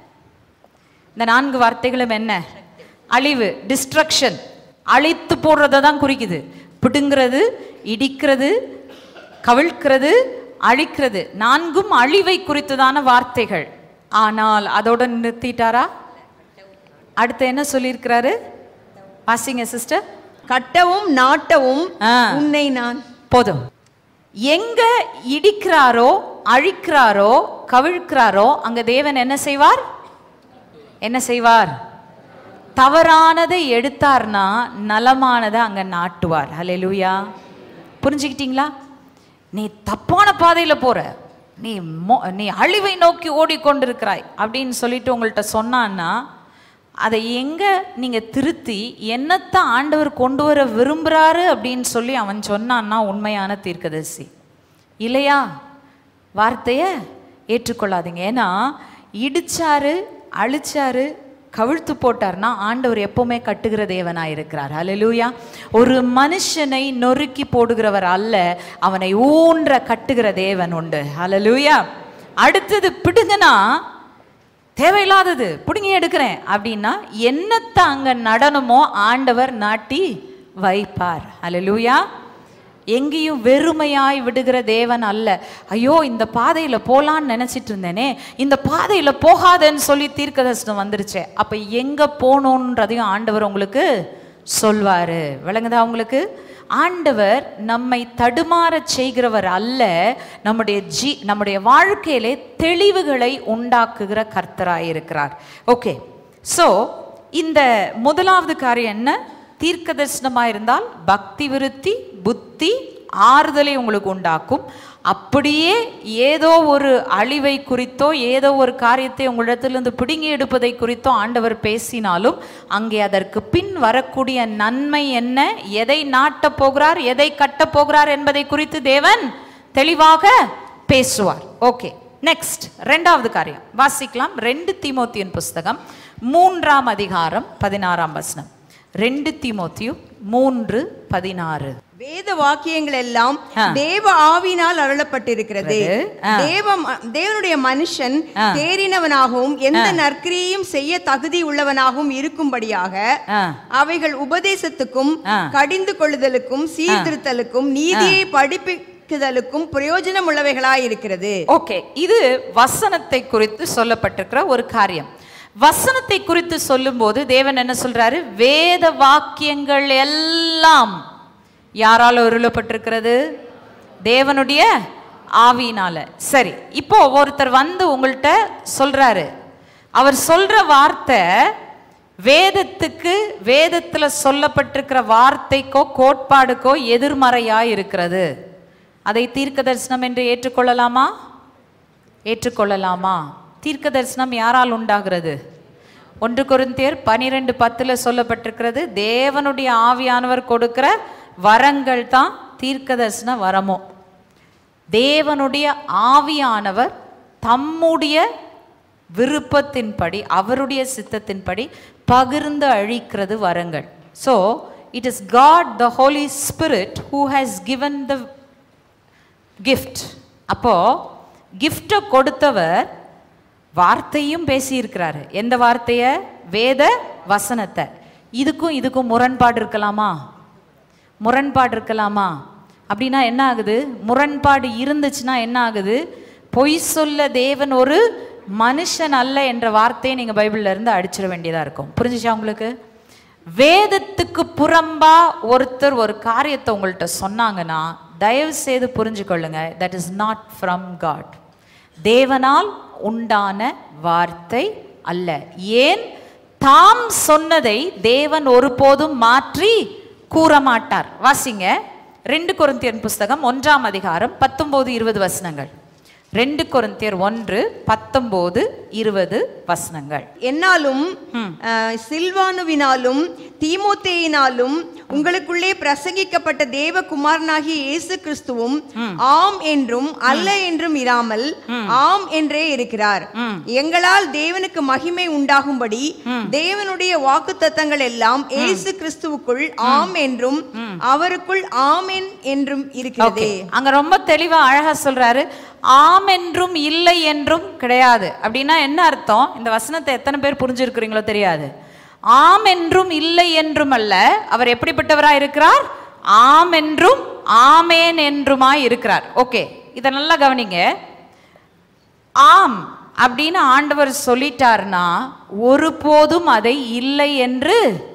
இந்த நான்கு வார்த்தைகளும் என்ன அழிவு டிஸ்ட்ரக்ஷன் அழித்து போடுறத தான் குறிக்குது பிடுங்கிறது இடிக்கிறது கவிழ்க்கிறது அழிக்கிறது நான்கும் அழிவை குறித்ததான வார்த்தைகள் ஆனால் அதோட நிறுத்திட்டாரா அடுத்து என்ன சொல்லியிருக்கிறாரு வாசிங்க சிஸ்டர் கட்டவும் நாட்டவும் ஆ. உன்னை நான் போதும் எங்க இடிக்கிறாரோ அழிக்கிறாரோ கவிழ்க்கிறாரோ அங்க தேவன் என்ன செய்வார் என்ன செய்வார் தவறானதை எடுத்தார்னா நலமானதை அங்க நாட்டுவார் ஹalleluya புரிஞ்சுக்கிட்டீங்களா நீ தப்பான பாதையில போற நீ மோ- நீ அழிவை நோக்கி ஓடிக்கொண்டிருக்கிறாய் அப்படின்னு சொல்லிட்டு உங்கள்கிட்ட சொன்னான்னா அதை எங்க நீங்க திருத்தி என்னத்தை ஆண்டவர் கொண்டு வர விரும்புறாரு அப்படின்னு சொல்லி அவன் சொன்னான்னா உண்மையான தீர்க்கதரிசி இல்லையா வார்த்தையை ஏற்றுக்கொள்ளாதீங்க ஏன்னா இடிச்சாரு அழிச்சாரு கவிழ்த்து போட்டார்னா ஆண்டவர் எப்பவுமே கட்டுகிற தேவனாய் இருக்கிறார் ஹalleluya ஒரு மனுஷனை நொறுக்கி போடுகிறவர் அல்ல அவனை ஊன்ற கட்டுகிற தேவன் உண்டு ஹalleluya அடுத்தது பிடுங்கனா தேவையில்லாதது பிடுங்கி எடுக்கிறேன் அப்படின்னா என்னத்தை அங்க நடனமோ ஆண்டவர் நாட்டி வைப்பார் ஹalleluya எங்கேயும் வெறுமையாய் விடுகிற தேவன் அல்ல ஐயோ இந்த பாதையில போலான்னு நினைச்சிட்டு இருந்தேனே இந்த பாதையில போகாதன்னு சொல்லி தீர்க்கதர்சனம் வந்துருச்சே அப்ப எங்க போகணுன்றதையும் ஆண்டவர் உங்களுக்கு சொல்வாரு விளங்குதா உங்களுக்கு ஆண்டவர் நம்மை தடுமாறச் செய்கிறவர் அல்ல நம்முடைய ஜீ நம்முடைய வாழ்க்கையிலே தெளிவுகளை உண்டாக்குகிற கர்த்தராய் இருக்கிறார் ஓகே ஸோ இந்த முதலாவது காரியம் என்ன தீர்க்க தரிசனமாக இருந்தால் பக்தி விருத்தி புத்தி ஆறுதலை உங்களுக்கு உண்டாக்கும் அப்படியே ஏதோ ஒரு அழிவை குறித்தோ ஏதோ ஒரு காரியத்தை உங்களிடத்திலிருந்து பிடுங்கி எடுப்பதை குறித்தோ ஆண்டவர் பேசினாலும் அங்கே அதற்கு பின் வரக்கூடிய நன்மை என்ன எதை நாட்டப் போகிறார் எதை கட்டப் போகிறார் என்பதை குறித்து தேவன் தெளிவாக பேசுவார் ஓகே நெக்ஸ்ட் ரெண்டாவது காரியம் வாசிக்கலாம் ரெண்டு தீமோத்தியன் புஸ்தகம் மூன்றாம் அதிகாரம் பதினாறாம் வசனம் ரெண்டு தீமோத்தியும் மூன்று பதினாறு வேத வாக்கியங்கள் எல்லாம் ஆ. தேவ ஆவினால் அருளப்பட்டிருக்கிறது ஆ. தேவ ம- தேவனுடைய மனுஷன் தேறினவனாகவும் எந்த நற்கிரியையும் செய்ய தகுதி உள்ளவனாகவும் இருக்கும்படியாக ஆ. அவைகள் உபதேசத்துக்கும் ஆ. கடிந்து கொள்ளுதலுக்கும் சீர்திருத்தலுக்கும் நீதியை படிப்பிக்குதலுக்கும் பிரயோஜனம் உள்ளவைகளாய் இருக்கிறது ஓகே இது வசனத்தை குறித்து சொல்லப்பட்டிருக்கிற ஒரு காரியம் வசனத்தை குறித்து சொல்லும்போது தேவன் என்ன சொல்றாரு வேத வாக்கியங்கள் எல்லாம் யாரால உருளப்பட்டிருக்கிறது தேவனுடைய ஆவியினால சரி இப்போ ஒருத்தர் வந்து உங்கள்கிட்ட சொல்றாரு அவர் சொல்ற வார்த்தை வேதத்துக்கு வேதத்துல சொல்லப்பட்டிருக்கிற வார்த்தைக்கோ கோட்பாடுக்கோ எதிர்மறையா இருக்கிறது அதை தீர்க்க தரிசனம் என்று ஏற்றுக்கொள்ளலாமா ஏற்றுக்கொள்ளலாமா தீர்க்க தரிசனம் யாரால் உண்டாகிறது ஒன்று கொரிந்தியர் பனிரெண்டு பத்துல சொல்லப்பட்டிருக்கிறது தேவனுடைய ஆவியானவர் கொடுக்கிற வரங்கள் தான் தீர்க்க தரிசன வரமோ தேவனுடைய ஆவியானவர் தம்முடைய விருப்பத்தின்படி அவருடைய சித்தத்தின்படி பகிர்ந்து அழிக்கிறது வரங்கள் so it is God, the Holy Spirit, who has given the gift அப்போ கிஃப்டை கொடுத்தவர் வார்த்தையும் பேசியிருக்கிறாரு எந்த வார்த்தைய வேத வசனத்தை இதுக்கும் இதுக்கும் முரண்பாடு இருக்கலாமா முரண்பாடு இருக்கலாமா அப்படின்னா என்ன ஆகுது முரண்பாடு இருந்துச்சுன்னா என்ன ஆகுது பொய் சொல்ல தேவன் ஒரு மனுஷன் அல்ல என்ற வார்த்தையை நீங்கள் பைபிள்ல இருந்து அடிச்சிட வேண்டியதாக இருக்கும் புரிஞ்சுச்சா உங்களுக்கு வேதத்துக்கு புறம்பா ஒருத்தர் ஒரு காரியத்தை உங்கள்கிட்ட சொன்னாங்கன்னா தயவு செய்து புரிஞ்சுக்கொள்ளுங்க that is not from God தேவனால் உண்டான வார்த்தை அல்ல ஏன் தாம் சொன்னதை தேவன் ஒருபோதும் மாற்றி கூற மாட்டார் வாசிங்க ரெண்டு கொரிந்தியர் புஸ்தகம் ஒன்றாம் அதிகாரம் பத்தொன்பது இருபது வசனங்கள் ரெண்டு கொரிந்தியர் ஒன்று பத்தொன்பது இருபது வசனங்கள் என்னாலும் அஹ், சில்வானுவினாலும் தீமோத்தேயினாலும் உங்களுக்குள்ளே பிரசங்கிக்கப்பட்ட தேவகுமாரனாகிய இயேசு கிறிஸ்துவும் ஆம் என்றும் அல்ல என்றும் இராமல் ஆம் என்றே இருக்கிறார் எங்களால் தேவனுக்கு மகிமை உண்டாகும்படி தேவனுடைய வாக்குத்தத்தங்கள் எல்லாம் இயேசு கிறிஸ்துவுக்குள் ஆம் என்றும் அவருக்குள் ஆமென் என்றும் இருக்கிறதே அங்க ரொம்ப தெளிவா அழகா சொல்றாரு ஆம் என்றும் இல்லை என்றும் கிடையாது அப்படின்னா என்ன அர்த்தம் இந்த வசனத்தை எத்தனை பேர் புரிஞ்சிருக்கிறீங்களோ தெரியாது ஆம் என்றும் இல்லை என்றும் அல்ல அவர் எப்படிப்பட்டவரா இருக்கிறார் ஆம் என்றும் ஆமேன் என்றுமாய் இருக்கிறார் ஓகே இதை நல்லா கவனிங்க ஆம் அப்படின்னு ஆண்டவர் சொல்லிட்டார்னா ஒருபோதும் அதை இல்லை என்று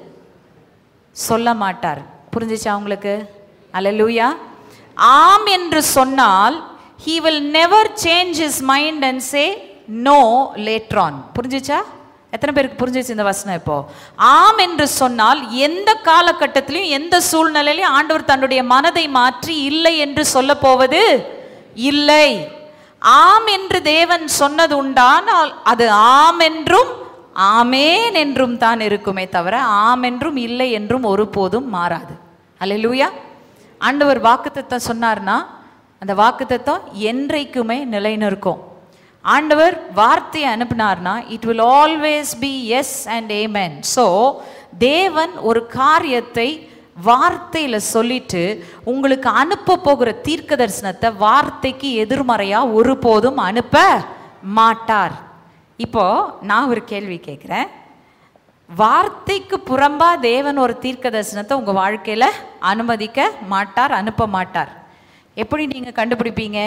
சொல்ல மாட்டார் புரிஞ்சுச்சா உங்களுக்கு அல்லேலூயா ஆம் என்று சொன்னால் he will never change his mind and say no later on புரிஞ்சுச்சா எத்தனை பேருக்கு புரிஞ்சிச்சு இந்த வசனம் இப்போ ஆம் என்று சொன்னால் எந்த காலகட்டத்திலையும் எந்த சூழ்நிலையிலும் ஆண்டவர் தன்னுடைய மனதை மாற்றி இல்லை என்று சொல்ல போவது இல்லை ஆம் என்று தேவன் சொன்னது உண்டானால் அது ஆம் என்றும் ஆமேன் என்றும் தான் இருக்குமே தவிர ஆம் என்றும் இல்லை என்றும் ஒருபோதும் மாறாது அல்லேலூயா ஆண்டவர் வாக்குத்தத்தம் சொன்னார்னா அந்த வாக்குத்தத்தம் என்றைக்குமே நிலைநிற்கும் ஆண்டவர் வார்த்தையை அனுப்பினார்னா it will always be yes and amen so தேவன் ஒரு காரியத்தை வார்த்தையில சொல்லிட்டு உங்களுக்கு அனுப்ப போகிற தீர்க்க தரிசனத்தை வார்த்தைக்கு எதிர்மறையா ஒருபோதும் அனுப்ப மாட்டார் இப்போ நான் ஒரு கேள்வி கேட்குறேன் வார்த்தைக்கு புறம்பா தேவன் ஒரு தீர்க்க தரிசனத்தை உங்க வாழ்க்கையில அனுமதிக்க மாட்டார் அனுப்ப மாட்டார் எப்படி நீங்க கண்டுபிடிப்பீங்க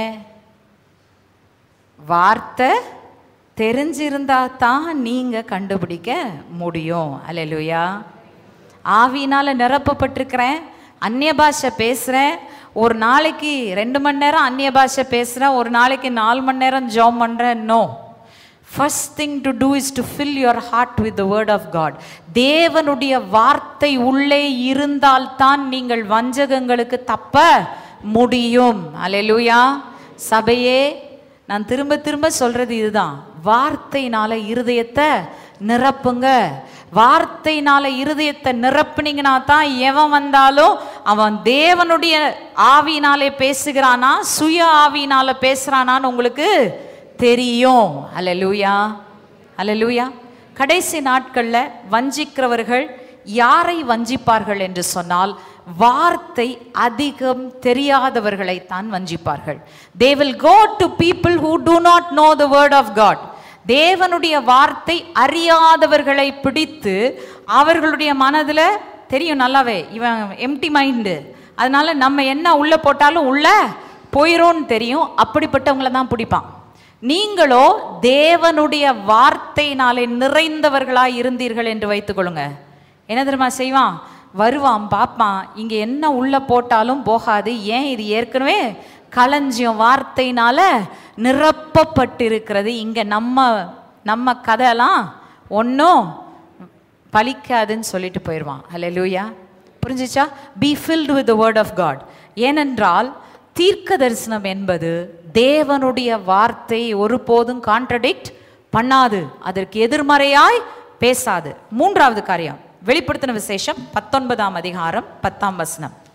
வார்த்தை தெரிஞ்சிருந்தா தான் நீங்க கண்டுபிடிக்க முடியும் அல்லேலூயா ஆவியினால நிரப்பப்பட்டிருக்கிறேன் அந்நிய பாஷை பேசுறேன் ஒரு நாளைக்கு ரெண்டு மணி நேரம் அந்நிய பாஷை பேசுறேன் ஒரு நாளைக்கு நாலு மணி நேரம் ஜாம் பண்றேன் no first thing to do is to fill your heart with the word of God தேவனுடைய வார்த்தை உள்ளே இருந்தால்தான் நீங்கள் வஞ்சகங்களுக்கு தப்ப முடியும் அல்லேலூயா சபையே நான் திரும்ப திரும்ப சொல்றது இதுதான் வார்த்தையினால இருதயத்தை நிரப்புங்க வார்த்தையினால இருதயத்தை நிரப்புனீங்கன்னா தான் எவன் வந்தாலும் அவன் தேவனுடைய ஆவியினாலே பேசுகிறானா சுய ஆவியினால பேசுறானான்னு உங்களுக்கு தெரியும் அல்லேலூயா அல்லேலூயா கடைசி நாட்கள்ல வஞ்சிக்கிறவர்கள் யாரை வஞ்சிப்பார்கள் என்று சொன்னால் வார்த்தை அதிகம் தெரியாதவர்களை தான் வஞ்சிப்பார்கள் they will go to people who do not know the word of God தேவனுடைய வார்த்தை அறியாதவர்களை பிடித்து அவர்களுடைய மனதுல தெரியும் நல்லாவே இவன் எம்டி மைண்டு அதனால நம்ம என்ன உள்ள போட்டாலும் உள்ள போயிரோன்னு தெரியும் அப்படிப்பட்டவங்கள தான் பிடிப்பான் நீங்களோ தேவனுடைய வார்த்தையினாலே நிறைந்தவர்களாய் இருந்தீர்கள் என்று வைத்துக்கொள்ளுங்க என்ன தெரியுமா செய்வான் வருவான் பார்ப்பான் இங்க என்ன உள்ள போட்டாலும் போகாது ஏன் இது ஏற்கனவே களஞ்சியம் வார்த்தையினால நிரப்பப்பட்டிருக்கிறது இங்க நம்ம நம்ம கதையெல்லாம் ஒன்றும் பலிக்காதுன்னு சொல்லிட்டு போயிடுவான் ஹalleluya புரிஞ்சுச்சா be filled with the word of God ஏனென்றால் தீர்க்க தரிசனம் என்பது தேவனுடைய வார்த்தை ஒருபோதும் கான்ட்ரடிக்ட் பண்ணாது அதற்கு எதிர்மறையாய் பேசாது மூன்றாவது காரியம் வெளிப்படுத்தின விசேஷம் பத்தொன்பதாம் அதிகாரம் பத்தாம் வசனம்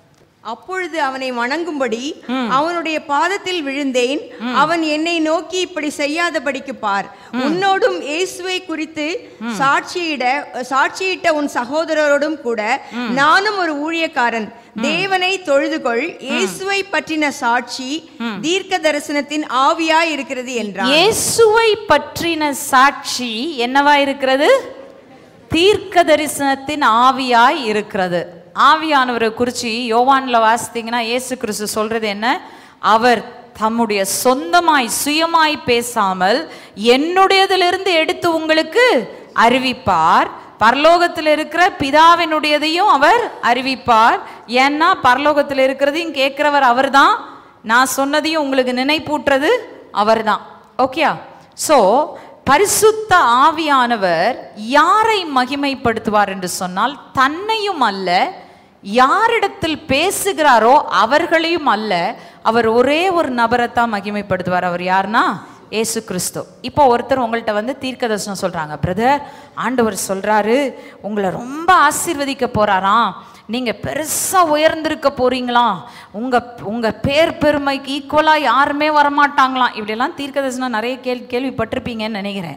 அப்பொழுது அவனை வணங்கும்படி அவனுடைய பாதத்தில் விழுந்தேன் அவன் என்னை நோக்கி இப்படி செய்யாதபடிக்கு பார் உன்னோடும் இயேசுவை குறித்து சாட்சியிட சாட்சியிட்ட உன் சகோதரரோடும் கூட நானும் ஒரு ஊழியக்காரன் தேவனை தொழுதுகொள் இயேசுவை பற்றின சாட்சி தீர்க்க தரிசனத்தின் ஆவியாய் இருக்கிறது என்றார் இயேசுவை பற்றின சாட்சி என்னவா இருக்கிறது தீர்க்க தரிசனத்தின் ஆவியாய் இருக்கிறது ஆவியானவரை குறித்து யோவான்ல வாசித்தீங்கன்னா இயேசு கிறிஸ்து சொல்றது என்ன அவர் தம்முடைய சொந்தமாய் சுயமாய் பேசாமல் என்னுடையதிலிருந்து எடுத்து உங்களுக்கு அறிவிப்பார் பரலோகத்தில் இருக்கிற பிதாவினுடையதையும் அவர் அறிவிப்பார் ஏன்னா பரலோகத்தில் இருக்கிறதையும் கேட்கிறவர் அவர்தான் நான் சொன்னதையும் உங்களுக்கு நினைப்பூட்டுறது அவர்தான் ஓகேயா ஸோ பரிசுத்த ஆவியானவர் யாரை மகிமைப்படுத்துவார் என்று சொன்னால் தன்னையும் அல்ல யாரிடத்தில் பேசுகிறாரோ அவர்களையும் அல்ல அவர் ஒரே ஒரு நபரைத்தான் மகிமைப்படுத்துவார் அவர் யாருன்னா ஏசு கிறிஸ்து இப்போ ஒருத்தர் உங்கள்கிட்ட வந்து தீர்க்கதர்சனம் சொல்றாங்க பிரதர் ஆண்டவர் சொல்றாரு உங்களை ரொம்ப ஆசீர்வதிக்க போறாராம் நீங்க பெருசா உயர்ந்திருக்க போறீங்களாம் உங்க உங்க பேர் பெருமைக்கு ஈக்குவலா யாருமே வரமாட்டாங்களாம் இப்படியெல்லாம் தீர்க்கதர்சனம் நிறைய கேள்வி கேள்விப்பட்டிருப்பீங்கன்னு நினைக்கிறேன்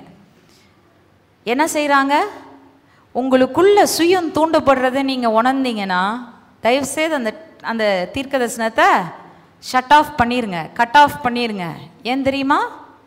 என்ன செய்கிறாங்க உங்களுக்குள்ள சுயம் தூண்டப்படுறதை நீங்கள் உணர்ந்தீங்கன்னா தயவுசெய்து அந்த அந்த தீர்க்க தரிசனத்தை ஷட் ஆஃப் பண்ணிருங்க கட் ஆஃப் பண்ணிருங்க ஏன் தெரியுமா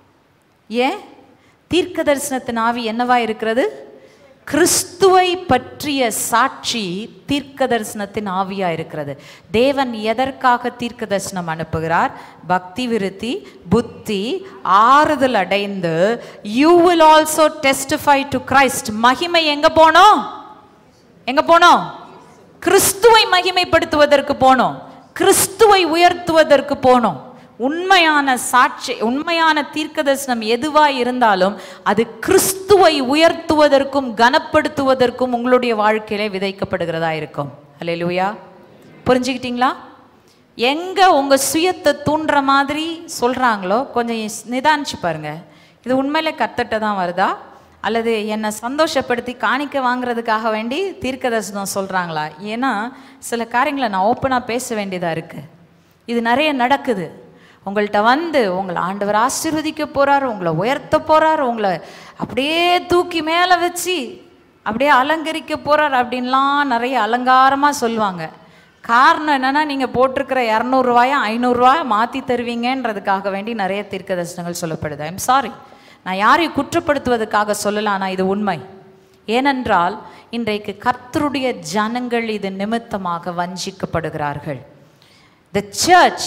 ஏன் தீர்க்க தரிசனத்தின் ஆவி என்னவா இருக்கிறது கிறிஸ்துவை பற்றிய சாட்சி தீர்க்க தரிசனத்தின் ஆவியா இருக்கிறது தேவன் எதற்காக தீர்க்க தரிசனம் அனுப்புகிறார் பக்தி விருத்தி புத்தி ஆறுதல் அடைந்து you will also testify to Christ மகிமை எங்க போனோம் எங்க போனோம் கிறிஸ்துவை மகிமைப்படுத்துவதற்கு போனோம் கிறிஸ்துவை உயர்த்துவதற்கு போனோம் உண்மையான சாட்சி உண்மையான தீர்க்க தரிசனம் எதுவாய் இருந்தாலும் அது கிறிஸ்துவை உயர்த்துவதற்கும் கனப்படுத்துவதற்கும் உங்களுடைய வாழ்க்கையிலே விதைக்கப்படுகிறதா இருக்கும் அல்லேலூயா புரிஞ்சுக்கிட்டீங்களா எங்க உங்க சுயத்தை தூண்டுற மாதிரி சொல்றாங்களோ கொஞ்சம் நிதானிச்சு பாருங்க இது உண்மையில கத்தட்ட தான் வருதா அல்லது என்னை சந்தோஷப்படுத்தி காணிக்க வாங்குறதுக்காக வேண்டி தீர்க்க தரிசனம் சொல்றாங்களா ஏன்னா சில காரியங்களை நான் ஓப்பனாக பேச வேண்டியதா இருக்கு இது நிறைய நடக்குது உங்கள்கிட்ட வந்து உங்களை ஆண்டவர் ஆசீர்வதிக்க போறார் உங்களை உயர்த்த போறார் உங்களை அப்படியே தூக்கி மேலே வச்சு அப்படியே அலங்கரிக்க போறார் அப்படின்லாம் நிறைய அலங்காரமாக சொல்லுவாங்க காரணம் என்னன்னா நீங்கள் போட்டிருக்கிற இரநூறுவாயா ஐநூறுரூவாயா மாற்றி தருவீங்கன்றதுக்காக வேண்டி நிறைய தீர்க்க தரிசனங்கள் சொல்லப்படுது ஐம் சாரி நான் யாரையும் குற்றப்படுத்துவதற்காக சொல்லலாம் ஆனால் இது உண்மை ஏனென்றால் இன்றைக்கு கர்த்தருடைய ஜனங்கள் இது நிமித்தமாக வஞ்சிக்கப்படுகிறார்கள் the church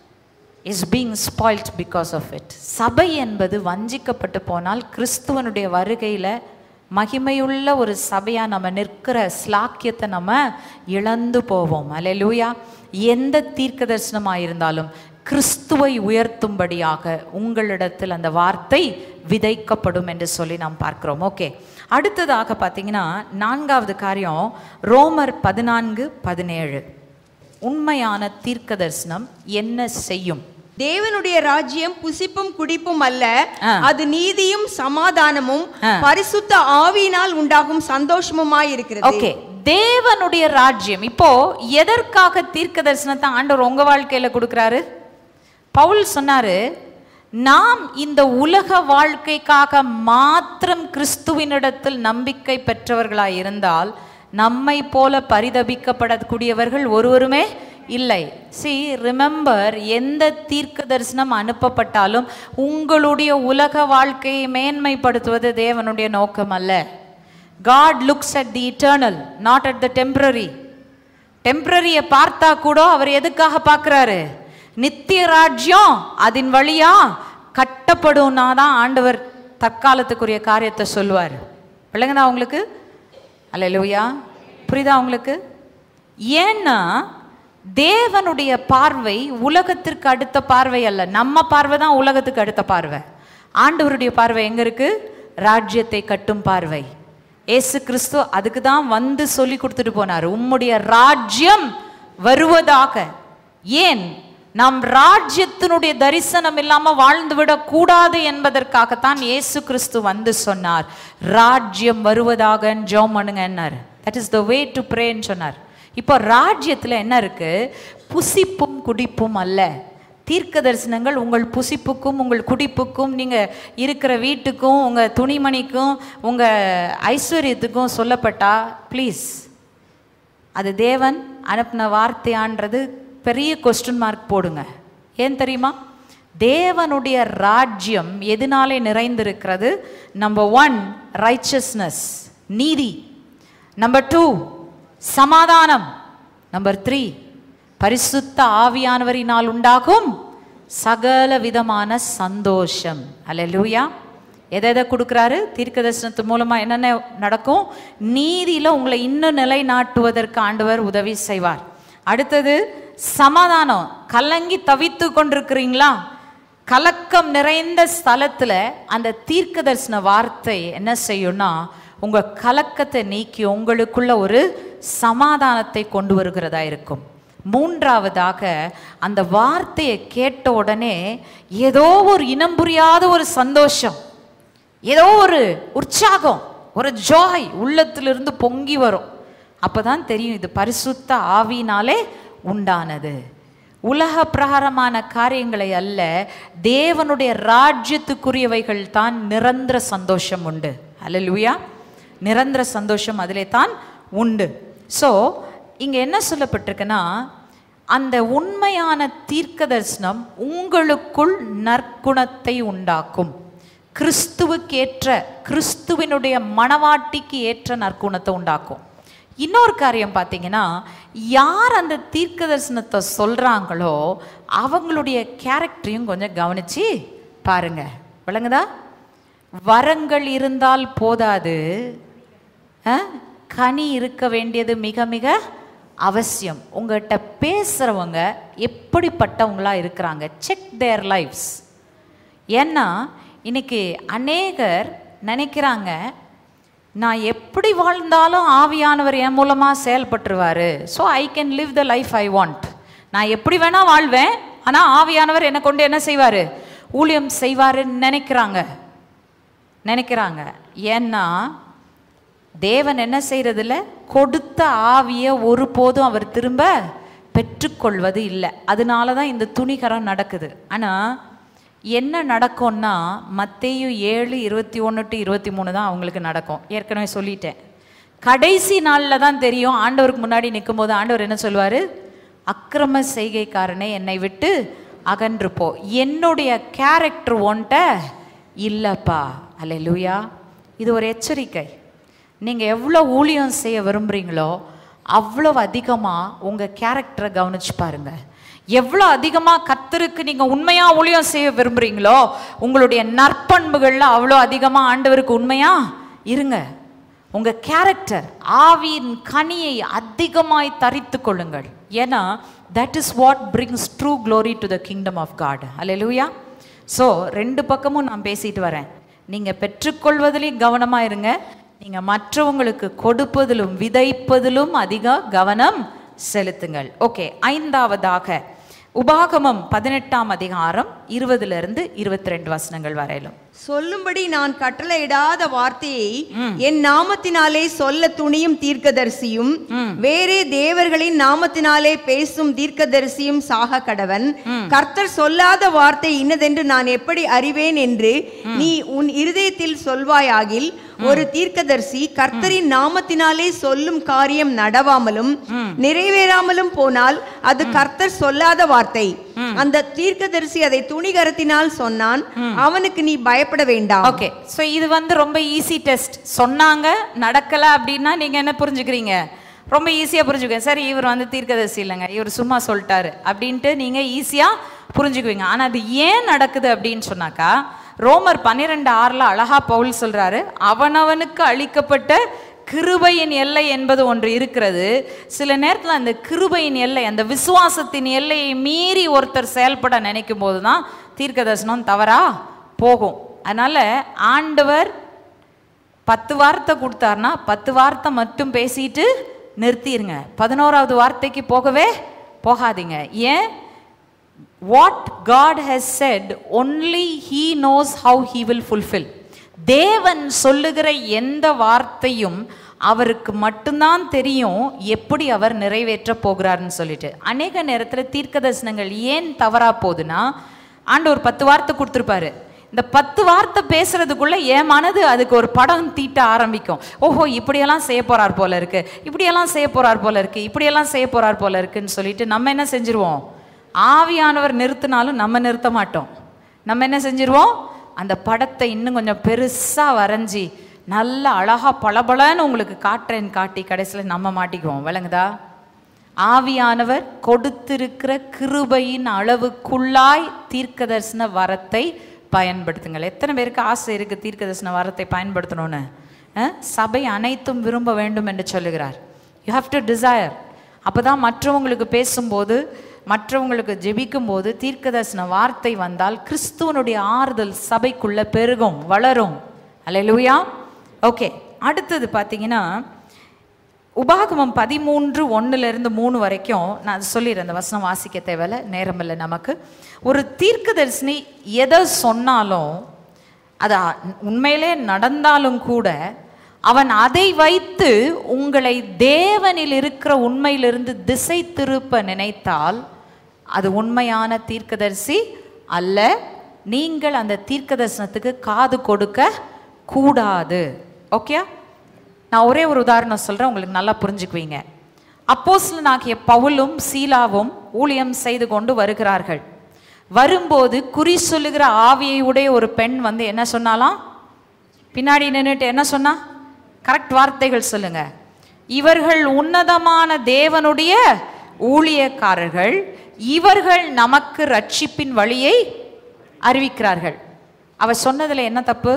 is being spoiled because of it சபை என்பது வஞ்சிக்கப்பட்டு போனால் கிறிஸ்துவனுடைய வருகையில் மகிமையுள்ள ஒரு சபையாக நம்ம நிற்கிற ஸ்லாக்கியத்தை நம்ம இழந்து போவோம் அல்லேலூயா எந்த தீர்க்க தரிசனமாக இருந்தாலும் கிறிஸ்துவை உயர்த்தும்படியாக உங்களிடத்தில் அந்த வார்த்தை விதைக்கப்படும் என்று சொல்லி நாம் பார்க்கிறோம் ஓகே அடுத்ததாக பார்த்தீங்கன்னா நான்காவது காரியம் ரோமர் பதினான்கு பதினேழு உண்மையான தீர்க்க தரிசனம் என்ன செய்யும் தேவனுடைய ராஜ்யம் புசிப்பும் குடிப்பும் அல்ல ஆ. அது நீதியும் சமாதானமும் ஆ. பரிசுத்த ஆவியினால் உண்டாகும் சந்தோஷமுமாய் இருக்கிறது ஓகே தேவனுடைய ராஜ்யம் இப்போ எதற்காக தீர்க்க தரிசனத்தை ஆண்டவர் உங்க வாழ்க்கையில கொடுக்குறாரு பவுல் சொன்னாரு நாம் இந்த உலக வாழ்க்கைக்காக மாத்திரம் கிறிஸ்துவினிடத்தில் நம்பிக்கை பெற்றவர்களாய் இருந்தால் நம்மை போல பரிதபிக்கப்படக்கூடியவர்கள் ஒருவருமே இல்லை சி ரிமெம்பர் எந்த தீர்க்க தரிசனம் அனுப்பப்பட்டாலும் உங்களுடைய உலக வாழ்க்கையை மேன்மைப்படுத்துவது தேவனுடைய நோக்கம் அல்ல God looks at the eternal not at the temporary டெம்பரரியை பார்த்தா கூட அவர் எதுக்காக பார்க்குறாரு நித்திய ராஜ்யம் அதன் வழியா கட்டப்படும்னா தான் ஆண்டவர் தற்காலத்துக்குரிய காரியத்தை சொல்லுவார் விளங்குதா உங்களுக்கு அல்லேலூயா புரியுதா உங்களுக்கு ஏன்னா தேவனுடைய பார்வை உலகத்திற்கு அடுத்த பார்வை அல்ல நம்ம பார்வை தான் உலகத்துக்கு அடுத்த பார்வை ஆண்டவருடைய பார்வை எங்க இருக்கு ராஜ்யத்தை கட்டும் பார்வை ஏசு கிறிஸ்து அதுக்கு தான் வந்து சொல்லி கொடுத்துட்டு போனார் உம்முடைய ராஜ்யம் வருவதாக ஏன் நாம் ராஜ்யத்தினுடைய தரிசனம் இல்லாம வாழ்ந்து விடக் கூடாது என்பதற்காகத்தான் இயேசு கிறிஸ்து வந்து சொன்னார் ராஜ்யம் வருவதாக ஜெபம் பண்ணுங்கன்னார் that is the way to ப்ரேன்னு சொன்னார் இப்போ ராஜ்யத்தில் என்ன இருக்கு புசிப்பும் குடிப்பும் அல்ல தீர்க்க தரிசனங்கள் உங்கள் புசிப்புக்கும் உங்கள் குடிப்புக்கும் நீங்கள் இருக்கிற வீட்டுக்கும் உங்கள் துணிமணிக்கும் உங்கள் ஐஸ்வர்யத்துக்கும் சொல்லப்பட்டா ப்ளீஸ் அது தேவன் அனுப்பின வார்த்தையான்றது பெரிய கொஸ்டின் மார்க் போடுங்க ஏன் தெரியுமா தேவனுடைய ராஜ்யம் எதனாலே நிறைந்திருக்கிறது நம்பர் ஒன் ரைச்சஸ்னஸ் நீதி நம்பர் டூ சமாதானம் நம்பர் த்ரீ பரிசுத்த ஆவியானவரினால் உண்டாகும் சகல விதமான சந்தோஷம் அல்லேலூயா எதை எதை கொடுக்குறாரு தீர்க்க தரிசனத்து மூலமாக என்னென்ன நடக்கும் நீதியில் உங்களை இன்னும் நிலைநாட்டுவதற்கு ஆண்டவர் உதவி செய்வார் அடுத்தது சமாதானம் கலங்கி தவித்து கொண்டிருக்கிறீங்களா கலக்கம் நிறைந்த ஸ்தலத்தில் அந்த தீர்க்க தரிசன வார்த்தை என்ன செய்யும்னா உங்கள் கலக்கத்தை நீக்கி உங்களுக்குள்ள ஒரு சமாதானத்தை கொண்டு வருகிறதா இருக்கும் மூன்றாவதாக அந்த வார்த்தையை கேட்ட உடனே ஏதோ ஒரு இனம் புரியாத ஒரு சந்தோஷம் ஏதோ ஒரு உற்சாகம் ஒரு ஜாய் உள்ளத்திலிருந்து பொங்கி வரும் அப்பதான் தெரியும் இது பரிசுத்த ஆவினாலே உண்டானது உலக பிரகாரமான காரியங்களை அல்ல தேவனுடைய ராஜ்யத்துக்குரியவைகள் தான் நிரந்தர சந்தோஷம் உண்டு அல்லேலூயா நிரந்தர சந்தோஷம் அதிலே தான் உண்டு ஸோ இங்கே என்ன சொல்லப்பட்டிருக்குன்னா அந்த உண்மையான தீர்க்க தரிசனம் உங்களுக்குள் நற்குணத்தை உண்டாக்கும் கிறிஸ்துவுக்கேற்ற கிறிஸ்துவினுடைய மணவாட்டிக்கு ஏற்ற நற்குணத்தை உண்டாக்கும் இன்னொரு காரியம் பார்த்தீங்கன்னா யார் அந்த தீர்க்க தரிசனத்தை சொல்கிறாங்களோ அவங்களுடைய கேரக்டரையும் கொஞ்சம் கவனிச்சு பாருங்க விளங்குதா வரங்கள் இருந்தால் போதாது ஆ? கனி இருக்க வேண்டியது மிக மிக அவசியம் உங்கள்கிட்ட பேசுகிறவங்க எப்படிப்பட்டவங்களா இருக்கிறாங்க செக் தேர் லைஃப்ஸ் ஏன்னா இன்னைக்கு அநேகர் நினைக்கிறாங்க நான் எப்படி வாழ்ந்தாலும் ஆவியானவர் என் மூலமாக செயல்பட்டுருவார் so I can live the life I want நான் எப்படி வேணால் வாழ்வேன் ஆனால் ஆவியானவர் என்னை கொண்டு என்ன செய்வார் ஊழியம் செய்வாருன்னு நினைக்கிறாங்க நினைக்கிறாங்க ஏன்னா தேவன் என்ன செய்யறதில்ல கொடுத்த ஆவியை ஒருபோதும் அவர் திரும்ப பெற்றுக்கொள்வது இல்லை அதனால தான் இந்த துணிகரம் நடக்குது ஆனால் என்ன நடக்கும்னா மத்தேயு ஏழு இருபத்தி ஒன்று டு இருபத்தி மூணு தான் அவங்களுக்கு நடக்கும் ஏற்கனவே சொல்லிட்டேன் கடைசி நாளில் தான் தெரியும் ஆண்டவருக்கு முன்னாடி நிற்கும்போது ஆண்டவர் என்ன சொல்லுவார் அக்கிரம செய்கைக்காரனே என்னை விட்டு அகன்று போ என்னுடைய கேரக்டர் ஒன்ட்ட இல்லைப்பா அல்லேலூயா இது ஒரு எச்சரிக்கை நீங்கள் எவ்வளோ ஊழியம் செய்ய விரும்புகிறீங்களோ அவ்வளோ அதிகமாக உங்கள் கேரக்டரை கவனிச்சு பாருங்க எவ்வளோ அதிகமாக கத்தருக்கு நீங்கள் உண்மையாக ஊழியம் செய்ய விரும்புகிறீங்களோ உங்களுடைய நற்பண்புகளில் அவ்வளோ அதிகமாக ஆண்டவருக்கு உண்மையாக இருங்க உங்கள் கேரக்டர் ஆவியின் கனியை அதிகமாய் தரித்து கொள்ளுங்கள் ஏன்னா that is what brings true glory to the kingdom of God hallelujah so ரெண்டு பக்கமும் நான் பேசிட்டு வரேன் நீங்கள் பெற்றுக்கொள்வதிலையும் கவனமாக இருங்க நீங்கள் மற்றவங்களுக்கு கொடுப்பதிலும் விதைப்பதிலும் அதிக கவனம் செலுத்துங்கள் ஓகே ஐந்தாவதாக உபாகமம் பதினெட்டாம் அதிகாரம் இருபதுல இருந்து இருபத்தி ரெண்டு வசனங்கள் வரையிலும் சொல்லும்படி நான் கட்டளையிடாத வார்த்தையை என் நாமத்தினாலே சொல்ல துணியும் தீர்க்கதரிசியும் வேறே தேவர்களின் நாமத்தினாலே பேசும் தீர்க்கதரிசியும் சாக கடவன் கர்த்தர் சொல்லாத வார்த்தை இன்னதென்று நான் எப்படி அறிவேன் என்று நீ உன் இருதயத்தில் சொல்வாயாகில் ஒரு தீர்க்கதரிசி கர்த்தரின் நாமத்தினாலே சொல்லும் காரியம் நடவாமலும் நிறைவேறாமலும் போனால் அது கர்த்தர் சொல்லாத வார்த்தை அந்த தீர்க்கதரிசி அதை துணிகரத்தினால் சொன்னான் அவனுக்கு நீ பயப்பட வேண்டாம் ஓகே ஸோ இது வந்து ரொம்ப ஈஸி டெஸ்ட் சொன்னாங்க நடக்கல அப்படின்னா நீங்க என்ன புரிஞ்சுக்கிறீங்க ரொம்ப ஈஸியாக புரிஞ்சுக்குவீங்க சரி இவர் வந்து தீர்க்கதரிசி இல்லைங்க இவர் சும்மா சொல்லிட்டாரு அப்படின்ட்டு நீங்கள் ஈஸியாக புரிஞ்சுக்குவீங்க ஆனால் அது ஏன் நடக்குது அப்படின்னு சொன்னாக்கா ரோமர் பன்னிரெண்டு ஆறில் அழகா பவுல் சொல்றாரு அவனவனுக்கு அளிக்கப்பட்ட கிருபையின் எல்லை என்பது ஒன்று இருக்கிறது சில நேரத்தில் அந்த கிருபையின் எல்லை அந்த விசுவாசத்தின் எல்லையை மீறி ஒருத்தர் செயல்பட நினைக்கும் போது தான் தீர்க்க தரிசனம் தவறா போகும் அதனால ஆண்டவர் பத்து வார்த்தை கொடுத்தாருன்னா பத்து வார்த்தை மட்டும் பேசிட்டு நிறுத்திடுங்க பதினோராவது வார்த்தைக்கு போகவே போகாதீங்க ஏன் what God has said only he knows how he will fulfil தேவன் சொல்லுகிற எந்த வார்த்தையும் அவருக்கு மட்டும்தான் தெரியும் எப்படி அவர் நிறைவேற்ற போகிறாருன்னு சொல்லிட்டு அநேக நேரத்தில் தீர்க்க தரிசனங்கள் ஏன் தவறா போகுதுன்னா ஆண்டவர் பத்து வார்த்தை கொடுத்துருப்பாரு இந்த பத்து வார்த்தை பேசுறதுக்குள்ள என் மனது அதுக்கு ஒரு படம் தீட்ட ஆரம்பிக்கும் ஓஹோ இப்படியெல்லாம் செய்ய போறார் போல இருக்கு இப்படியெல்லாம் செய்ய போறார் போல இருக்கு இப்படியெல்லாம் செய்ய போறார் போல இருக்குன்னு சொல்லிட்டு நம்ம என்ன செஞ்சிருவோம் ஆவியானவர் நிறுத்தினாலும் நம்ம நிறுத்த மாட்டோம் நம்ம என்ன செஞ்சிருவோம் அந்த படத்தை இன்னும் கொஞ்சம் பெருசா வரைஞ்சி நல்ல அழகா பளபளன்னு உங்களுக்கு காட்டுறேன்னு காட்டி கடைசியில் நம்ம மாட்டிக்குவோம் விளங்குதா ஆவியானவர் கொடுத்திருக்கிற கிருபையின் அளவுக்குள்ளாய் தீர்க்கதரிசன வரத்தை பயன்படுத்துங்கள் எத்தனை பேருக்கு ஆசை இருக்கு தீர்க்கதரிசன வரத்தை பயன்படுத்தணும்னு அஹ்? சபை அனைத்தும் விரும்ப வேண்டும் என்று சொல்லுகிறார் யூ ஹாவ் டு டிசையர் அப்பதான் மற்றவங்களுக்கு பேசும்போது மற்றவங்களுக்கு ஜெபிக்கும் போது தீர்க்கதரிசன வார்த்தை வந்தால் கிறிஸ்துவனுடைய ஆறுதல் சபைக்குள்ள பெருகும் வளரும் அல்லேலூயா ஓகே அடுத்தது பார்த்தீங்கன்னா உபாகமம் பதிமூன்று ஒன்றுலேருந்து மூணு வரைக்கும் நான் சொல்லிடுறேன் அந்த வசனம் வாசிக்க தேவையில்ல நேரம் இல்லை நமக்கு ஒரு தீர்க்கதரிசனி எதை சொன்னாலும் அது அ- உண்மையிலே நடந்தாலும் கூட அவன் அதை வைத்து உங்களை தேவனில் இருக்கிற உண்மையிலிருந்து திசை திருப்ப நினைத்தால் அது உண்மையான தீர்க்கதரிசி அல்ல நீங்கள் அந்த தீர்க்கதரிசனத்துக்கு காது கொடுக்க கூடாது ஓகே நான் ஒரே ஒரு உதாரணம் சொல்கிறேன் உங்களுக்கு நல்லா புரிஞ்சுக்குவீங்க அப்போஸ்தலனாகிய பவுலும் சீலாவும் ஊழியம் செய்து கொண்டு வருகிறார்கள் வரும்போது குறி சொல்லுகிற ஆவியை உடைய ஒரு பெண் வந்து என்ன சொன்னாலாம் பின்னாடி நின்னுட்டு என்ன சொன்னா கரெக்ட் வார்த்தைகள் சொல்லுங்க இவர்கள் உன்னதமான தேவனுடைய ஊழியக்காரர்கள் இவர்கள் நமக்கு ரட்சிப்பின் வழியை அறிவிக்கிறார்கள் அவ சொன்னதுல என்ன தப்பு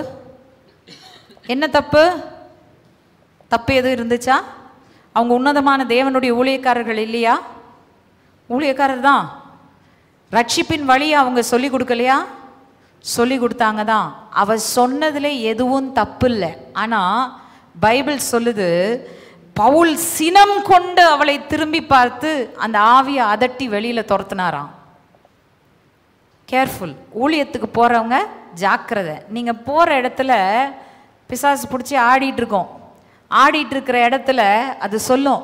என்ன தப்பு தப்பு எதுவும் இருந்துச்சா அவங்க உன்னதமான தேவனுடைய ஊழியக்காரர்கள் இல்லையா ஊழியக்காரர் தான் ரட்சிப்பின் வழி அவங்க சொல்லி கொடுக்கலையா சொல்லி கொடுத்தாங்க தான் அவ சொன்னதுல எதுவும் தப்பு இல்லை ஆனா பைபிள் சொல்லுது பவுல் சினம் கொண்டு அவளை திரும்பி பார்த்து அந்த ஆவியை அதட்டி வெளியில துரத்துனாராம் கேர்ஃபுல் ஊழியத்துக்கு போகிறவங்க ஜாக்கிரதை நீங்கள் போகிற இடத்துல பிசாசு பிடிச்சி ஆடிட்டு இருக்கோம் ஆடிட்டு இருக்கிற இடத்துல அது சொல்லும்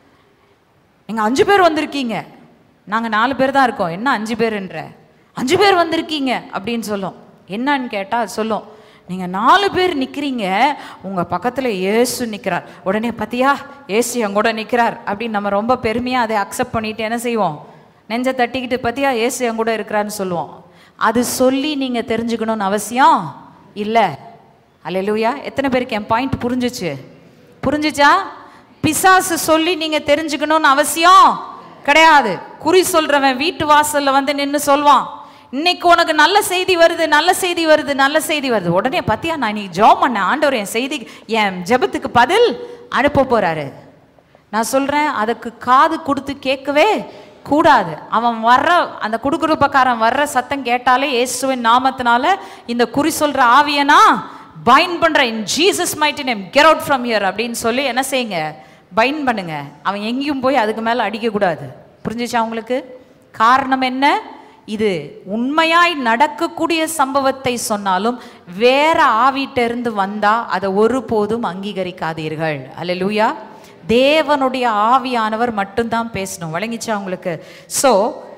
நீங்கள் அஞ்சு பேர் வந்திருக்கீங்க நாங்கள் நாலு பேர் தான் இருக்கோம் என்ன அஞ்சு பேருன்ற அஞ்சு பேர் வந்திருக்கீங்க அப்படின்னு சொல்லும் என்னன்னு கேட்டால் அது சொல்லும் நீங்கள் நாலு பேர் நிற்கிறீங்க உங்கள் பக்கத்தில் இயேசு நிற்கிறார் உடனே பார்த்தியா இயேசு என் கூட நிற்கிறார் அப்படின்னு நம்ம ரொம்ப பெருமையாக அதை அக்செப்ட் பண்ணிட்டு என்ன செய்வோம் நெஞ்சை தட்டிக்கிட்டு பார்த்தியா இயேசு என் கூட இருக்கிறான்னு சொல்லுவோம் அது சொல்லி நீங்கள் தெரிஞ்சுக்கணும்னு அவசியம் இல்லை அல்லேலூயா எத்தனை பேருக்கு என் பாயிண்ட் புரிஞ்சுச்சு புரிஞ்சுச்சா பிசாசு சொல்லி நீங்க தெரிஞ்சுக்கணும்னு அவசியம் கிடையாது குறி சொல்றவன் வீட்டு வாசல்ல வந்து நின்னு சொல்வான் இன்னைக்கு உனக்கு நல்ல செய்தி வருது நல்ல செய்தி வருது நல்ல செய்தி வருது உடனே பாத்தியா நான் இன்னைக்கு ஜெபம் பண்ணேன் ஆண்டவர் என் செய்தி என் ஜெபத்துக்கு பதில் அனுப்ப போறாரு நான் சொல்றேன் அதுக்கு காது கொடுத்து கேட்கவே கூடாது அவன் வர்ற அந்த குடுகுடுப்பக்காரன் வர்ற சத்தம் கேட்டாலே இயேசுவின் நாமத்தினால இந்த குறி சொல்ற ஆவியனா பைண்ட் பண்ற in Jesus mighty name get out from here அப்படின்னு சொல்லி என்ன செய்யுங்க பைண்ட் பண்ணுங்க அவன் எங்கேயும் போய் அதுக்கு மேல அடிக்க கூடாது புரிஞ்சுச்சா உங்களுக்கு காரணம் என்ன இது உண்மையாய் நடக்கக்கூடிய சம்பவத்தை சொன்னாலும் வேற ஆவிட்ட இருந்து வந்தா அதை ஒருபோதும் அங்கீகரிக்காதீர்கள் அல்லேலூயா தேவனுடைய ஆவியானவர் மட்டும்தான் பேசணும் வழங்கிச்சா உங்களுக்கு so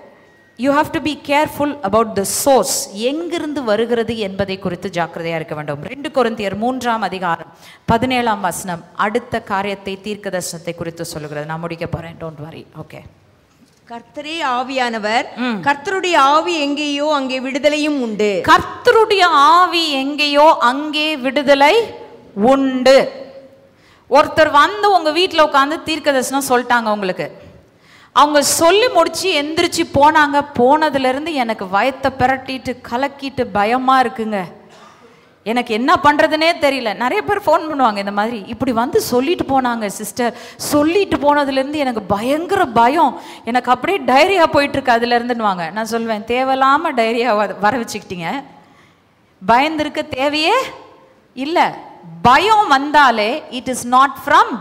you have to be careful about the source எங்கிருந்து வருகிறது என்பதை குறித்து ஜாக்கிரதையா இருக்க வேண்டும் ரெண்டு கொரிந்தியர் மூன்றாம் அதிகாரம் பதினேழாம் வசனம் அடுத்த காரியத்தை தீர்க்க தரிசனத்தை குறித்து சொல்லுகிறது நான் முடிக்க போறேன் டோன்ட் வரி ஓகே கர்த்தரே ஆவியானவர் கர்த்தருடைய ஆவி எங்கேயோ அங்கே விடுதலையும் உண்டு கர்த்தருடைய ஆவி எங்கேயோ அங்கே விடுதலை உண்டு ஒருத்தர் வந்து உங்க வீட்டில் உட்காந்து தீர்க்க தரிசனம் சொல்லிட்டாங்க உங்களுக்கு அவங்க சொல்லி முடிச்சு எந்திரிச்சு போனாங்க போனதுல இருந்து எனக்கு வயத்தை பிரட்டிட்டு கலக்கிட்டு பயமா இருக்குங்க எனக்கு என்ன பண்றதுனே தெரியல நிறைய பேர் ஃபோன் பண்ணுவாங்க இந்த மாதிரி இப்படி வந்து சொல்லிட்டு போனாங்க சிஸ்டர் சொல்லிட்டு போனதுலேருந்து எனக்கு பயங்கர பயம் எனக்கு அப்படியே டைரியா போயிட்டு இருக்கு அதுல இருந்துன்னுவாங்க நான் சொல்வேன் தேவையில்லாம டைரியா வர வச்சுக்கிட்டீங்க பயந்திருக்க தேவையே இல்லை பயம் வந்தாலே இட் இஸ் நாட் ஃப்ரம்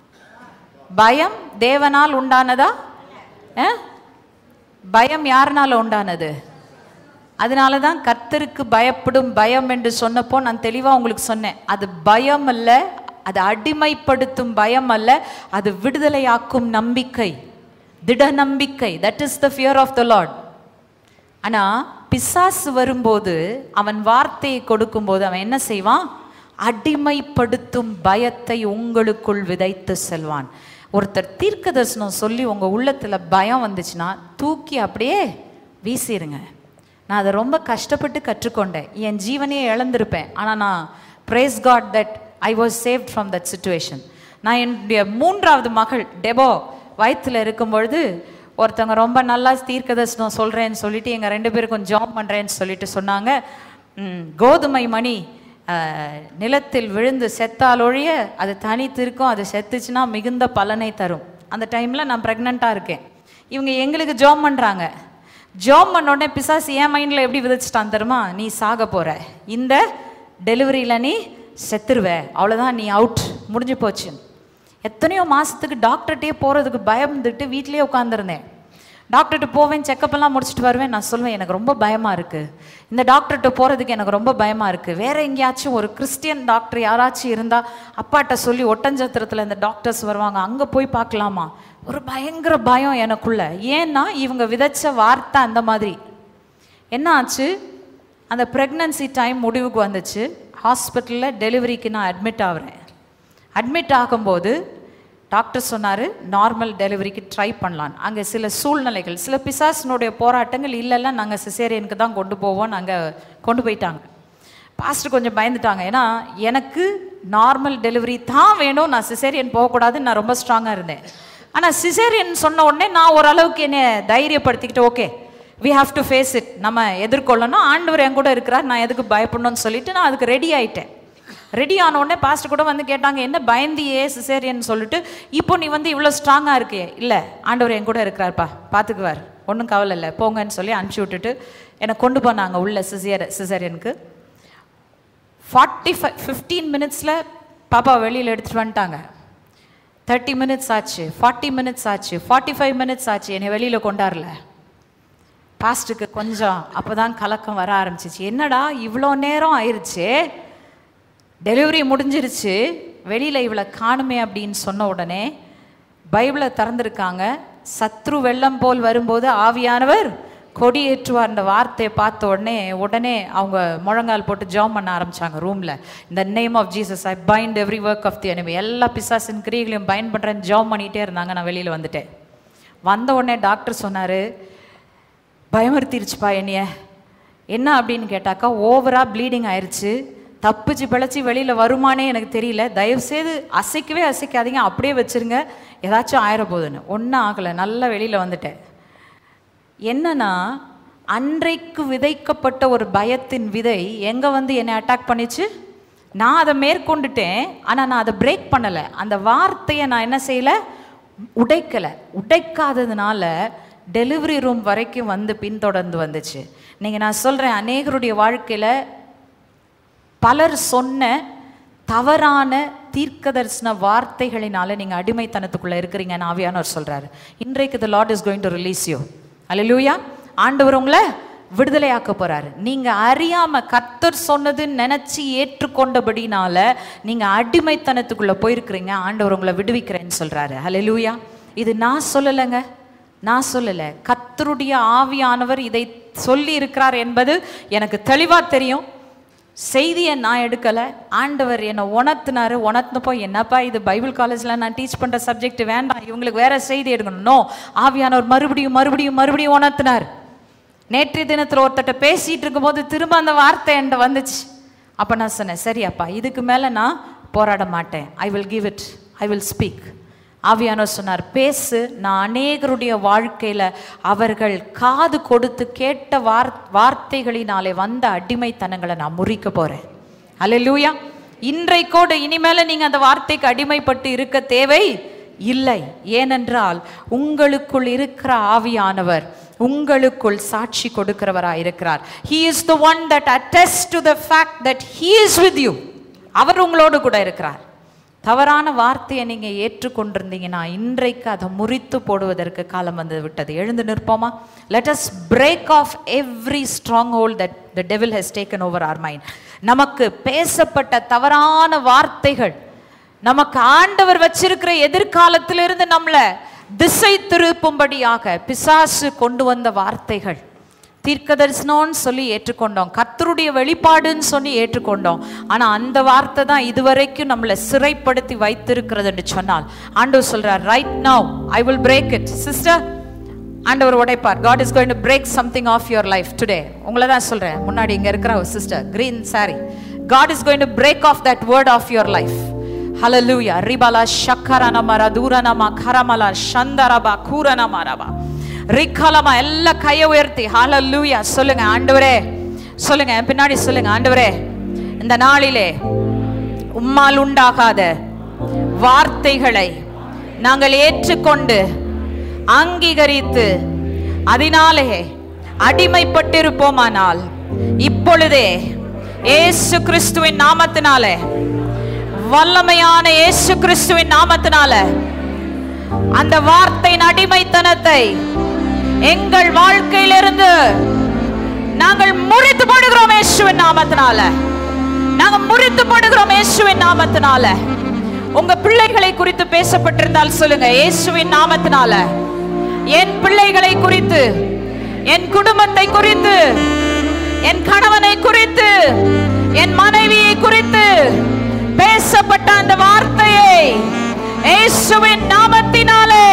பயம் தேவனால் உண்டானதா அஹ்? பயம் யாருனால உண்டானது அதனால தான் கர்த்தருக்கு பயப்படும் பயம் என்று சொன்னப்போ நான் தெளிவாக உங்களுக்கு சொன்னேன் அது பயம் அல்ல அது அடிமைப்படுத்தும் பயம் அல்ல அது விடுதலையாக்கும் நம்பிக்கை திட நம்பிக்கை that is the fear of the Lord ஆனா பிசாசு வரும்போது அவன் வார்த்தையை கொடுக்கும்போது அவன் என்ன செய்வான் அடிமைப்படுத்தும் பயத்தை உங்களுக்குள் விதைத்து செல்வான் ஒருத்தர் தீர்க்க தரிசனம் சொல்லி உங்க உள்ளத்துல பயம் வந்துச்சுன்னா தூக்கி அப்படியே வீசிருங்க நான் அதை ரொம்ப கஷ்டப்பட்டு கற்றுக்கொண்டேன் என் ஜீவனையே இழந்திருப்பேன் ஆனால் நான் praise God that I was saved from that situation நான் என்னுடைய மூன்றாவது மகள் டெபோ வயித்துல இருக்கும் பொழுது ஒருத்தவங்க ரொம்ப நல்லா தீர்க்கதர்சனம் சொல்கிறேன்னு சொல்லிட்டு எங்கள் ரெண்டு பேருக்கும் ஜாப் பண்ணுறேன்னு சொல்லிட்டு சொன்னாங்க ம், கோதுமை மணி அஹ், நிலத்தில் விழுந்து செத்தால் ஒழிய அது தனித்து இருக்கும் அது செத்துச்சுன்னா மிகுந்த பலனை தரும் அந்த டைமில் நான் ப்ரெக்னெண்ட்டாக இருக்கேன் இவங்க எங்களுக்கு ஜாப் பண்ணுறாங்க ஜாப் பண்ண உடனே பிசாசு என் மைண்டில் எப்படி விதைச்சிட்டான் தெரியுமா நீ சாக போற இந்த டெலிவரியில் நீ செத்துருவ அவ்வளோதான் நீ அவுட் முடிஞ்சு போச்சு எத்தனையோ மாதத்துக்கு டாக்டர்கிட்டே போகிறதுக்கு பயந்துட்டு வீட்டிலேயே உட்காந்துருந்தேன் டாக்டர்கிட்ட போவேன் செக்கப் எல்லாம் முடிச்சுட்டு வருவேன் நான் சொல்லுவேன் எனக்கு ரொம்ப பயமாக இருக்குது இந்த டாக்டர்கிட்ட போகிறதுக்கு எனக்கு ரொம்ப பயமாக இருக்குது வேற எங்கேயாச்சும் ஒரு கிறிஸ்டியன் டாக்டர் யாராச்சும் இருந்தால் அப்பாட்ட சொல்லி ஒட்டஞ்சத்திரத்தில் இந்த டாக்டர்ஸ் வருவாங்க அங்கே போய் பார்க்கலாமா ஒரு பயங்கர பயம் எனக்குள்ள ஏன்னா இவங்க விதைச்ச வார்த்தை அந்த மாதிரி என்ன ஆச்சு அந்த ப்ரெக்னன்சி டைம் முடிவுக்கு வந்துச்சு ஹாஸ்பிட்டலில் டெலிவரிக்கு நான் அட்மிட் ஆகுறேன் அட்மிட் ஆகும்போது டாக்டர் சொன்னார் நார்மல் டெலிவரிக்கு ட்ரை பண்ணலாம் அங்கே சில சூழ்நிலைகள் சில பிசாசினுடைய போராட்டங்கள் இல்லைல்ல நாங்கள் சிசேரியனுக்கு தான் கொண்டு போவோம் நாங்கள் கொண்டு போயிட்டாங்க பாஸ்டர் கொஞ்சம் பயந்துட்டாங்க ஏன்னா எனக்கு நார்மல் டெலிவரி தான் வேணும் நான் சிசேரியன் போகக்கூடாதுன்னு நான் ரொம்ப ஸ்ட்ராங்காக இருந்தேன் ஆனால் சிசேரியன் சொன்ன உடனே நான் ஓரளவுக்கு என்னை தைரியப்படுத்திக்கிட்டு okay we have to face it நம்ம எதிர்கொள்ளணும் ஆண்டவர் என் கூட இருக்கிறார் நான் எதுக்கு பயப்படணும்னு சொல்லிட்டு நான் அதுக்கு ரெடி ஆயிட்டேன் ரெடி ஆன உடனே பாஸ்டர் கூட வந்து கேட்டாங்க என்ன பயந்தியே சிசேரியன் சொல்லிட்டு இப்போ நீ வந்து இவ்வளோ ஸ்ட்ராங்காக இருக்கே இல்லை ஆண்டவர் என் கூட இருக்கிறார்ப்பா பார்த்துக்குவார் ஒன்றும் கவலை இல்லை போங்கன்னு சொல்லி அனுப்பிச்சி விட்டுட்டு என்னை கொண்டு போனாங்க உள்ள சிசேர் சிசேரியனுக்கு ஃபார்ட்டி ஃபைவ் ஃபிஃப்டீன் மினிட்ஸில் பாப்பா வெளியில் எடுத்துகிட்டு வந்துட்டாங்க தேர்ட்டி மினிட்ஸ் ஆச்சு ஃபார்ட்டி மினிட்ஸ் ஆச்சு ஃபார்ட்டி ஃபைவ் மினிட்ஸ் ஆச்சு என்னை வெளியில் கொண்டாடல பாஸ்ட்டுக்கு கொஞ்சம் அப்போ தான் கலக்கம் வர ஆரம்பிச்சிச்சு என்னடா இவ்வளோ நேரம் ஆயிருச்சே டெலிவரி முடிஞ்சிருச்சு வெளியில் இவளை காணுமே அப்படின்னு சொன்ன உடனே பைபிளை திறந்திருக்காங்க சத்ரு வெள்ளம் போல் வரும்போது ஆவியானவர் கொடியேற்றுவார் அந்த வார்த்தையை பார்த்த உடனே உடனே அவங்க முழங்கால் போட்டு ஜாம் பண்ண ஆரம்பிச்சாங்க ரூமில் இந்த name of Jesus I bind every work of the enemy எல்லா பிசாசின் கிரியைகளையும் பைண்ட் பண்ணுறேன்னு ஜாம் பண்ணிகிட்டே இருந்தாங்க நான் வெளியில் வந்துட்டேன் வந்த உடனே டாக்டர் சொன்னார் பயமுறுத்திருச்சுப்பா என்னைய என்ன அப்படின்னு கேட்டாக்கா ஓவராக ப்ளீடிங் ஆயிருச்சு தப்பிச்சு பிழைச்சி வெளியில் வருமானே எனக்கு தெரியல தயவுசெய்து அசைக்கவே அசைக்காதீங்க அப்படியே வச்சிருங்க ஏதாச்சும் ஆயிர போகுதுன்னு ஒன்றும் ஆகலை நல்லா வெளியில் வந்துட்டேன் என்னன்னா அன்றைக்கு விதைக்கப்பட்ட ஒரு பயத்தின் விதை எங்கே வந்து என்னை அட்டாக் பண்ணிச்சு நான் அதை மேற்கொண்டுட்டேன் ஆனால் நான் அதை பிரேக் பண்ணலை அந்த வார்த்தையை நான் என்ன செய்யலை உடைக்கலை உடைக்காததுனால டெலிவரி ரூம் வரைக்கும் வந்து பின்தொடர்ந்து வந்துச்சு நீங்கள் நான் சொல்கிறேன் அநேகருடைய வாழ்க்கையில் பலர் சொன்ன தவறான தீர்க்கதரிசன வார்த்தைகளினால நீங்க அடிமைத்தனத்துக்குள்ள இருக்கிறீங்கன்னு ஆவியானவர் சொல்றாரு இன்றைக்கு the Lord is going to release you hallelujah ஆண்டவர் உங்களை விடுதலையாக்க போறாரு நீங்க அறியாம கர்த்தர் சொன்னதுன்னு நினைச்சு ஏற்றுக்கொண்டபடினால நீங்க அடிமைத்தனத்துக்குள்ள போயிருக்கிறீங்க ஆண்டவர் உங்களை விடுவிக்கிறேன்னு சொல்றாரு அல்லேலூயா இது நான் சொல்லலைங்க நான் சொல்லலை கர்த்தருடைய ஆவியானவர் இதை சொல்லி இருக்கிறார் என்பது எனக்கு தெளிவா தெரியும் செய்தியை நான் எடுக்கலை ஆண்டவர் என்னை உணர்த்தினாரு உணர்த்தினப்போ என்னப்பா இது பைபிள் காலேஜில் நான் டீச் பண்ணுற சப்ஜெக்ட் வேண்டாம் இவங்களுக்கு வேற செய்தி எடுக்கணும் நோ ஆவியானவர் மறுபடியும் மறுபடியும் மறுபடியும் உணர்த்தினார் நேற்றைய தினத்தில் ஒருத்தட்ட பேசிட்டு இருக்கும்போது திரும்ப அந்த வார்த்தை என்கிட்ட வந்துச்சு அப்போ நான் சொன்னேன் சரி அப்பா இதுக்கு மேலே நான் போராட மாட்டேன் I will give it I will speak ஆவியானவர் சொன்னார் பேசு நான் அநேகருடைய வாழ்க்கையில அவர்கள் காது கொடுத்து கேட்ட வார் வார்த்தைகளினாலே வந்த அடிமைத்தனங்களை நான் முறிக்க போறேன் அல்லேலூயா இன்றைக்கோடு இனிமேல நீங்க அந்த வார்த்தைக்கு அடிமைப்பட்டு இருக்க தேவை இல்லை ஏனென்றால் உங்களுக்குள் இருக்கிற ஆவியானவர் உங்களுக்குள் சாட்சி கொடுக்கிறவராய் இருக்கிறார் he is the one that attests to the fact that he is with you அவர் உங்களோடு கூட இருக்கிறார் தவறான வார்த்தையை நீங்க ஏற்றுக்கொண்டிருந்தீங்கன்னா இன்றைக்கு அதை முறித்து போடுவதற்கு காலம் வந்து விட்டது எழுந்து நிற்போமா let us break off every stronghold that the devil has taken over our mind நமக்கு பேசப்பட்ட தவறான வார்த்தைகள் நமக்கு ஆண்டவர் வச்சிருக்கிற எதிர்காலத்திலிருந்து நம்மளை திசை திருப்பும்படியாக பிசாசு கொண்டு வந்த வார்த்தைகள் தீர்க்கதரிசனம்னு சொல்லி ஏற்றுக்கொண்டோம் கர்த்தருடைய வெளிப்பாடுன்னு சொல்லி ஏற்றுக்கொண்டோம் ஆனா அந்த வார்த்தை தான் இதுவரைக்கும் நம்மளை சிறைப்படுத்தி வைத்திருக்கிறது என்று சொன்னால் ஆண்டவர் சொல்றார் right now I will break it sister ஆண்டவர் உடைப்பார் God is going to break something of your life today உங்களை தான் சொல்றேன் முன்னாடி இங்க இருக்கிற ஒரு sister green sari God is going to break off that word of your life hallelujah ரிபலா ஷக்கரன மர தூரனம கரமல சந்தரபா கூரன மரபா ரிக்கலமா எல்லா கையை உயர்த்தி ஹalleluya சொல்லுங்க ஆண்டவரே சொல்லுங்க என் பின்னாடி சொல்லுங்க ஆண்டவரே இந்த நாளிலே உம்மால் உண்டாகாத வார்த்தைகளை நாங்கள் ஏற்றுக்கொண்டு அங்கீகரித்து அதனாலே அடிமைப்பட்டிருப்போமானால் இப்பொழுதே இயேசு கிறிஸ்துவின் நாமத்தினாலே வல்லமையான இயேசு கிறிஸ்துவின் நாமத்தினால அந்த வார்த்தையின் அடிமைத்தனத்தை எங்கள் வாழ்க்கையிலிருந்து நாங்கள் முறித்து போடுகிறோம் இயேசுவின் நாமத்தினால நாங்கள் முறித்து போடுகிறோம் இயேசுவின் நாமத்தினால உங்க பிள்ளைகளை குறித்து பேசப்பட்டிருந்தால் சொல்லுங்க இயேசுவின் நாமத்தினால என் பிள்ளைகளை குறித்து என் குடும்பத்தை குறித்து என் கணவனை குறித்து என் மனைவியை குறித்து பேசப்பட்ட அந்த வார்த்தையை இயேசுவின் நாமத்தினாலே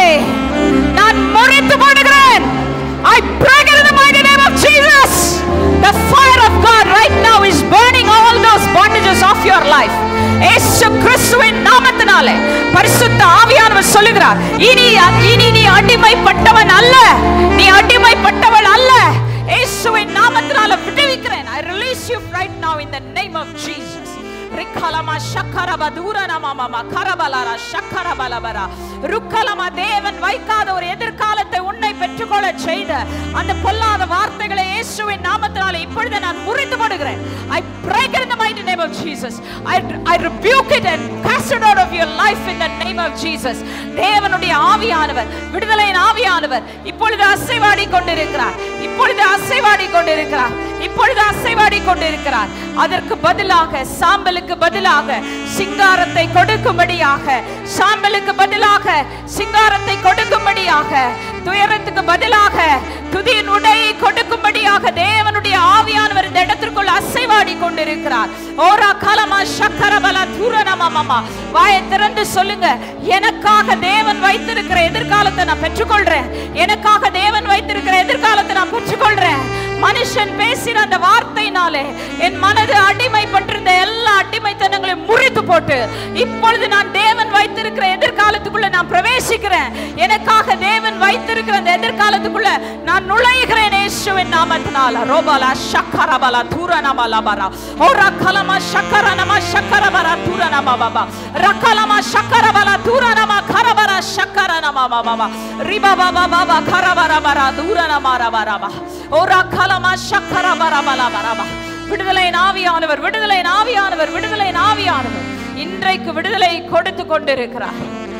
நான் முறித்து போடுகிறேன் I break it in the mighty name of Jesus. The fire of God right now is burning all those bondages of your life. இயேசு கிறிஸ்துவின் நாமத்தினாலே பரிசுத்த ஆவியானவர் சொல்லுகிறார் இனி இனி நீ அடிமைப்பட்டவன் அல்ல நீ அடிமைப்பட்டவள் அல்ல இயேசுவின் நாமத்தினால விடுவிக்கிறேன் I release you right now in the name of Jesus. ரிக்கலமா சக்கரப தூரனமா மாமா கரபலரா சக்கரபலபரா ருக்கலமா தேவன் வைக்காத ஒரு எதிர்காலத்தை உன்னை பெற்றுக்கொள்ள செய்த அந்த பொல்லாத வார்த்தைகளை இயேசுவின் நாமத்தினாலே இப்பொழுது நான் முறித்து போடுகிறேன் I break it in the mighty name of Jesus I, I rebuke it and cast it out of your life in the name of Jesus தேவனுடைய ஆவியானவர் விடுதலையின் ஆவியானவர் இப்பொழுது அசைவாடி கொண்டிருக்கிறார் இப்பொழுது அசைவாடி கொண்டிருக்கிறார் இப்பொழுது அசைவாடி கொண்டிருக்கிறார் அதற்கு பதிலாக சாம்பலுக்கு பதிலாக சிங்காரத்தை கொடுக்கும்படியாக சாம்பலுக்கு பதிலாக சிங்காரத்தை கொடுக்கும்படியாக துயரத்துக்கு பதிலாக துதியின் உடையை கொடுக்கும்படியாக தேவனுடைய ஆவியானவர் இந்த இடத்திற்குள் அசைவாடி கொண்டிருக்கிறார் ஓரா காலமா சக்கரபல தூரணமாமா வாயை திறந்து சொல்லுங்க எனக்காக தேவன் வைத்திருக்கிற எதிர்காலத்தை நான் பெற்றுக்கொள்றேன் எனக்காக தேவன் வைத்திருக்கிற எதிர்காலத்தை நான் பெற்றுக்கொள்றேன் மனுஷன் பேசின அந்த வார்த்தையினாலே என் மனது அடிமைப்பட்டிருந்த எல்லா அடிமைத்தனங்களையும் முறித்து போட்டு இப்பொழுது நான் தேவன் வைத்திருக்கிற எதிர்காலத்துக்குள்ள நான் பிரவேசிக்கிறேன் எனக்காக தேவன் வைத்திருக்கிற அந்த எதிர்காலத்துக்குள்ள நான் நுழைகிறேன் இயேசுவின் நாமத்தினால ரோபாலா சக்கரபலா தூரணமலா பரா ஓ ரக்கலமா சக்கரனமா சக்கரபரா தூரணமா பாபா ரக்கலமா சக்கரபலா தூரணமா கரபரா சக்கரனமா பாபா ரிபா பாபா பாபா கரபரா பரா தூரணமா ரபரபா ஓ ரக்கலமா சக்கரபரா பலா பரபா விடுதலை ஆவியானவர் விடுதலை ஆவியானவர் விடுதலை ஆவியானவர் இன்றைக்கு விடுதலை கொடுத்து கொண்டிருக்கிறார்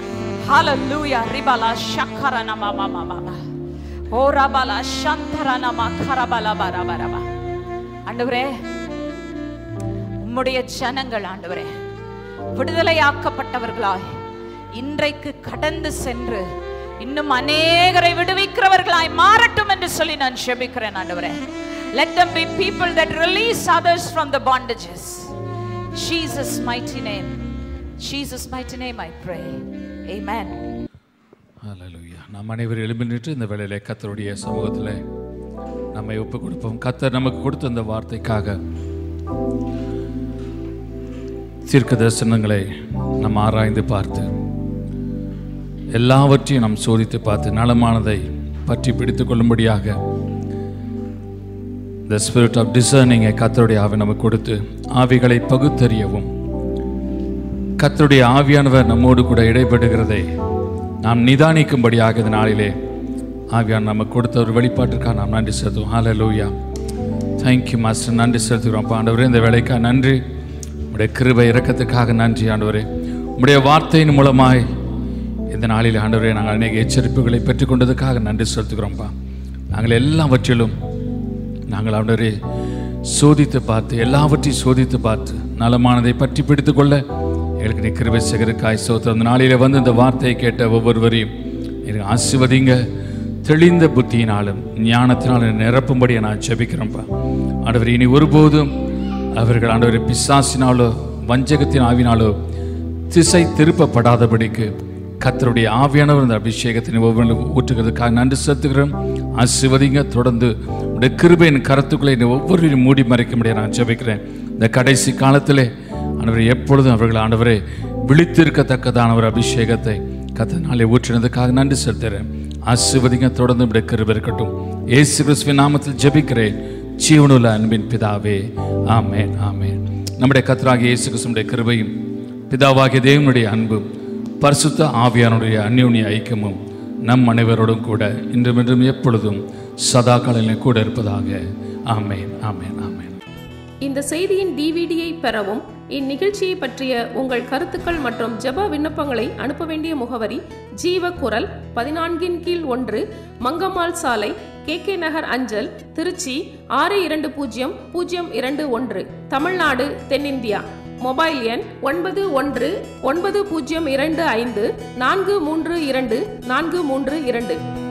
ஹalleluya ரிபலா சக்கரனமா மாமா மாமா ஓ ரபலா சந்தரனமா கரபலா பரபரபா ஆண்டவரே உம்முடைய ஜனங்கள் ஆண்டவரே விடுதலையாக்கப்பட்டவர்களாய் இன்றைக்கு கடந்து சென்று இன்னும் அநேகரை விடுவிக்கிறவர்களாய் மாறட்டும் என்று சொல்லி நான் ஜெபிக்கிறேன் ஆண்டவரே let them be people that release others from the bondages jesus mighty name jesus mighty name i pray amen ஹalleluya நாம் அனைவரும் எழும்பி நின்று இந்த வேளையிலே கர்த்தருடைய சமூகத்தில் நம்மை ஒப்பு கொடுப்போம் கர்த்தர் நமக்கு கொடுத்த இந்த வார்த்தைக்காக தீர்க்க தரிசனங்களை நாம் ஆராய்ந்து பார்த்து எல்லாவற்றையும் நாம் சோதித்து பார்த்து நலமானதை பற்றி பிடித்துக் கொள்ளும்படியாக த ஸ்பிரிட் ஆஃப் டிசர்னிங்கை கர்த்தருடைய ஆவி நமக்கு கொடுத்து ஆவிகளை பகுத்தறியவும் கர்த்தருடைய ஆவியானவர் நம்மோடு கூட இடைப்படுகிறதை நாம் நிதானிக்கும்படியாக இந்த நாளிலே ஆவியான் நமக்கு கொடுத்த ஒரு வெளிப்பாட்டிற்காக நாம் நன்றி செலுத்துவோம் ஹalleluya தேங்க்யூ மாஸ்டர் நன்றி செலுத்துகிறோம் ஆண்டவரே இந்த வேலைக்காக நன்றி உடைய கிருபை இரக்கத்துக்காக நன்றி ஆண்டவரே உடைய வார்த்தையின் மூலமாய் இந்த நாளில் ஆண்டவரே நாங்கள் அநேக எச்சரிப்புகளை பெற்றுக்கொண்டதுக்காக நன்றி செலுத்துகிறோம்ப்பா நாங்கள் எல்லாவற்றிலும் நாங்கள் ஆண்டவரே சோதித்து பார்த்து எல்லாவற்றையும் சோதித்து பார்த்து நலமானதை பற்றி பிடித்துக்கொள்ள எங்களுக்கு நீ கிருபை சேகருக்காய் சோத்திரம் அந்த நாளில் வந்து இந்த வார்த்தையை கேட்ட ஒவ்வொருவரையும் எனக்கு ஆசிர்வதிங்க தெளிந்த புத்தியினாலும் ஞானத்தினாலும் நிரப்பும்படி நான் ஜெபிக்கிறேன்ப்பா ஆண்டவர் இனி ஒருபோதும் அவர்கள் ஆண்டவர் பிசாசினாலோ வஞ்சகத்தின் ஆவினாலோ திசை திருப்பப்படாதபடிக்கு கர்த்தருடைய ஆவியானவர் இந்த அபிஷேகத்தினை ஒவ்வொரு ஊற்றுகிறதுக்காக நன்றி செலுத்துகிறோம் ஆசிர்வதிங்க தொடர்ந்து உடைய கிருபையின் கருத்துக்களை என்னை ஒவ்வொருவரையும் மூடி மறைக்க முடியாது நான் ஜெபிக்கிறேன் இந்த கடைசி காலத்திலே ஆண்டவர் எப்பொழுதும் அவர்கள் ஆண்டவரை விழித்திருக்கத்தக்கதான ஒரு அபிஷேகத்தை கத்த நாளை ஊற்றினதுக்காக நன்றி செலுத்துகிறேன் ஆசிர்வதிங்க தொடர்ந்து உடைய கிருபை இருக்கட்டும் ஏசு கிறிஸ்துவின் நாமத்தில் ஜெபிக்கிறேன் ஜீவனுள்ள அன்பின் பிதாவே ஆமென் ஆமென் நம்முடைய கத்தராகிய இயேசு கிறிஸ்துடைய கிருபையும் பிதாவாகிய தேவனுடைய அன்பும் பரிசுத்த ஆவியானுடைய அந்யோன்ய ஐக்கியமும் நம் அனைவரோடும் கூட இன்றும் இன்றும் எப்பொழுதும் சதா காலையிலும் கூட இருப்பதாக ஆமென் ஆமென் ஆமென் இந்த செய்தியின் டிவிடியை பெறவும் இந்நிகழ்ச்சியை பற்றிய உங்கள் கருத்துக்கள் மற்றும் ஜெப விண்ணப்பங்களை அனுப்ப வேண்டிய முகவரி ஜீவ குரல் பதினான்கின் கீழ் ஒன்று மங்கம்மாள் சாலை கே கே நகர் அஞ்சல் திருச்சி ஆறு இரண்டு பூஜ்ஜியம் பூஜ்ஜியம் இரண்டு ஒன்று தமிழ்நாடு தென்னிந்தியா மொபைல் எண் ஒன்பது ஒன்று ஒன்பது பூஜ்ஜியம் இரண்டு ஐந்து நான்கு மூன்று இரண்டு நான்கு மூன்று இரண்டு